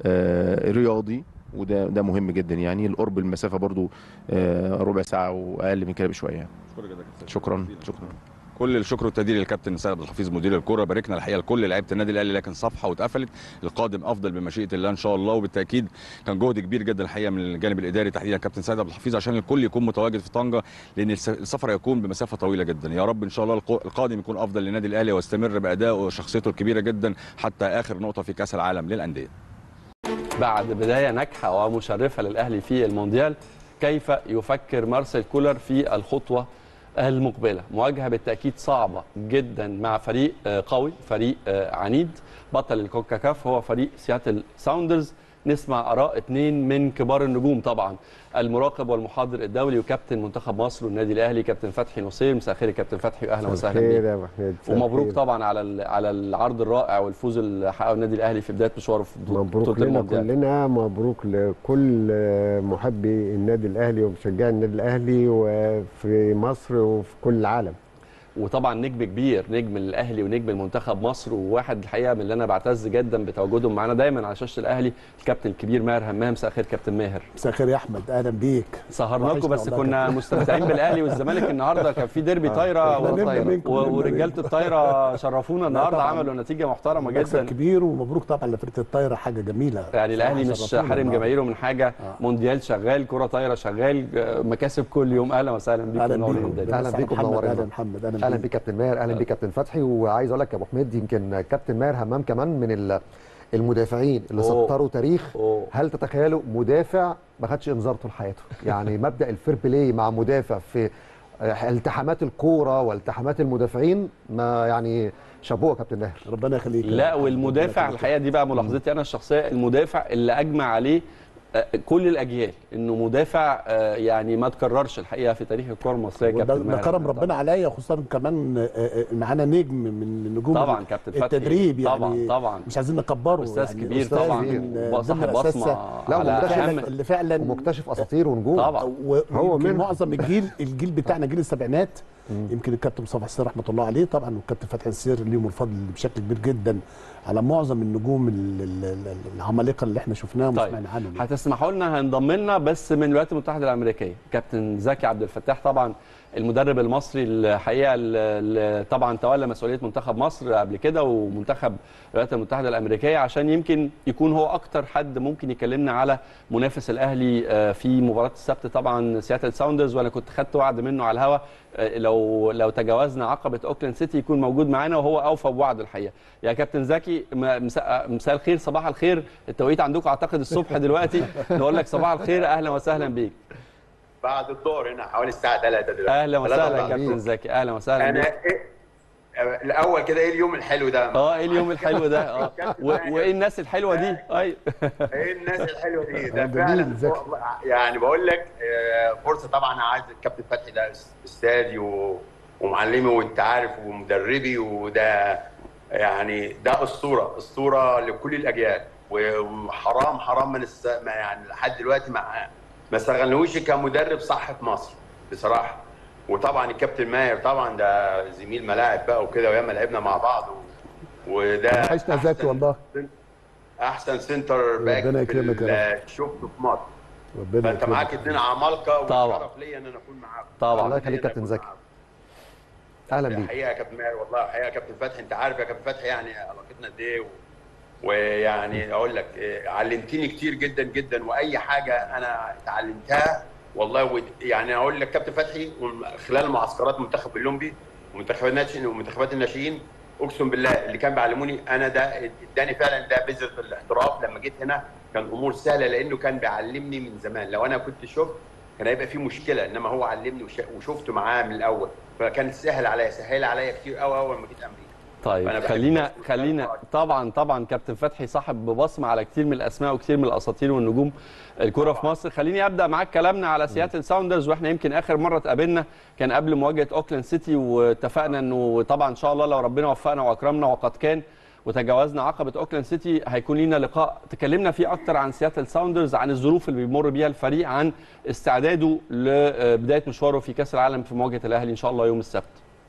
آه، رياضي وده ده مهم جدا يعني القرب المسافه برضو آه، ربع ساعه واقل من كده بشويه يعني. شكرا جدا يا كابتن سيد. شكرا شكرا كل الشكر والتقدير للكابتن سيد عبد الحفيظ مدير الكره باركنا الحقيقه لكل لعيبه النادي الاهلي لكن صفحه واتقفلت القادم افضل بمشيئه الله ان شاء الله وبالتاكيد كان جهد كبير جدا الحقيقه من الجانب الاداري تحديدا كابتن سيد عبد الحفيظ عشان الكل يكون متواجد في طنجه لان الس- السفر يكون بمسافه طويله جدا يا رب ان شاء الله الق- القادم يكون افضل للنادي الاهلي ويستمر بادائه وشخصيته الكبيره جدا حتى اخر نقطه في كاس العالم للانديه بعد بدايه ناجحه ومشرفه للاهلي في المونديال كيف يفكر مارسيل كولر في الخطوه المقبله مواجهه بالتاكيد صعبه جدا مع فريق آه، قوي فريق آه، عنيد بطل الكوكاكاف هو فريق سياتل ساوندرز نسمع اراء اثنين من كبار النجوم طبعا المراقب والمحاضر الدولي وكابتن منتخب مصر والنادي الاهلي كابتن فتحي نصير مساء الخير يا كابتن فتحي واهلا وسهلا خير بيك يا ابو حميد مساء ومبروك الخير. طبعا على ال- على العرض الرائع والفوز اللي حققه النادي الاهلي في بدايه مشواره في بطولة مبروك لنا المونديال. كلنا مبروك لكل محبي النادي الاهلي ومشجعي النادي الاهلي وفي مصر وفي كل العالم وطبعا نجم كبير نجم الاهلي ونجم المنتخب مصر وواحد الحقيقه من اللي انا بعتز جدا بتواجدهم معانا دايما على شاشه الاهلي الكابتن الكبير ماهر همام مساء الخير كابتن ماهر مساء الخير يا احمد اهلا بيك سهرناكم وحشنا بس والله كنا مستمتعين بالاهلي والزمالك النهارده كان في ديربي طايره إحنا نمنا و- منكم، و- نمنا ورجاله الطايره شرفونا النهارده طبعاً. عملوا نتيجه محترمه مكسب جدا كبير ومبروك طبعا لفرقه الطايره حاجه جميله يعني الاهلي مش شرفونا حارم النهاردة. جماهيره من حاجه مونديال شغال كره طايره شغال آه، مكاسب كل يوم اهلا وسهلا بيكم اهلا منورين بيكم الدنيا. أهلا بيكم محمد منورين. اهلا محمد اهلا اهلا بيك بيك كابتن ماهر اهلا بيك كابتن فتحي وعايز اقول لك يا ابو حميد يمكن كابتن ماهر همام كمان من ال- المدافعين اللي أوه. سطروا تاريخ أوه. هل تتخيلوا مدافع ما خدش انذار طول حياته يعني مبدا الفير بلاي مع مدافع في آه، التحامات الكوره والتحامات المدافعين ما يعني شابوه يا كابتن ماهر ربنا يخليك لا والمدافع الحقيقه دي بقى ملاحظتي انا الشخصيه المدافع اللي اجمع عليه آه، كل الاجيال انه مدافع آه، يعني ما تكررش الحقيقه في تاريخ الكره المصريه وده كابتن ده ماهر كرم طبعاً. ربنا عليا خصوصا كمان آه، آه، معانا نجم من نجوم طبعا كابتن فتحي التدريب يعني طبعا طبعا مش عايزين نكبره استاذ يعني كبير أستاذ طبعا من- آه، وصاحب ضمن بصمه الأساتذة لا، على ومكتشف اهم اللي فعلا ومكتشف اساطير ونجوم طبعا هو هو يمكن منهم. معظم الجيل الجيل بتاعنا جيل السبعينات يمكن الكابتن مصطفى حسين رحمه الله عليه طبعا والكابتن فتحي السير ليهم الفضل بشكل كبير جدا على معظم النجوم ال- ال- ال- العمالقه اللي احنا شفناهم طيب وسمعنا عنهم يعني. هتسمحوا لنا هنضم لنا بس من الولايات المتحده الامريكيه كابتن زكي عبد الفتاح طبعا المدرب المصري الحقيقه اللي طبعا تولى مسؤوليه منتخب مصر قبل كده ومنتخب الولايات المتحده الامريكيه عشان يمكن يكون هو اكتر حد ممكن يكلمنا على منافس الاهلي آه، في مباراه السبت طبعا سياتل ساوندرز وانا كنت خدت وعد منه على الهوا آه، لو لو تجاوزنا عقبه اوكلاند سيتي يكون موجود معانا وهو اوفى بوعده الحقيقه يا كابتن زكي م- مساء مساء الخير صباح الخير التوقيت عندكم اعتقد الصبح دلوقتي نقول لك صباح الخير اهلا وسهلا بيك بعد الظهر هنا حوالي الساعه 3 دلوقتي اهلا وسهلا ثلاثة كابتن زكي اهلا وسهلا انا بيك إيه الاول كده ايه اليوم الحلو ده اه ايه اليوم الحلو ده اه و- وايه الناس الحلوه دي ايوه ايه الناس الحلوه دي ده جميل، فعلا ذكي. والله يعني بقول لك آه، فرصه طبعا أنا عايز الكابتن فتحي ده استاذي و- ومعلمي وانت عارف ومدربي وده يعني ده اسطوره اسطوره لكل الاجيال وحرام حرام من الس... ما يعني لحد دلوقتي ما ما استغلوش كمدرب صح في مصر بصراحه وطبعا الكابتن ماهر طبعا ده زميل ملاعب بقى وكده وياما لعبنا مع بعض و... وده وحشنا زكي أحسن- والله احسن سنتر باك ربنا في يكرمك يا ال- شفته في مصر ربنا فانت يكرمك. معاك اثنين عمالقه طبعا. وشرف ليا ان انا اكون معاكم طبعا. الله يخليك كابتن زكي. اهلا بيك الحقيقه يا كابتن ماهر والله الحقيقه يا كابتن فتحي انت عارف يا كابتن فتحي يعني علاقتنا قد ايه و... ويعني اقول لك إيه، علمتني كتير جدا جدا واي حاجه انا اتعلمتها والله ود... يعني اقول لك كابتن فتحي خلال معسكرات منتخب الاولمبي ومنتخبات الناشئين ومنتخبات الناشئين اقسم بالله اللي كان بيعلموني انا ده اداني فعلا ده بذره الاحتراف لما جيت هنا كان الامور سهله لانه كان بيعلمني من زمان لو انا كنت شفت كان هيبقى في مشكله انما هو علمني وش- وشفته معاه من الاول فكان سهل عليا سهل عليا كتير قوي اول ما جيت امريكا طيب فأنا بحب خلينا مصر. خلينا طبعا طبعا كابتن فتحي صاحب بصمه على كتير من الاسماء وكتير من الاساطير والنجوم الكره في مصر خليني ابدا معاك كلامنا على سياتل ساوندرز واحنا يمكن اخر مره اتقابلنا كان قبل مواجهه اوكلاند سيتي واتفقنا انه طبعا ان شاء الله لو ربنا وفقنا واكرمنا وقد كان وتجاوزنا عقبه اوكلاند سيتي هيكون لينا لقاء تكلمنا فيه اكتر عن سياتل ساوندرز عن الظروف اللي بيمر بيها الفريق عن استعداده لبدايه مشواره في كاس العالم في مواجهه الاهلي ان شاء الله يوم السبت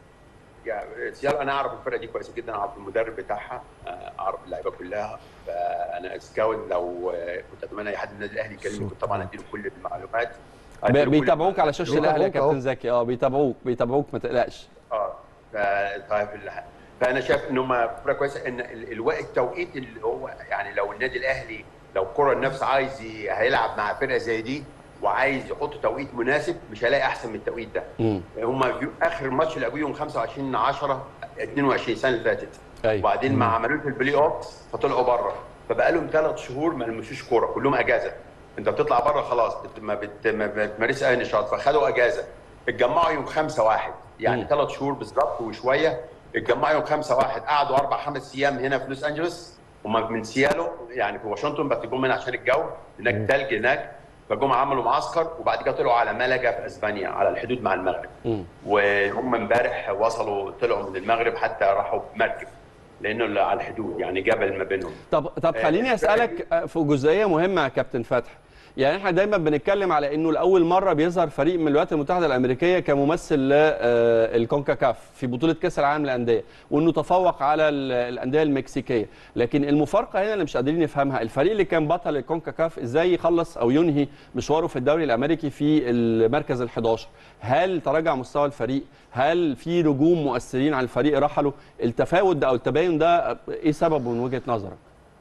يعني سيارة انا اعرف الفرقه دي كويس جدا اعرف المدرب بتاعها آه، اعرف اللعيبه كلها فانا سكاوت لو آه، كنت اتمنى اي حد من النادي الاهلي يكلمني كنت طبعا اديله كل المعلومات أديله كل بيتابعوك على شاشه الاهلي يا بيتابعوك أهو. كابتن زكي اه بيتابعوك بيتابعوك ما تقلقش اه ف- طيب ال- فانا شايف ان هم فرقه كويسه ان ال- الوقت التوقيت اللي هو يعني لو النادي الاهلي لو الكره النفس عايز ي- هيلعب مع فرقه زي دي وعايز يحط توقيت مناسب مش هيلاقي احسن من التوقيت ده مم. هم اخر ماتش اللي لعبوه يوم 25 10 22 السنه اللي فاتت أيوة. وبعدين ما عملوش البلاي اوف فطلعوا بره فبقى لهم ثلاث شهور ما لمسوش كوره كلهم اجازه انت بتطلع بره خلاص بت... ما, بت... ما بتمارس اي نشاط فخدوا اجازه اتجمعوا يوم 5 1 يعني مم. ثلاث شهور بالظبط وشويه اتجمعوا يوم 5 1 قعدوا اربع خمس ايام هنا في لوس انجلوس هم من سيالو يعني في واشنطن بس جم هنا عشان الجو هناك ثلج هناك فجم عملوا معسكر وبعد كده طلعوا على ملقا في اسبانيا على الحدود مع المغرب مم. وهم امبارح وصلوا طلعوا من المغرب حتى راحوا بمركب لانه اللي على الحدود يعني جبل ما بينهم طب طب آه، خليني اسالك آه، في جزئيه مهمه يا كابتن فتحي يعني احنا دايما بنتكلم على انه لاول مره بيظهر فريق من الولايات المتحده الامريكيه كممثل للكونكاكاف في بطوله كاس العالم للانديه وانه تفوق على ال- الانديه المكسيكيه لكن المفارقه هنا اللي مش قادرين نفهمها الفريق اللي كان بطل الكونكاكاف ازاي يخلص او ينهي مشواره في الدوري الامريكي في المركز ال11 هل تراجع مستوى الفريق هل في نجوم مؤثرين على الفريق رحلوا التفاوت ده او التباين ده ايه سببه من وجهه نظرك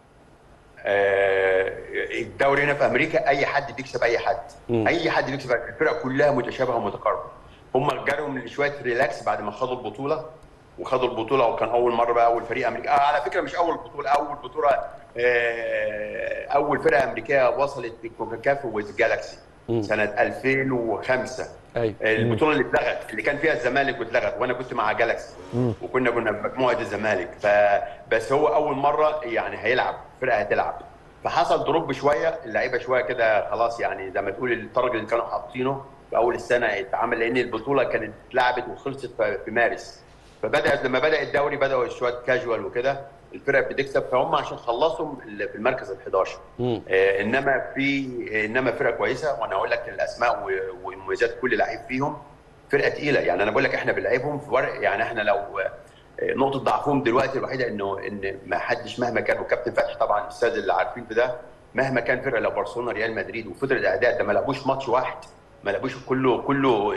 آه، الدوري هنا في امريكا اي حد بيكسب اي حد مم. اي حد بيكسب الفرق كلها متشابهه ومتقاربه هم جالهم من شويه ريلاكس بعد ما خدوا البطوله وخدوا البطوله وكان اول مره بقى اول فريق امريكا آه على فكره مش اول بطوله اول بطوله آه، اول فرقه امريكيه وصلت للكونكاكاف ويز جالاكسي سنه 2005 ايوه البطوله اللي اتلغت اللي كان فيها الزمالك واتلغت وانا كنت مع جالاكسي وكنا كنا في مجموعه الزمالك فبس هو اول مره يعني هيلعب فرقه هتلعب فحصل دروب شويه اللعيبه شويه كده خلاص يعني زي ما تقول التارجت اللي كانوا حاطينه في اول السنه اتعمل لان البطوله كانت اتلعبت وخلصت في في مارس فبدات لما بدا الدوري بداوا شويه كاجوال وكده الفرق بتكسب فهم عشان خلصوا في المركز ال 11 مم. آه، انما في انما فرقه كويسه وانا اقول لك الاسماء و- ومميزات كل لعيب فيهم فرقه تقيله يعني انا بقول لك احنا بنلعبهم في ورق يعني احنا لو آه، نقطه ضعفهم دلوقتي الوحيده انه ان ما حدش مهما كان وكابتن فتحي طبعا الاستاذ اللي عارفين في ده مهما كان فرقه لو برشلونه ريال مدريد وفضل الاداء ده ما لعبوش ماتش واحد ما لعبوش كله كله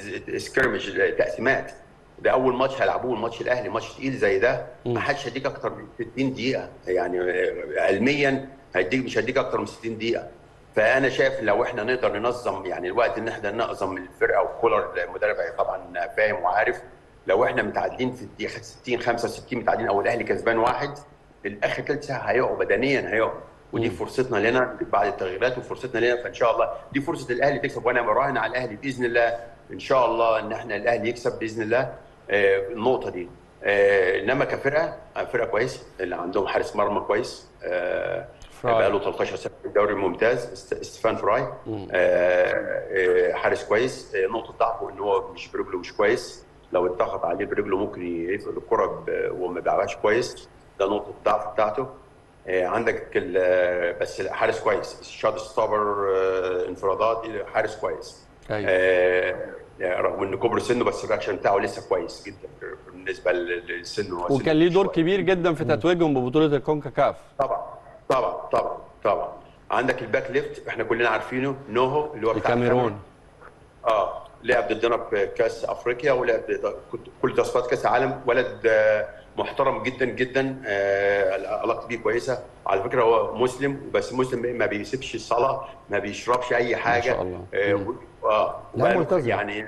سكرمج تقسيمات ده اول ماتش هيلعبوه الماتش الاهلي ماتش تقيل زي ده ما حدش هيديك اكتر من 60 دقيقه يعني آه، علميا هيديك مش هيديك اكتر من 60 دقيقه فانا شايف لو احنا نقدر ننظم يعني الوقت ان احنا ننظم الفرقه وكولر المدرب طبعا فاهم وعارف لو احنا متعادلين في الدقيقه 60 65 متعادلين او الاهلي كسبان واحد الاخر ثلث ساعه هيقعوا بدنيا هيقعوا ودي فرصتنا لنا بعد التغييرات وفرصتنا لنا فان شاء الله دي فرصه الاهلي تكسب وانا مراهن على الاهلي باذن الله ان شاء الله ان احنا الاهلي يكسب باذن الله آه، النقطه دي آه، انما كفرقه آه، فرقه كويسه اللي عندهم حارس مرمى كويس آه، فراي. بقى له 13 سنه في الدوري الممتاز است- ستيفان فراي مم. آه، آه، حارس كويس آه، نقطه ضعفه ان هو مش برجله مش كويس لو اتضغط عليه برجله ممكن يفقد الكره ب- وما بيلعبهاش كويس ده نقطه الضعف بتاعته آه، عندك ال- بس حارس كويس شاد ستوبر آه، انفرادات حارس كويس ايوه آه، رغم ان كبر سنه بس الرياكشن بتاعه لسه كويس جدا بالنسبه للسن هو سن وكان ليه دور شوية. كبير جدا في تتويجهم ببطوله الكونكاكاف طبعا طبعا طبعا طبعا عندك الباك ليفت احنا كلنا عارفينه نوهو اللي هو بتاع الكاميرون اه لعب ضدنا في كاس افريقيا ولعب ضد- كنت- كل تصفيات كاس العالم ولد آه، محترم جدا جدا آه، علاقتي بيه كويسه على فكره هو مسلم بس مسلم ما بيسيبش الصلاه ما بيشربش اي حاجه شاء الله. آه، مم. و- اه لا، وقال- ملتزم. يعني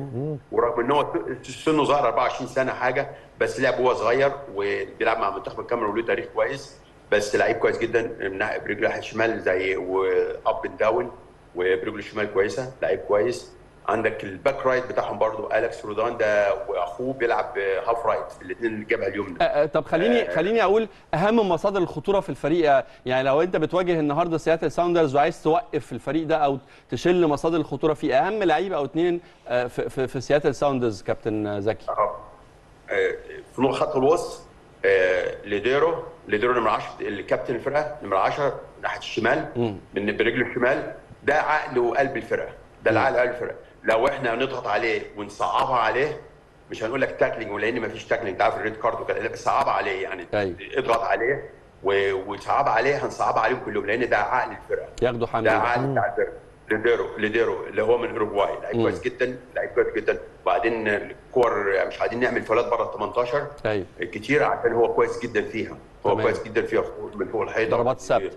ورغم ان هو سنه صغير 24 سنه حاجه بس لعب وهو صغير وبيلعب مع منتخب الكاميرون وله تاريخ كويس بس لعيب كويس جدا من ناحية- برجله الشمال زي واب اند داون وبرجله الشمال كويسه لعيب كويس عندك الباك رايت بتاعهم برضو اليكس رودان ده واخوه بيلعب هاف رايت الاثنين اللي جابها اليوم آه، آه، طب خليني خليني اقول اهم مصادر الخطوره في الفريق آه، يعني لو انت بتواجه النهارده سياتل ساوندرز وعايز توقف الفريق ده او تشل مصادر الخطوره في اهم لعيبه او اثنين في, في, في سياتل ساوندرز كابتن آه، زكي آه. آه، في نقطة خط الوسط آه، ليديرو ليديرو نمرة 10 الكابتن الفرقة نمرة 10 ناحية الشمال مم. من برجله الشمال ده عقل وقلب الفرقة ده العقل وقلب الفرقة لو احنا نضغط عليه ونصعبها عليه مش هنقول لك تاكلينج لان مفيش تاكلينج انت عارف الريد كارد وكده لا، بس صعبها عليه يعني أيوة. اضغط عليه و- وصعبها عليه هنصعبها عليهم كلهم لان ده عقل الفرقة ياخدوا حمل ده عقل بتاع الفرقه ليديرو ليديرو اللي هو من اوروجواي لعيب مم. كويس جدا لعيب كويس جدا وبعدين الكور مش عايزين نعمل فاولات بره ال 18 ايوه كتير عشان هو كويس جدا فيها هو تمام. كويس جدا فيها من فوق الحيطه ضربات ثابتة.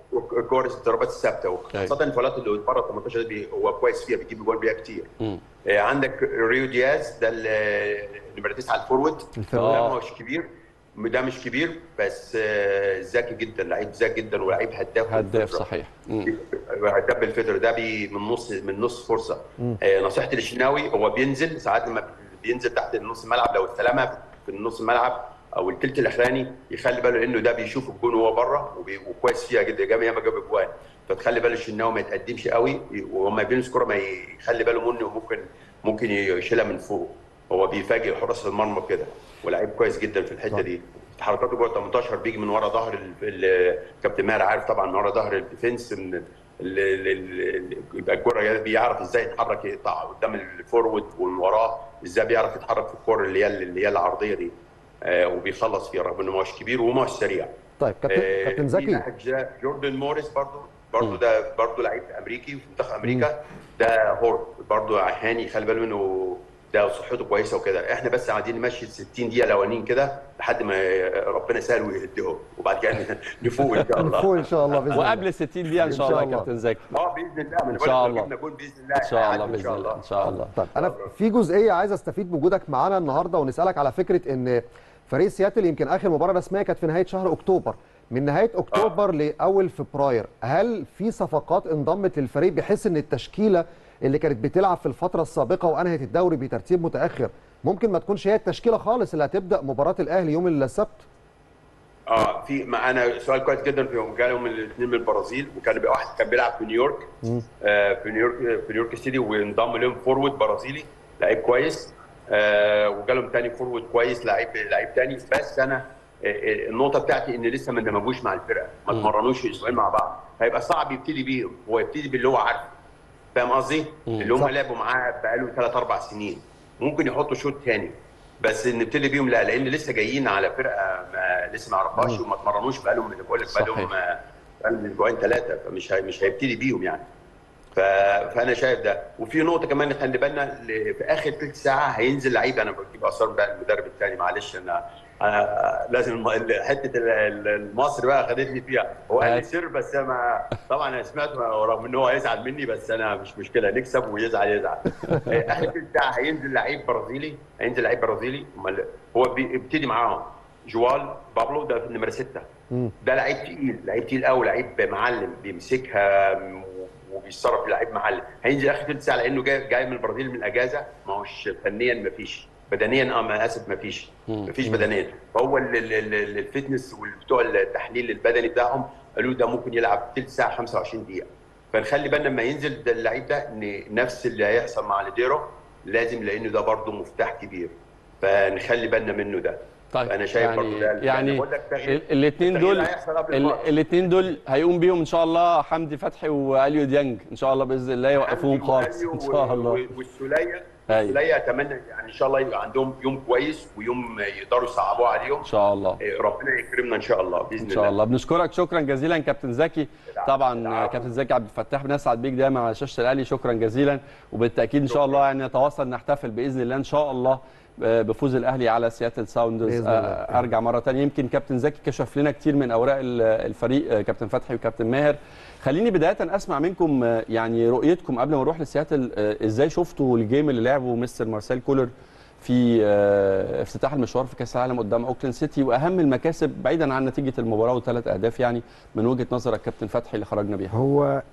كور الضربات الثابته وخاصه الفاولات اللي بره ال 18 دي هو كويس فيها بيجيب جول بيها كتير مم. آه، عندك ريو دياز ده ال- نمره 9 الفورورد الفورورد. لا ما هوش كبير ده مش كبير بس آه، ذكي جدا لعيب ذكي جدا ولعيب هداف هداف بالفطرة. صحيح مم. هداف بالفطر ده بي من نص من نص فرصه آه، نصيحتي للشناوي هو بينزل ساعات لما بينزل تحت نص الملعب لو استلمها في نص الملعب او الثلث الاخراني يخلي باله انه ده بيشوف الجون وهو بره وبي- وكويس فيها جدا جاب ياما جاب اجوان فتخلي باله الشناوي ما يتقدمش قوي وما بيلمس كوره ما يخلي باله منه وممكن ممكن يشيلها من فوق هو بيفاجئ حراس المرمى بكده ولعيب كويس جدا في الحته دي حركاته جوه ال 18 بيجي من ورا ظهر ال- ال- كابتن ماهر عارف طبعا من ورا ظهر الديفنس من ال- ال- ال- يبقى الكوره بيعرف ازاي يتحرك يقطع قدام الفورورد ومن وراه ازاي بيعرف يتحرك في الكوره اللي هي اللي هي العرضيه دي آه، وبيخلص فيها رغم انه مش كبير ومش سريع طيب كابتن آه، كابتن في زكي ناحية جا- جوردن موريس برضو برضو ده برضو لعيب امريكي في منتخب امريكا ده هورد برضو هاني خلي باله منه ده صحته كويسه وكده احنا بس قاعدين نمشي ال 60 دقيقه الاولانيين كده لحد ما ربنا يسهل ويهدهم وبعد كده نفوق ان شاء الله فوق ان شاء الله باذن الله وقبل ال 60 دقيقه ان إن شاء شاء الله الله. كابتن زكي اه باذن الله إن شاء الله. جبنا جول باذن الله ان شاء الله هيعدي باذن الله ان شاء الله طيب انا في جزئيه عايز استفيد بوجودك معانا النهارده ونسالك على فكره ان فريق سياتل يمكن اخر مباراه رسميه كانت في نهايه شهر اكتوبر من نهايه اكتوبر لاول فبراير هل في صفقات انضمت للفريق بحيث ان التشكيله اللي كانت بتلعب في الفتره السابقه وانهت الدوري بترتيب متاخر ممكن ما تكونش هي التشكيله خالص اللي هتبدا مباراه الاهلي يوم السبت اه في ما انا سؤال كويس جدا فيهم جالهم الاثنين من البرازيل وكان بي- واحد كان بيلعب في نيويورك آه في نيويورك في نيويورك سيتي وانضم لهم فورورد برازيلي لعيب كويس آه وجالهم تاني فورورد كويس لعيب لعيب تاني بس انا آه، آه، النقطه بتاعتي ان لسه ما اندمجوش مع الفرقه ما اتمرنوش اسبوعين مع بعض هيبقى صعب يبتدي بيهم هو يبتدي باللي هو عارفه فاهم قصدي؟ اللي هم صح. لعبوا معاه بقالهم ثلاث اربع سنين ممكن يحطوا شوط تاني بس نبتدي بيهم لا لان لسه جايين على فرقه ما لسه ما عرفهاش وما اتمرنوش بقالهم بقول لك بقالهم صحيح. آه، بقالهم اسبوعين ثلاثه فمش هي مش هيبتدي بيهم يعني ف... فانا شايف ده وفي نقطه كمان خلي بالنا ل- في اخر ثلث ساعه هينزل لعيب انا بجيب اثار بقى المدرب الثاني معلش انا أنا لازم الم- ال- حته ال- ال- المصري بقى خدتني فيها هو قال لي هات. سر بس انا ما- طبعا انا سمعت رغم ان هو هيزعل مني بس انا مش مشكله نكسب ويزعل يزعل اخر ثلث ساعه هينزل لعيب برازيلي هينزل لعيب برازيلي أمال هو بيبتدي معاهم جوال بابلو ده في نمره سته ده لعيب تقيل لعيب تقيل قوي لعيب معلم بيمسكها م- وبيتصرف لعيب معلم هينزل اخر ثلث ساعه لانه جاي جاي من البرازيل من الاجازه ما هوش فنيا ما فيش بدنيا اه ما اسف ما فيش ما فيش بدنيا فهو ال- ال- ال- الفتنس وبتوع التحليل البدني بتاعهم قالوا ده ممكن يلعب ثلث ساعه 25 دقيقه فنخلي بالنا لما ينزل ده اللعيب ده ان نفس اللي هيحصل مع ليديرو لازم لانه ده برضه مفتاح كبير فنخلي بالنا منه ده طيب انا شايف يعني برضه ده يعني بقول لك تغيير- الاثنين التغيير دول هيحصل قبل الماتش. الاثنين دول هيقوم بيهم ان شاء الله حمدي فتحي واليو ديانج ان شاء الله باذن الله يوقفوهم خالص ان شاء الله والسوليه أيوة. السوليه اتمنى يعني ان شاء الله يبقى عندهم يوم كويس ويوم يقدروا يصعبوه عليهم ان شاء الله إيه، ربنا يكرمنا ان شاء الله باذن ان شاء الله بنشكرك شكرا جزيلا كابتن زكي طبعا كابتن زكي عبد الفتاح بنسعد بيك دايما على شاشه الاهلي شكرا جزيلا وبالتاكيد ان شاء الله يعني نتواصل نحتفل باذن الله ان شاء الله بفوز الاهلي على سياتل ساوندرز بإذن الله. آه، ارجع مره ثانيه يمكن كابتن زكي كشف لنا كتير من اوراق ال- الفريق آه، كابتن فتحي وكابتن ماهر خليني بدايه اسمع منكم آه، يعني رؤيتكم قبل ما نروح لسياتل آه، ازاي شفتوا الجيم اللي لعبه مستر مارسيل كولر في آه، افتتاح المشوار في كاس العالم قدام اوكلاند سيتي واهم المكاسب بعيدا عن نتيجه المباراه وثلاث اهداف يعني من وجهه نظرك كابتن فتحي اللي خرجنا بيها هو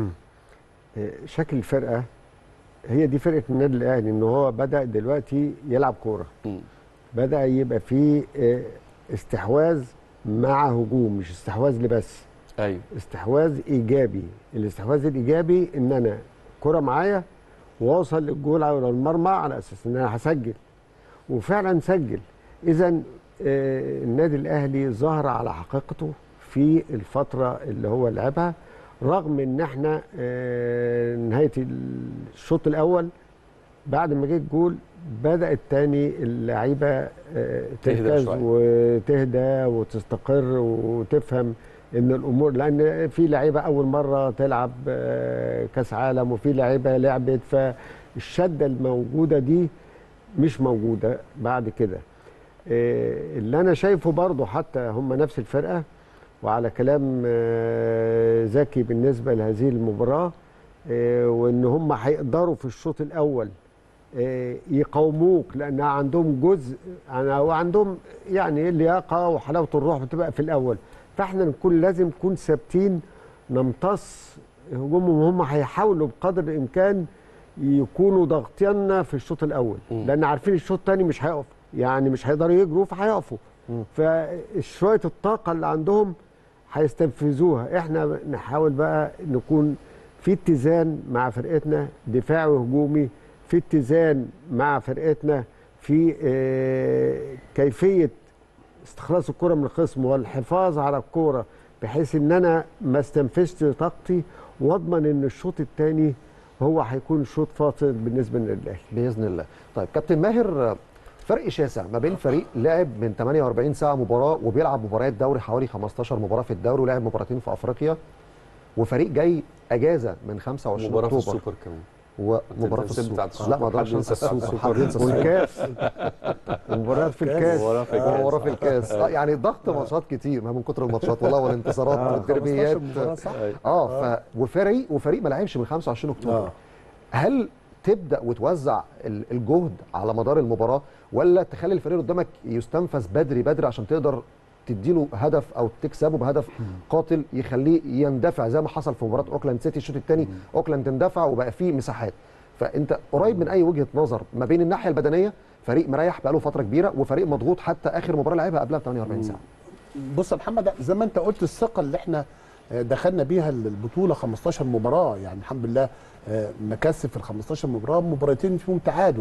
شكل الفرقه هي دي فرقه النادي الاهلي ان هو بدا دلوقتي يلعب كوره مم. بدا يبقى فيه آه، استحواذ مع هجوم مش استحواذ لبس ايوه استحواذ ايجابي الاستحواذ الايجابي ان انا كره معايا واوصل للجول او المرمى على اساس ان انا هسجل وفعلا سجل اذا آه، النادي الاهلي ظهر على حقيقته في الفتره اللي هو لعبها رغم ان احنا آه، نهايه الشوط الاول بعد ما جه الجول بدات تاني اللعيبه آه، تهدى تهتز شوية. وتهدى وتستقر وتفهم ان الامور لان في لعيبه اول مره تلعب آه، كاس عالم وفي لعيبه لعبت فالشده الموجوده دي مش موجوده بعد كده آه، اللي انا شايفه برضو حتى هم نفس الفرقه وعلى كلام آه، زكي بالنسبه لهذه المباراه آه، وان هم هيقدروا في الشوط الاول آه، يقاوموك لان عندهم جزء أنا- وعندهم يعني اللياقه وحلاوه الروح بتبقى في الاول فاحنا نكون لازم نكون ثابتين نمتص هجومهم هم هيحاولوا بقدر الامكان يكونوا ضاغطيننا في الشوط الاول لان عارفين الشوط الثاني مش هيقف يعني مش هيقدروا يجروا فهيقفوا فشويه الطاقه اللي عندهم هيستنفذوها احنا نحاول بقى نكون في اتزان مع فرقتنا دفاعي وهجومي في اتزان مع فرقتنا في آه، كيفيه استخلاص الكره من الخصم والحفاظ على الكوره بحيث ان انا ما استنفذش طاقتي واضمن ان الشوط الثاني هو هيكون شوط فاصل بالنسبه للنادي الاهلي باذن الله طيب كابتن ماهر فرق شاسع ما بين فريق لعب من 48 ساعه مباراه وبيلعب مباريات دوري حوالي 15 مباراه في الدوري ولعب مباراتين في افريقيا وفريق جاي اجازه من 25 مباراه في اكتوبر السوبر كمان ومباراه في التنسيق السوبر بتاعت السوبر. لا ما اقدرش حد انسى ينسى السوبر السوبر. حد ينسى السوبر والكاس المباريات في الكاس مباراه في الكاس. مباراه في الكاس آه، يعني ضغط ماتشات كتير ما من كتر الماتشات والله والانتصارات والدربيات 15 مباراة صح؟ اه ف وفريق وفريق ما لعبش من 25 اكتوبر آه. هل تبدا وتوزع ال- الجهد على مدار المباراه ولا تخلي الفريق اللي قدامك يستنفذ بدري بدري عشان تقدر تديله هدف او تكسبه بهدف قاتل يخليه يندفع زي ما حصل في مباراه اوكلاند سيتي الشوط الثاني اوكلاند اندفع وبقى فيه مساحات فانت قريب من اي وجهه نظر ما بين الناحيه البدنيه فريق مريح بقاله فتره كبيره وفريق مضغوط حتى اخر مباراه لعبها قبلها ب 48 ساعه بص يا محمد زي ما انت قلت الثقه اللي احنا آه، دخلنا بيها البطوله 15 مباراه يعني الحمد لله آه، مكاسب في ال 15 مباراه مباراتين فيهم تعادل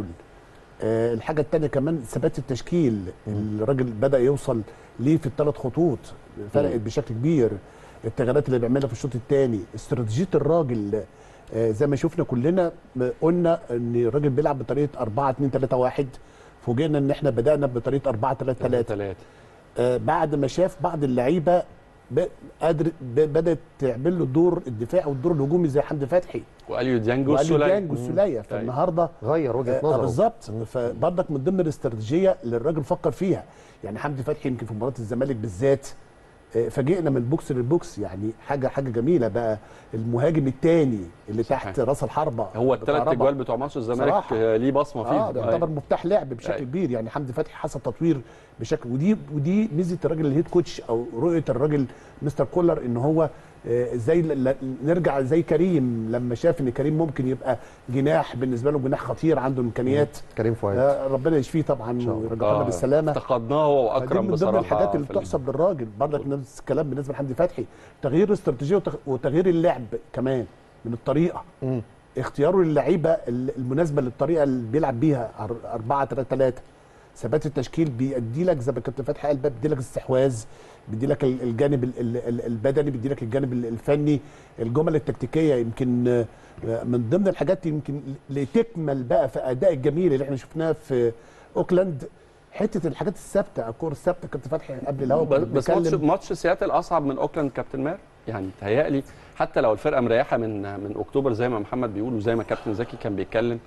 آه، الحاجه الثانيه كمان ثبات التشكيل الراجل بدا يوصل ليه في الثلاث خطوط فرقت بشكل كبير التغييرات اللي بيعملها في الشوط الثاني استراتيجيه الراجل آه، زي ما شفنا كلنا آه، قلنا ان الراجل بيلعب بطريقه 4 2 3 1 فوجئنا ان احنا بدانا بطريقه 4 3 3 ثلاثة آه، بعد ما شاف بعض اللعيبه ب- قادر ب- بدات تعمل له الدور الدفاعي والدور الهجومي زي حمدي فتحي واليو ديانج وقال والسولية ديانج والسوليه فالنهارده غير وجهه آه، آه، نظره بالظبط فبرضك من ضمن الاستراتيجيه اللي الراجل فكر فيها يعني حمدي فتحي يمكن في مباراه الزمالك بالذات آه، فاجئنا من البوكس للبوكس يعني حاجه حاجه جميله بقى المهاجم الثاني اللي تحت راس الحربه هو الثلاث بكهربا. اجوال بتوع ماتش الزمالك صراحة. آه، ليه بصمه فيه اه ده يعتبر مفتاح لعب بشكل أيوة. كبير يعني حمدي فتحي حصل تطوير بشكل ودي ودي ميزه الراجل الهيد كوتش او رؤيه الراجل مستر كولر ان هو آه، زي ل- ل- نرجع زي كريم لما شاف ان كريم ممكن يبقى جناح بالنسبه له جناح خطير عنده امكانيات كريم فؤاد آه، ربنا يشفيه طبعا ويرجعه لنا بالسلامه افتقدناه هو فدي واكرم من بصراحه ضمن الحاجات اللي في ال- بتحسب للراجل برضك نفس الكلام بالنسبه لحمدي فتحي تغيير الاستراتيجيه وتغ- وتغيير اللعب كمان من الطريقه اختياره للعيبه ال- المناسبه للطريقه اللي بيلعب بيها 4 3 3 ثبات التشكيل بيدي لك زي ما كابتن فتحي قال بيدي لك استحواذ بيدي لك ال- الجانب ال- ال- ال- البدني بيدي لك الجانب ال- الفني الجمل التكتيكيه يمكن آه، من ضمن الحاجات يمكن لتكمل بقى في اداء الجميل اللي احنا شفناه في اوكلاند حته الحاجات الثابته الكور الثابته كابتن فتحي قبل الهوا بس بس ماتش بيتكلم. ماتش سياتل اصعب من اوكلاند كابتن ماهر يعني تهيألي حتى لو الفرقه مريحه من من اكتوبر زي ما محمد بيقول وزي ما كابتن زكي كان بيتكلم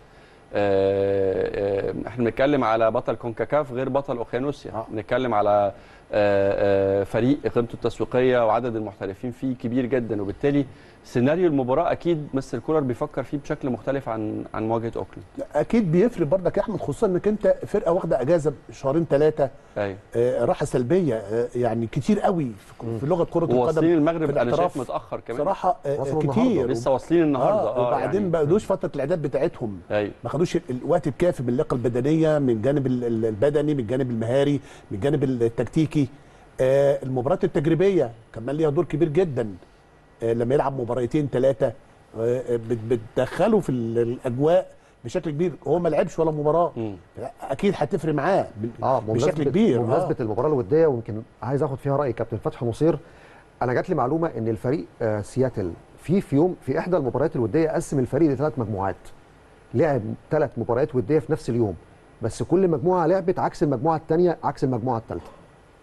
آه، آه، احنا بنتكلم على بطل كونكاكاف غير بطل اوخيانوسيا بنتكلم على آه، آه، فريق قيمته التسويقيه وعدد المحترفين فيه كبير جدا وبالتالي سيناريو المباراه اكيد مستر كولر بيفكر فيه بشكل مختلف عن عن مواجهه اوكلاند اكيد بيفرق برضك يا احمد خصوصا انك انت فرقه واخده اجازه شهرين ثلاثه ايوه آه، راحه سلبيه آه، يعني كتير قوي في- في لغه كره القدم وواصلين المغرب في انا الاحتراف. شايف متاخر كمان صراحه آه، وصلوا كتير النهاردة. لسه واصلين النهارده آه وبعدين يعني. ما خدوش فتره الاعداد بتاعتهم ايوه ما خدوش ال- الوقت الكافي من اللياقه البدنيه من الجانب ال- ال- البدني من الجانب المهاري من الجانب التكتيكي آه المباريات التجريبيه كمان ليها دور كبير جدا آه لما يلعب مباراتين ثلاثه آه بت- بتدخله في ال- الاجواء بشكل كبير هو ما لعبش ولا مباراه مم. اكيد هتفرق معاه ب- اه بشكل كبير بمناسبه آه. المباراه الوديه ويمكن عايز اخد فيها راي كابتن فتحي نصير انا جات لي معلومه ان الفريق آه سياتل في في يوم في احدى المباريات الوديه قسم الفريق لثلاث مجموعات لعب ثلاث مباريات وديه في نفس اليوم بس كل مجموعه لعبت عكس المجموعه الثانيه عكس المجموعه الثالثه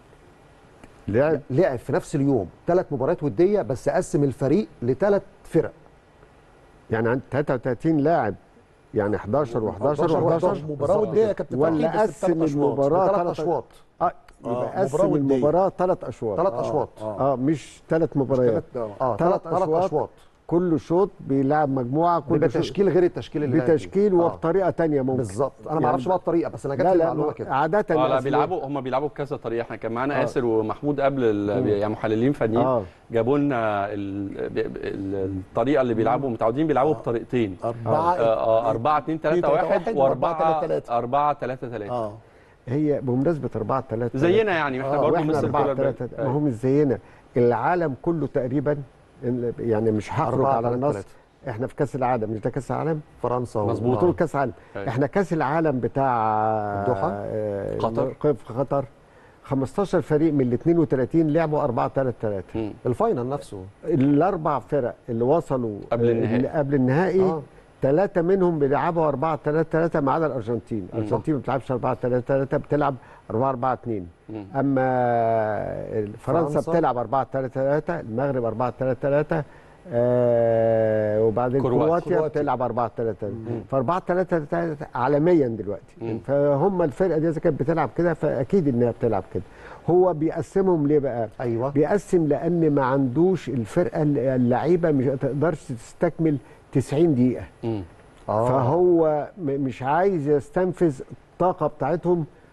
لعب لعب في نفس اليوم ثلاث مباريات وديه بس قسم الفريق لثلاث فرق يعني عند 33 لاعب يعني 11 و11 و11 مباراه وديه يا كابتن ولا فتحي بس قسم بثلاث أشواط. المباراه ثلاث ثلاث اشواط اه آه، يبقى مباراة قسم ودية. المباراه ثلاث اشواط ثلاث اشواط اه مش ثلاث مباريات ثلاث- اه ثلاث ثلاث ثلاث أشواط. اشواط كل شوط بيلعب مجموعه كل بيبقى شوط تشكيل غير التشكيل اللي لعب بيه. بتشكيل آه. وبطريقه ثانيه ممكن بالظبط انا يعني ما اعرفش بقى الطريقه بس انا جات لا لي لا معلومه كده عاده اه لا الأسماء- بيلعبوا هم بيلعبوا بكذا طريقه احنا كان معانا آه. ياسر ومحمود قبل ال- يعني محللين فنيين اه جابوا لنا ال- ب- ال- الطريقه اللي بيلعبوا متعودين بيلعبوا بطريقتين أربعة اه 4 2 3 تلاتة 1 واحد وأربعة و4 تلاتة تلاتة. 4 3 3 اه هي بمناسبه 4 3 زينا يعني احنا آه، برضه واحنا مستر 4 كولر 3 ما هو مش زينا العالم كله تقريبا يعني مش هخرج أربعة على تلاتة النص تلاتة. احنا في كاس العالم مش ده كاس العالم فرنسا مظبوط. بطوله كاس العالم أيوة. احنا كاس العالم بتاع الدوحة؟ آه، قطر. في قطر 15 فريق من ال 32 لعبوا 4 3 3 مم. الفاينل نفسه الاربع فرق اللي وصلوا قبل آه، النهائي. قبل النهائي آه. ثلاثة منهم بيلعبوا 4 3 3 ما عدا الارجنتين، الارجنتين ما بتلعبش 4 3 3 بتلعب 4 4 2 مم. اما فرنسا فرنسا. بتلعب 4 3 3 المغرب 4 3 3 آه وبعدين كرواتيا. كرواتيا كرواتيا. بتلعب 4 3 3 ف 4 3 3 عالميا دلوقتي مم. فهم الفرقه دي اذا كانت بتلعب كده فاكيد انها بتلعب كده هو بيقسمهم ليه بقى؟ ايوه بيقسم لان ما عندوش الفرقه اللعيبه مش هتقدرش تستكمل 90 دقيقه مم. اه فهو م- مش عايز يستنفذ الطاقه بتاعتهم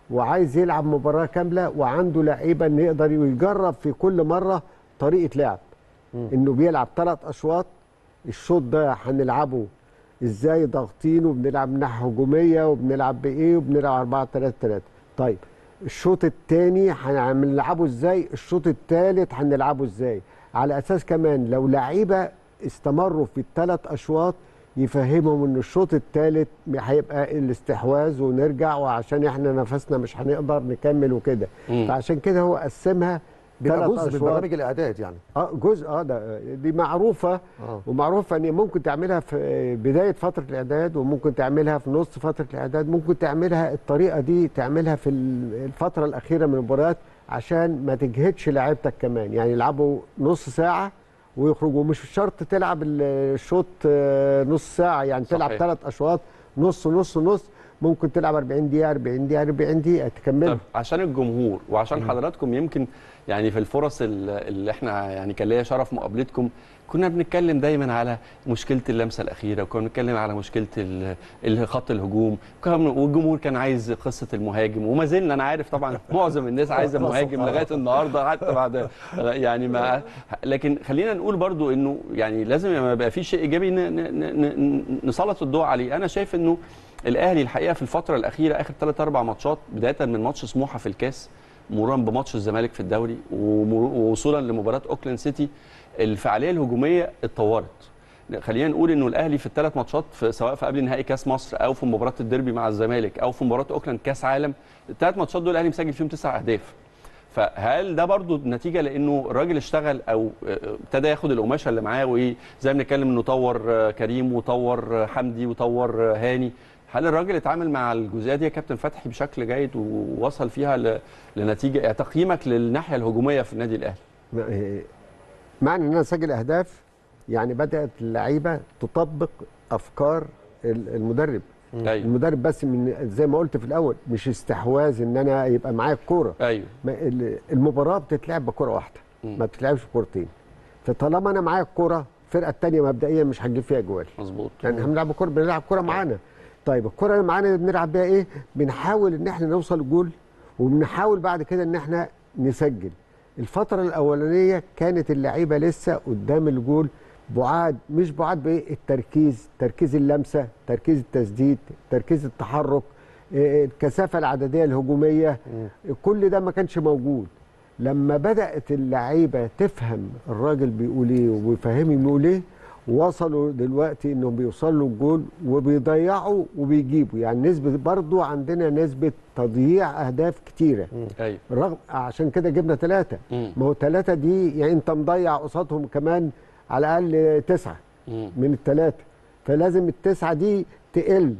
وعايز يلعب مباراه كامله وعنده لعيبه ان يقدر يجرب في كل مره طريقه لعب انه بيلعب ثلاث اشواط الشوط ده هنلعبه ازاي ضاغطين وبنلعب من ناحيه هجوميه وبنلعب بايه وبنلعب 4 3 3 طيب الشوط الثاني هنلعبه ازاي الشوط الثالث هنلعبه ازاي على اساس كمان لو لعيبه استمروا في الثلاث اشواط يفهمهم ان الشوط الثالث هيبقى الاستحواذ ونرجع وعشان احنا نفسنا مش هنقدر نكمل وكده مم. فعشان كده هو قسمها بيبقى ثلاث جزء من أشواط. برنامج الاعداد يعني اه جزء اه ده دي معروفه آه. ومعروفه ان ممكن تعملها في بدايه فتره الاعداد وممكن تعملها في نص فتره الاعداد ممكن تعملها الطريقه دي تعملها في ال- الفتره الاخيره من المباريات عشان ما تجهدش لعيبتك كمان يعني يلعبوا نص ساعه ويخرجوا مش شرط تلعب ال- الشوط آه، نص ساعه يعني تلعب صحيح. ثلاث اشواط نص نص نص ممكن تلعب 40 دقيقه 40 دقيقه 40 دقيقه تكملها طب عشان الجمهور وعشان حضراتكم يمكن يعني في الفرص ال- اللي احنا يعني كان ليا شرف مقابلتكم كنا بنتكلم دايما على مشكله اللمسه الاخيره وكنا بنتكلم على مشكله ال- ال- خط الهجوم وكان- والجمهور كان عايز قصه المهاجم وما زلنا انا عارف طبعا معظم الناس عايزه مهاجم لغايه النهارده حتى بعد يعني ما لكن خلينا نقول برضو انه يعني لازم لما يبقى في شيء ايجابي ن- ن- ن- ن- نسلط الضوء عليه انا شايف انه الاهلي الحقيقه في الفتره الاخيره اخر ثلاث اربع ماتشات بدايه من ماتش سموحه في الكاس مرورا بماتش الزمالك في الدوري ومر- ووصولا لمباراه اوكلاند سيتي الفعاليه الهجوميه اتطورت خلينا نقول انه الاهلي في الثلاث ماتشات في سواء في قبل نهائي كاس مصر او في مباراه الديربي مع الزمالك او في مباراه اوكلاند كاس عالم الثلاث ماتشات دول الاهلي مسجل فيهم تسع اهداف فهل ده برضو نتيجه لانه الراجل اشتغل او اه، ابتدى ياخد القماشه اللي معاه وزي ما بنتكلم انه طور اه، كريم وطور اه، حمدي وطور اه، هاني هل الراجل اتعامل مع الجزئيه دي يا كابتن فتحي بشكل جيد ووصل فيها ل- لنتيجه يعني تقييمك للناحيه الهجوميه في النادي الاهلي ما- إيه، معنى ان انا اسجل اهداف يعني بدات اللعيبه تطبق افكار ال- المدرب ايوه المدرب بس من زي ما قلت في الاول مش استحواذ ان انا يبقى معايا الكوره ايوه ما- ال- المباراه بتتلعب بكره واحده مم. ما بتتلعبش بكورتين فطالما انا معايا الكوره الفرقه الثانيه مبدئيا مش هتجيب فيها جوال مظبوط يعني احنا بنلعب كوره بنلعب كوره معانا طيب الكوره اللي معانا بنلعب بيها ايه بنحاول ان احنا نوصل لجول وبنحاول بعد كده ان احنا نسجل الفتره الاولانيه كانت اللعيبه لسه قدام الجول بعاد مش بعاد بايه التركيز تركيز اللمسه تركيز التسديد تركيز التحرك إيه، الكثافه العدديه الهجوميه كل ده ما كانش موجود لما بدات اللعيبه تفهم الراجل بيقول ايه وبيفهمهم بيقول ايه وصلوا دلوقتي انهم بيوصلوا الجول وبيضيعوا وبيجيبوا يعني نسبه برضو عندنا نسبه تضييع اهداف كتيره ايوه رغم عشان كده جبنا ثلاثه مم. ما هو ثلاثه دي يعني انت مضيع قصادهم كمان على الاقل تسعه مم. من الثلاثه فلازم التسعه دي تقل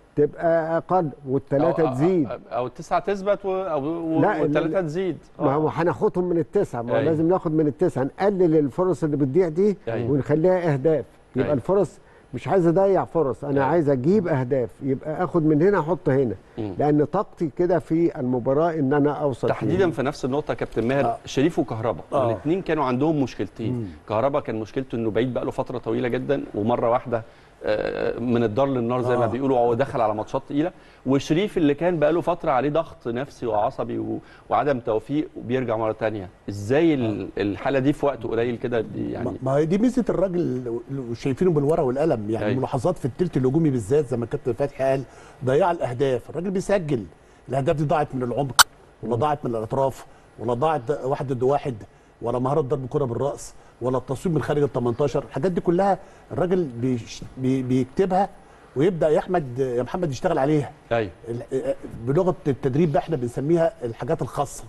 تبقى اقل والثلاثه أو- تزيد أو, أو التسعه تثبت و- او لا، والثلاثه تزيد ما هو آه. هناخدهم من التسعه ما هو أيوة. لازم ناخد من التسعه نقلل الفرص اللي بتضيع دي أيوة. ونخليها اهداف يبقى أيوة. الفرص مش عايز اضيع فرص انا أيوة. عايز اجيب اهداف يبقى اخد من هنا احط هنا مم. لان طاقتي كده في المباراه ان انا اوصل تحديدا فيها. في نفس النقطه يا كابتن ماهر آه. شريف وكهربا آه. الاثنين كانوا عندهم مشكلتين كهربا كان مشكلته انه بعيد بقى له فتره طويله جدا ومره واحده آه، من الدار للنار زي ما آه. بيقولوا هو دخل على ماتشات تقيله وشريف اللي كان بقى له فتره عليه ضغط نفسي وعصبي و- وعدم توفيق وبيرجع مره تانية ازاي ال- الحاله دي في وقت قليل كده دي يعني ما- ما هي دي ميزه الراجل اللي شايفينه بالورقه والقلم يعني أيوة. ملاحظات في الثلث الهجومي بالذات زي ما الكابتن فتحي قال ضياع الاهداف الراجل بيسجل الاهداف دي ضاعت من العمق ولا ضاعت من الاطراف ولا ضاعت واحد ضد واحد ولا مهاره ضرب كره بالراس ولا التصويب من خارج ال 18 الحاجات دي كلها الراجل بيش- بي بيكتبها ويبدا يا احمد يا محمد يشتغل عليها ايوه ال- بلغه التدريب بقى احنا بنسميها الحاجات الخاصه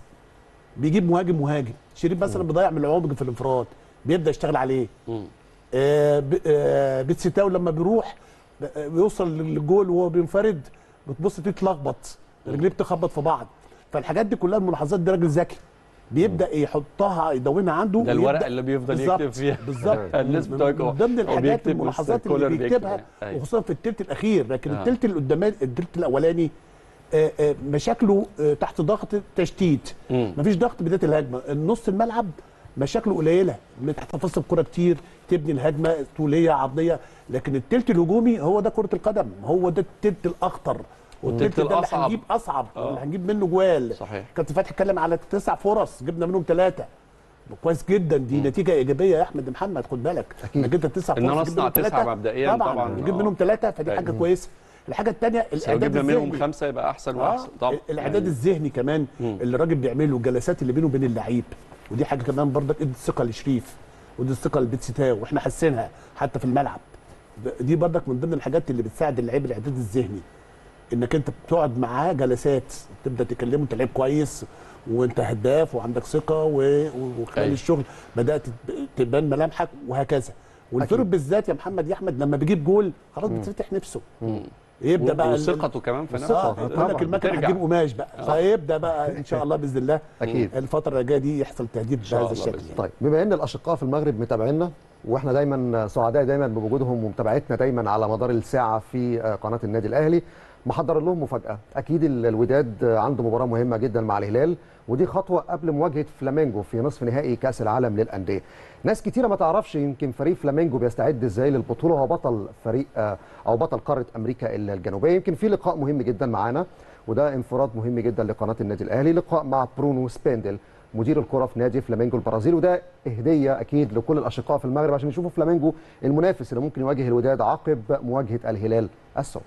بيجيب مهاجم مهاجم شريف مثلا بيضيع من العمق في الانفراد بيبدا يشتغل عليه مم. آه ب- آه بيتسيتاو لما بيروح ب- آه، بيوصل للجول وهو بينفرد بتبص تتلخبط رجليه بتخبط في بعض فالحاجات دي كلها الملاحظات دي راجل ذكي بيبدا يحطها يدونها عنده ده الورقه ويبدأ- اللي بيفضل بالظبط، يكتب فيها بالظبط الناس من بتوعك من ضمن هو الحاجات بيكتب الملاحظات كولر اللي بيكتب بيكتبها يعني. أيوة. وخصوصا في الثلث الاخير لكن آه. الثلث اللي قدام الثلث الاولاني آه، آه، مشاكله آه، تحت ضغط تشتيت مم. مفيش ضغط بدايه الهجمه النص الملعب مشاكله قليله من تحت فصل الكره كتير تبني الهجمه طوليه عرضيه لكن التلت الهجومي هو ده كره القدم هو ده التلت الاخطر والتلت التلت ده اللي الأصعب. هنجيب اصعب آه. اللي هنجيب منه جوال صحيح كابتن فتحي اتكلم على تسع فرص جبنا منهم ثلاثه كويس جدا دي نتيجه ايجابيه يا احمد محمد خد بالك أكيد. انك انت تسع إن أنا فرص جبنا أصنع منهم تسعة تلاتة. مبدئياً طبعاً. نجيب آه. منهم ثلاثه فدي حاجه أيوة. كويسه الحاجه الثانيه بس لو الاعداد جبنا منهم الذهني خمسه يبقى احسن آه، واحسن طبعا الاعداد الذهني كمان اللي الراجل بيعمله الجلسات اللي بينه وبين اللعيب ودي حاجه كمان برضك ادي الثقه لشريف ودي الثقه لبيتسيتاو واحنا حاسينها حتى في الملعب ب- دي برضك من ضمن الحاجات اللي بتساعد اللعيب الاعداد الذهني انك انت بتقعد معاه جلسات تبدا تكلمه انت لعيب كويس وانت هداف وعندك ثقه و- وخلال أيوة. الشغل بدات تب- تبان ملامحك وهكذا والفرق أكيد. بالذات يا محمد يا احمد لما بيجيب جول خلاص بتفتح نفسه يبدا بقى ال- وثقته كمان في نفسه اه يقول لك المكنه بترجع. هتجيب قماش بقى فيبدا بقى ان شاء الله باذن الله أكيد. الفتره اللي جايه دي يحصل تهديد شاء بهذا الله الشكل بإذن يعني. طيب بما ان الاشقاء في المغرب متابعينا واحنا دايما سعداء دايما بوجودهم ومتابعتنا دايما على مدار الساعه في قناه النادي الاهلي محضر لهم مفاجاه اكيد ال- الوداد عنده مباراه مهمه جدا مع الهلال ودي خطوه قبل مواجهه فلامينجو في نصف نهائي كاس العالم للانديه ناس كتيره ما تعرفش يمكن فريق فلامينجو بيستعد ازاي للبطوله هو بطل فريق آه، او بطل قاره امريكا الجنوبيه يمكن في لقاء مهم جدا معانا وده انفراد مهم جدا لقناه النادي الاهلي لقاء مع برونو سبيندل مدير الكره في نادي فلامينجو البرازيل وده اهديه اكيد لكل الاشقاء في المغرب عشان يشوفوا فلامينجو المنافس اللي ممكن يواجه الوداد عقب مواجهه الهلال السعودي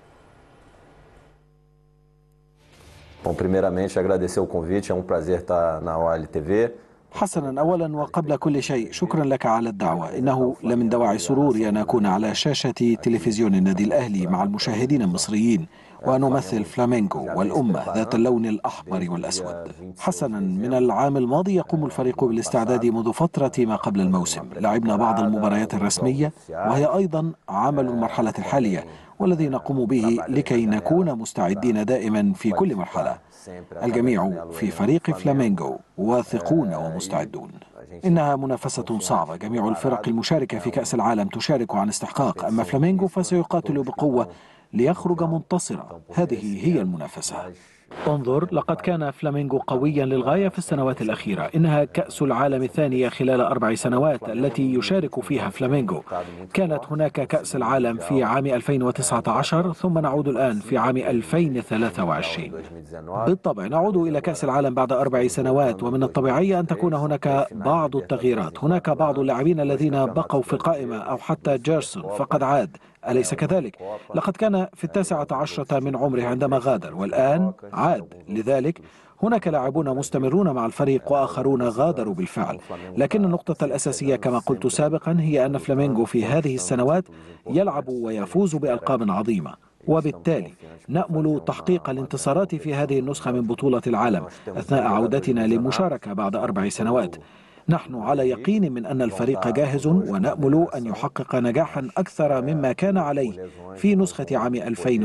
Bom, primeiramente agradecer o convite, é um prazer estar na OL TV. حسنا اولا وقبل كل شيء شكرا لك على الدعوه انه لمن دواعي سروري ان اكون على شاشه تلفزيون النادي الاهلي مع المشاهدين المصريين وان امثل فلامينغو والامه ذات اللون الاحمر والاسود حسنا من العام الماضي يقوم الفريق بالاستعداد منذ فتره ما قبل الموسم لعبنا بعض المباريات الرسميه وهي ايضا عمل المرحله الحاليه والذي نقوم به لكي نكون مستعدين دائما في كل مرحله الجميع في فريق فلامينغو واثقون ومستعدون إنها منافسة صعبة جميع الفرق المشاركة في كأس العالم تشارك عن استحقاق أما فلامينغو فسيقاتل بقوة ليخرج منتصرا هذه هي المنافسة انظر لقد كان فلامينغو قويا للغاية في السنوات الأخيرة إنها كأس العالم الثانية خلال أربع سنوات التي يشارك فيها فلامينغو كانت هناك كأس العالم في عام 2019 ثم نعود الآن في عام 2023 بالطبع نعود إلى كأس العالم بعد أربع سنوات ومن الطبيعي أن تكون هناك بعض التغييرات هناك بعض اللاعبين الذين بقوا في القائمة أو حتى جيرسون فقد عاد أليس كذلك؟ لقد كان في التاسعة عشرة من عمره عندما غادر والآن عاد لذلك هناك لاعبون مستمرون مع الفريق وآخرون غادروا بالفعل لكن النقطة الأساسية كما قلت سابقا هي أن فلامينغو في هذه السنوات يلعب ويفوز بألقاب عظيمة وبالتالي نأمل تحقيق الانتصارات في هذه النسخة من بطولة العالم أثناء عودتنا للمشاركة بعد أربع سنوات نحن على يقين من أن الفريق جاهز ونأمل أن يحقق نجاحا أكثر مما كان عليه في نسخة عام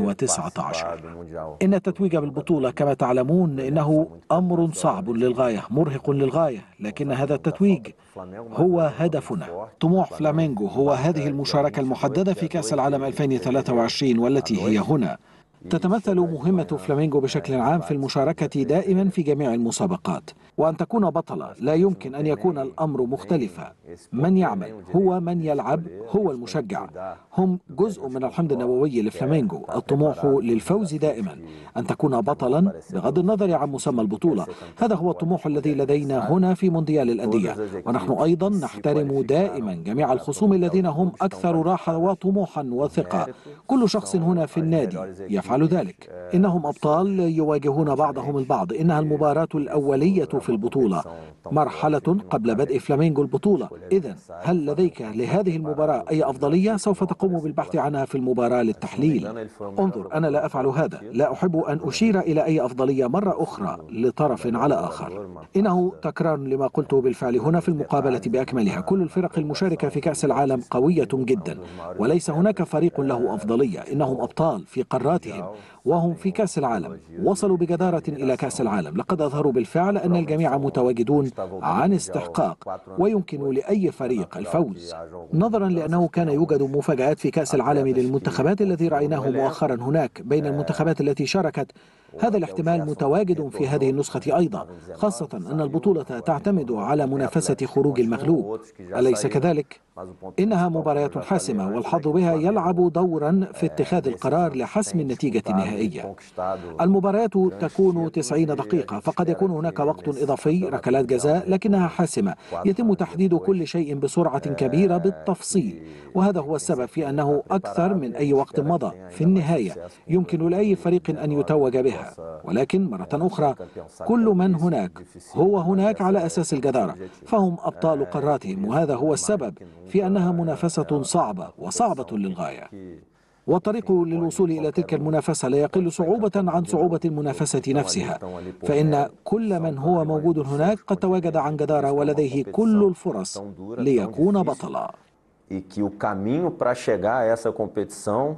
2019 إن التتويج بالبطولة كما تعلمون إنه أمر صعب للغاية مرهق للغاية لكن هذا التتويج هو هدفنا طموح فلامينغو هو هذه المشاركة المحددة في كأس العالم 2023 والتي هي هنا تتمثل مهمة فلامينغو بشكل عام في المشاركة دائما في جميع المسابقات وأن تكون بطلة لا يمكن أن يكون الأمر مختلفا من يعمل هو من يلعب هو المشجع هم جزء من الحمد النووي لفلامينغو الطموح للفوز دائما أن تكون بطلا بغض النظر عن مسمى البطولة هذا هو الطموح الذي لدينا هنا في مونديال الأندية ونحن أيضا نحترم دائما جميع الخصوم الذين هم أكثر راحة وطموحا وثقة كل شخص هنا في النادي يفعل ذلك إنهم أبطال يواجهون بعضهم البعض إنها المباراة الأولية في البطولة مرحلة قبل بدء فلامينغو البطولة إذا هل لديك لهذه المباراة أي أفضلية سوف تقوم بالبحث عنها في المباراة للتحليل انظر أنا لا أفعل هذا لا أحب أن أشير إلى أي أفضلية مرة أخرى لطرف على آخر إنه تكرار لما قلته بالفعل هنا في المقابلة بأكملها كل الفرق المشاركة في كأس العالم قوية جدا وليس هناك فريق له أفضلية إنهم أبطال في قاراتهم وهم في كأس العالم وصلوا بجدارة إلى كأس العالم لقد أظهروا بالفعل أن الجميع متواجدون عن استحقاق ويمكن لأي فريق الفوز نظرا لأنه كان يوجد مفاجآت في كأس العالم للمنتخبات الذي رأيناه مؤخرا هناك بين المنتخبات التي شاركت هذا الاحتمال متواجد في هذه النسخة أيضا خاصة أن البطولة تعتمد على منافسة خروج المغلوب أليس كذلك؟ إنها مباريات حاسمة والحظ بها يلعب دورا في اتخاذ القرار لحسم النتيجة النهائية المباريات تكون 90 دقيقة فقد يكون هناك وقت إضافي ركلات جزاء لكنها حاسمة يتم تحديد كل شيء بسرعة كبيرة بالتفصيل وهذا هو السبب في أنه أكثر من أي وقت مضى في النهاية يمكن لأي فريق أن يتوج بها ولكن مرة أخرى كل من هناك هو هناك على أساس الجدارة فهم أبطال قاراتهم وهذا هو السبب في أنها منافسة صعبة وصعبة للغاية والطريق للوصول إلى تلك المنافسة لا يقل صعوبة عن صعوبة المنافسة نفسها فإن كل من هو موجود هناك قد تواجد عن جدارة ولديه كل الفرص ليكون بطلا e que o caminho para chegar a essa competição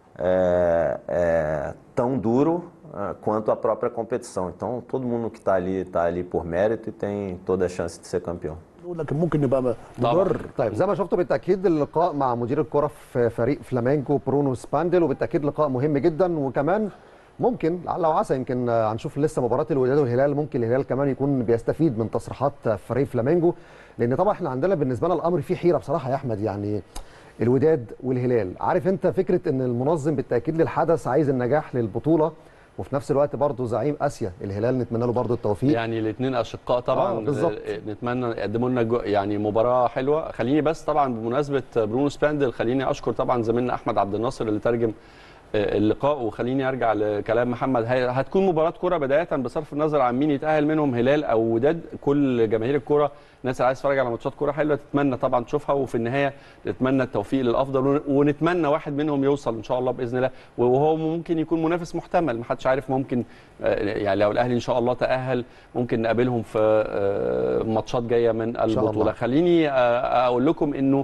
é, é tão duro ah, quanto a própria competição. Então, todo mundo que está ali está ali por mérito e tem toda a chance de ser campeão. لكن ممكن يبقى مضر طيب زي ما شفتوا بالتاكيد اللقاء مع مدير الكره في فريق فلامينكو برونو سباندل وبالتاكيد لقاء مهم جدا وكمان ممكن لعل وعسى يمكن هنشوف لسه مباراه الوداد والهلال ممكن الهلال كمان يكون بيستفيد من تصريحات فريق فلامينجو لان طبعا احنا عندنا بالنسبه لنا الامر فيه حيره بصراحه يا احمد يعني الوداد والهلال عارف انت فكره ان المنظم بالتاكيد للحدث عايز النجاح للبطوله وفي نفس الوقت برضه زعيم اسيا الهلال نتمنى له برضه التوفيق يعني الاثنين اشقاء طبعا آه، بالظبط. آه، نتمنى يقدموا لنا جو- يعني مباراه حلوه خليني بس طبعا بمناسبه برونو سباندل خليني اشكر طبعا زميلنا احمد عبد الناصر اللي ترجم آه، اللقاء وخليني ارجع لكلام محمد هي- هتكون مباراه كره بدايه بصرف النظر عن مين يتاهل منهم هلال او وداد كل جماهير الكره الناس اللي عايز تتفرج على ماتشات كوره حلوه تتمنى طبعا تشوفها وفي النهايه نتمنى التوفيق للافضل ون- ونتمنى واحد منهم يوصل ان شاء الله باذن الله وهو ممكن يكون منافس محتمل محدش عارف ممكن آه، يعني لو الاهلي ان شاء الله تاهل ممكن نقابلهم في آه، ماتشات جايه من شاء الله. البطوله خليني آه، اقول لكم انه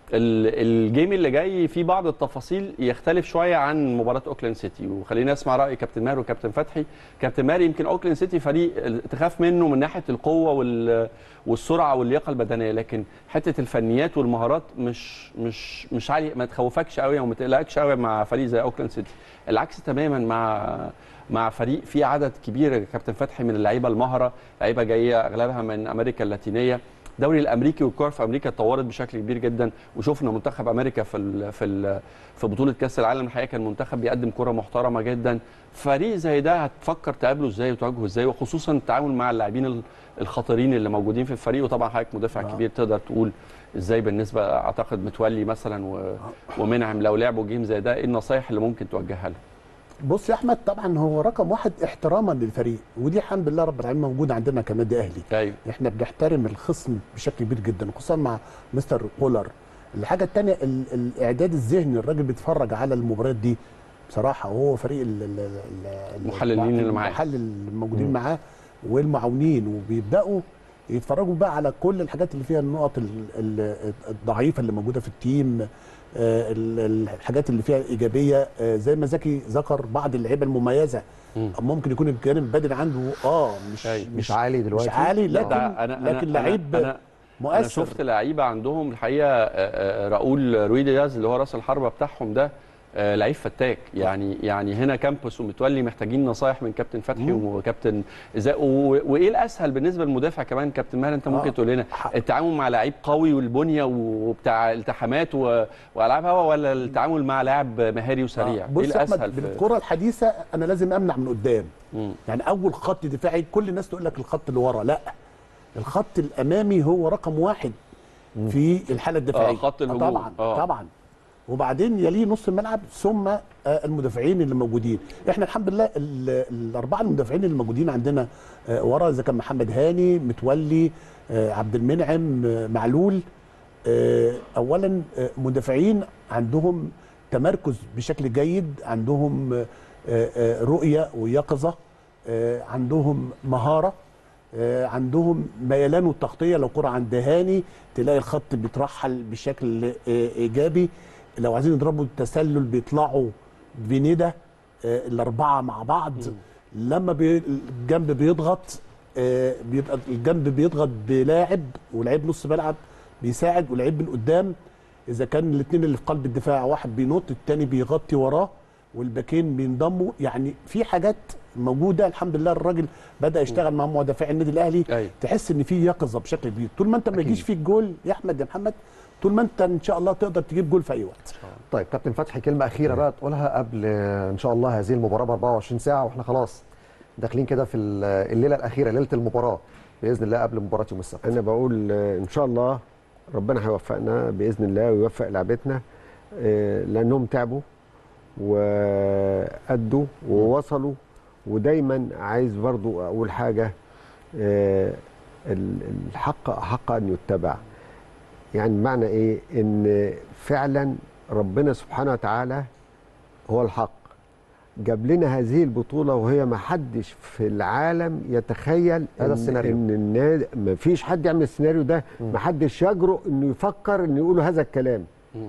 ال- الجيم اللي جاي فيه بعض التفاصيل يختلف شويه عن مباراه اوكلاند سيتي وخلينا نسمع راي كابتن ماهر وكابتن فتحي كابتن ماهر يمكن اوكلاند سيتي فريق تخاف منه من ناحيه القوه وال- والسرعه واللياقه البدنيه لكن حته الفنيات والمهارات مش مش مش عاليه ما تخوفكش قوي وما تقلقكش قوي مع فريق زي اوكلاند سيتي العكس تماما مع مع فريق فيه عدد كبير يا كابتن فتحي من اللعيبه المهره لعيبه جايه اغلبها من امريكا اللاتينيه الدوري الامريكي والكره في امريكا اتطورت بشكل كبير جدا وشفنا منتخب امريكا في ال في ال في بطوله كاس العالم الحقيقه كان منتخب بيقدم كره محترمه جدا فريق زي ده هتفكر تقابله ازاي وتواجهه ازاي وخصوصا التعامل مع اللاعبين ال- الخطيرين اللي موجودين في الفريق وطبعا حضرتك مدافع كبير تقدر تقول ازاي بالنسبه اعتقد متولي مثلا و- ومنعم لو لعبوا جيم زي ده ايه النصايح اللي ممكن توجهها له بص يا احمد طبعا هو رقم واحد احتراما للفريق ودي الحمد لله رب العالمين موجوده عندنا كنادي اهلي ايوه احنا بنحترم الخصم بشكل كبير جدا خصوصا مع مستر كولر الحاجه الثانيه الاعداد الذهني الراجل بيتفرج على المباريات دي بصراحه وهو فريق ال- ال- ال- المحللين اللي معاه. المحلل الموجودين معاه والمعاونين وبيبداوا يتفرجوا بقى على كل الحاجات اللي فيها النقط ال- ال- الضعيفه اللي موجوده في التيم آه، ال- الحاجات اللي فيها ايجابيه آه، زي ما زكي ذكر بعض اللعيبه المميزه مم. ممكن يكون الجانب البدني عنده اه مش أيوة. مش عالي دلوقتي مش عالي لا، لكن ده أنا- أنا- لكن أنا- لعيب أنا- انا مؤثر شفت لعيبه عندهم الحقيقه آه، آه، راؤول روي دياز اللي هو راس الحربه بتاعهم ده آه، لعيب فتاك يعني يعني هنا كامبوس ومتولي محتاجين نصايح من كابتن فتحي وكابتن ازاي و- وايه الاسهل بالنسبه للمدافع كمان كابتن ماهر انت ممكن آه. تقول لنا التعامل مع لعيب قوي والبنيه وبتاع التحامات و- والعاب هوا ولا التعامل مع لاعب مهاري وسريع بص ايه يا احمد الاسهل في بالكره الحديثه انا لازم امنع من قدام مم. يعني اول خط دفاعي كل الناس تقول لك الخط اللي ورا لا الخط الامامي هو رقم واحد في الحاله الدفاعيه آه، خط الهجوم. طبعا آه. طبعا وبعدين يليه نص الملعب ثم آه، المدافعين اللي موجودين احنا الحمد لله ال- الاربعه المدافعين اللي موجودين عندنا آه، ورا اذا كان محمد هاني متولي آه، عبد المنعم آه، معلول آه، اولا آه، مدافعين عندهم تمركز بشكل جيد عندهم آه، آه، رؤيه ويقظه آه، عندهم مهاره آه، عندهم ميلان والتغطيه لو كره عند هاني تلاقي الخط بيترحل بشكل آه، ايجابي لو عايزين يضربوا التسلل بيطلعوا بندى آه، الاربعه مع بعض لما بي الجنب بيضغط آه، بيبقى الجنب بيضغط بلاعب ولاعيب نص ملعب بيساعد ولاعيب من قدام اذا كان الاثنين اللي في قلب الدفاع واحد بينط الثاني بيغطي وراه والباكين بينضموا يعني في حاجات موجوده الحمد لله الراجل بدا يشتغل مع مدافعي النادي الاهلي أيوة. تحس ان في يقظه بشكل كبير طول ما انت ما يجيش فيك جول يا احمد يا محمد طول ما انت ان شاء الله تقدر تجيب جول في اي وقت طيب كابتن فتحي كلمه اخيره بقى تقولها قبل آه، ان شاء الله هذه المباراه ب 24 ساعه واحنا خلاص داخلين كده في ال- الليله الاخيره ليله المباراه باذن الله قبل مباراه يوم السبت انا بقول آه، ان شاء الله ربنا هيوفقنا باذن الله ويوفق لعبتنا آه، لانهم تعبوا وادوا ووصلوا ودايما عايز برضو اقول حاجه آه، ال- الحق احق ان يتبع يعني معنى ايه ان فعلا ربنا سبحانه وتعالى هو الحق جاب لنا هذه البطوله وهي ما حدش في العالم يتخيل هذا إن- السيناريو. ان النادي ما فيش حد يعمل السيناريو ده ما حدش يجرؤ انه يفكر انه يقول هذا الكلام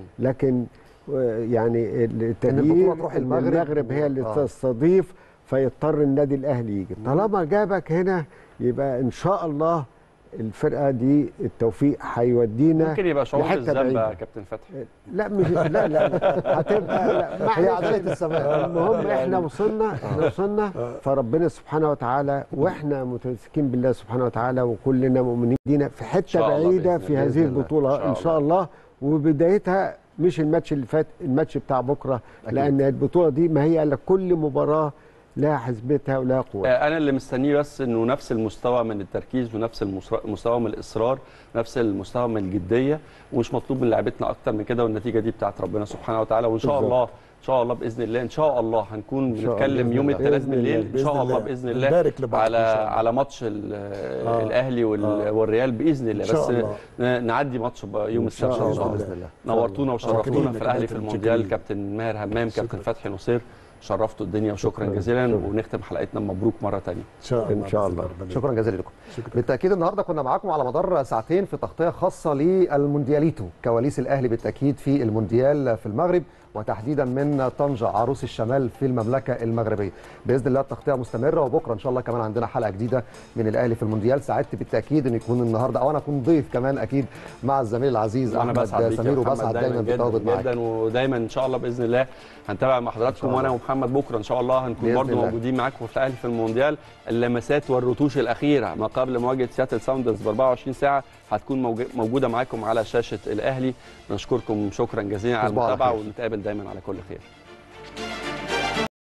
لكن آه، يعني التغيير البطولة تروح إن المغرب المغرب هي اللي آه. تستضيف فيضطر النادي الاهلي يجي طالما جابك هنا يبقى ان شاء الله الفرقه دي التوفيق هيودينا ممكن يبقى شعور لحتة بالذنب بعيدة. يا كابتن فتحي لا مش لا لا هتبقى لا ما هي عليك. عداله السماء المهم احنا وصلنا احنا وصلنا فربنا سبحانه وتعالى واحنا متمسكين بالله سبحانه وتعالى وكلنا مؤمنين بينا في حته شاء الله بعيده بإذن في الله. هذه بإذن الله. البطوله ان شاء الله وبدايتها مش الماتش اللي فات الماتش بتاع بكره أكيد. لان البطوله دي ما هي الا كل مباراه لها حسبتها ولها قوتها آه، انا اللي مستنيه بس انه نفس المستوى من التركيز ونفس المسر- المستوى من الاصرار نفس المستوى من الجديه ومش مطلوب من لعيبتنا اكتر من كده والنتيجه دي بتاعت ربنا سبحانه وتعالى وان شاء بالظبط. الله ان شاء الله باذن الله ان شاء الله هنكون شاء الله بنتكلم بإذن يوم الله. الثلاث بإذن بالليل الله. ان شاء بإذن الله الله. باذن الله نبارك لبعض على إن شاء الله. على ماتش ال- آه. الاهلي وال- آه. والريال باذن الله إن شاء بس الله. ن- نعدي ماتش بقى يوم إن شاء السبت ان شاء الله. الله باذن الله نورتونا وشرفتونا شاكرين في يا الاهلي في كابتن، المونديال شاكرين. كابتن ماهر همام كابتن فتحي نصير شرفتوا الدنيا وشكرا شكراً. جزيلا شكراً. ونختم حلقتنا مبروك مره ثانيه ان شاء الله إن شاء بإذن الله. ربنا شكرا جزيلا لكم شكرا. بالتاكيد النهارده كنا معاكم على مدار ساعتين في تغطيه خاصه للموندياليتو كواليس الاهلي بالتاكيد في المونديال في المغرب وتحديدا من طنجه عروس الشمال في المملكه المغربيه باذن الله التغطيه مستمره وبكره ان شاء الله كمان عندنا حلقه جديده من الاهلي في المونديال سعدت بالتاكيد ان يكون النهارده او انا اكون ضيف كمان اكيد مع الزميل العزيز وانا احمد بسعد بيك يا سمير محمد وبسعد دايما جدا بالتواجد معاك جدا ودايما ان شاء الله باذن الله هنتابع مع حضراتكم الله. وانا ومحمد بكره ان شاء الله هنكون بإذن برضه الله. موجودين معاكم في الاهلي في المونديال اللمسات والرتوش الاخيره ما قبل مواجهه سياتل ساوندرز ب 24 ساعه هتكون موج- موجوده معاكم على شاشه الاهلي نشكركم شكرا جزيلا على تصبحوا على المتابعه خير. ونتقابل دايما على كل خير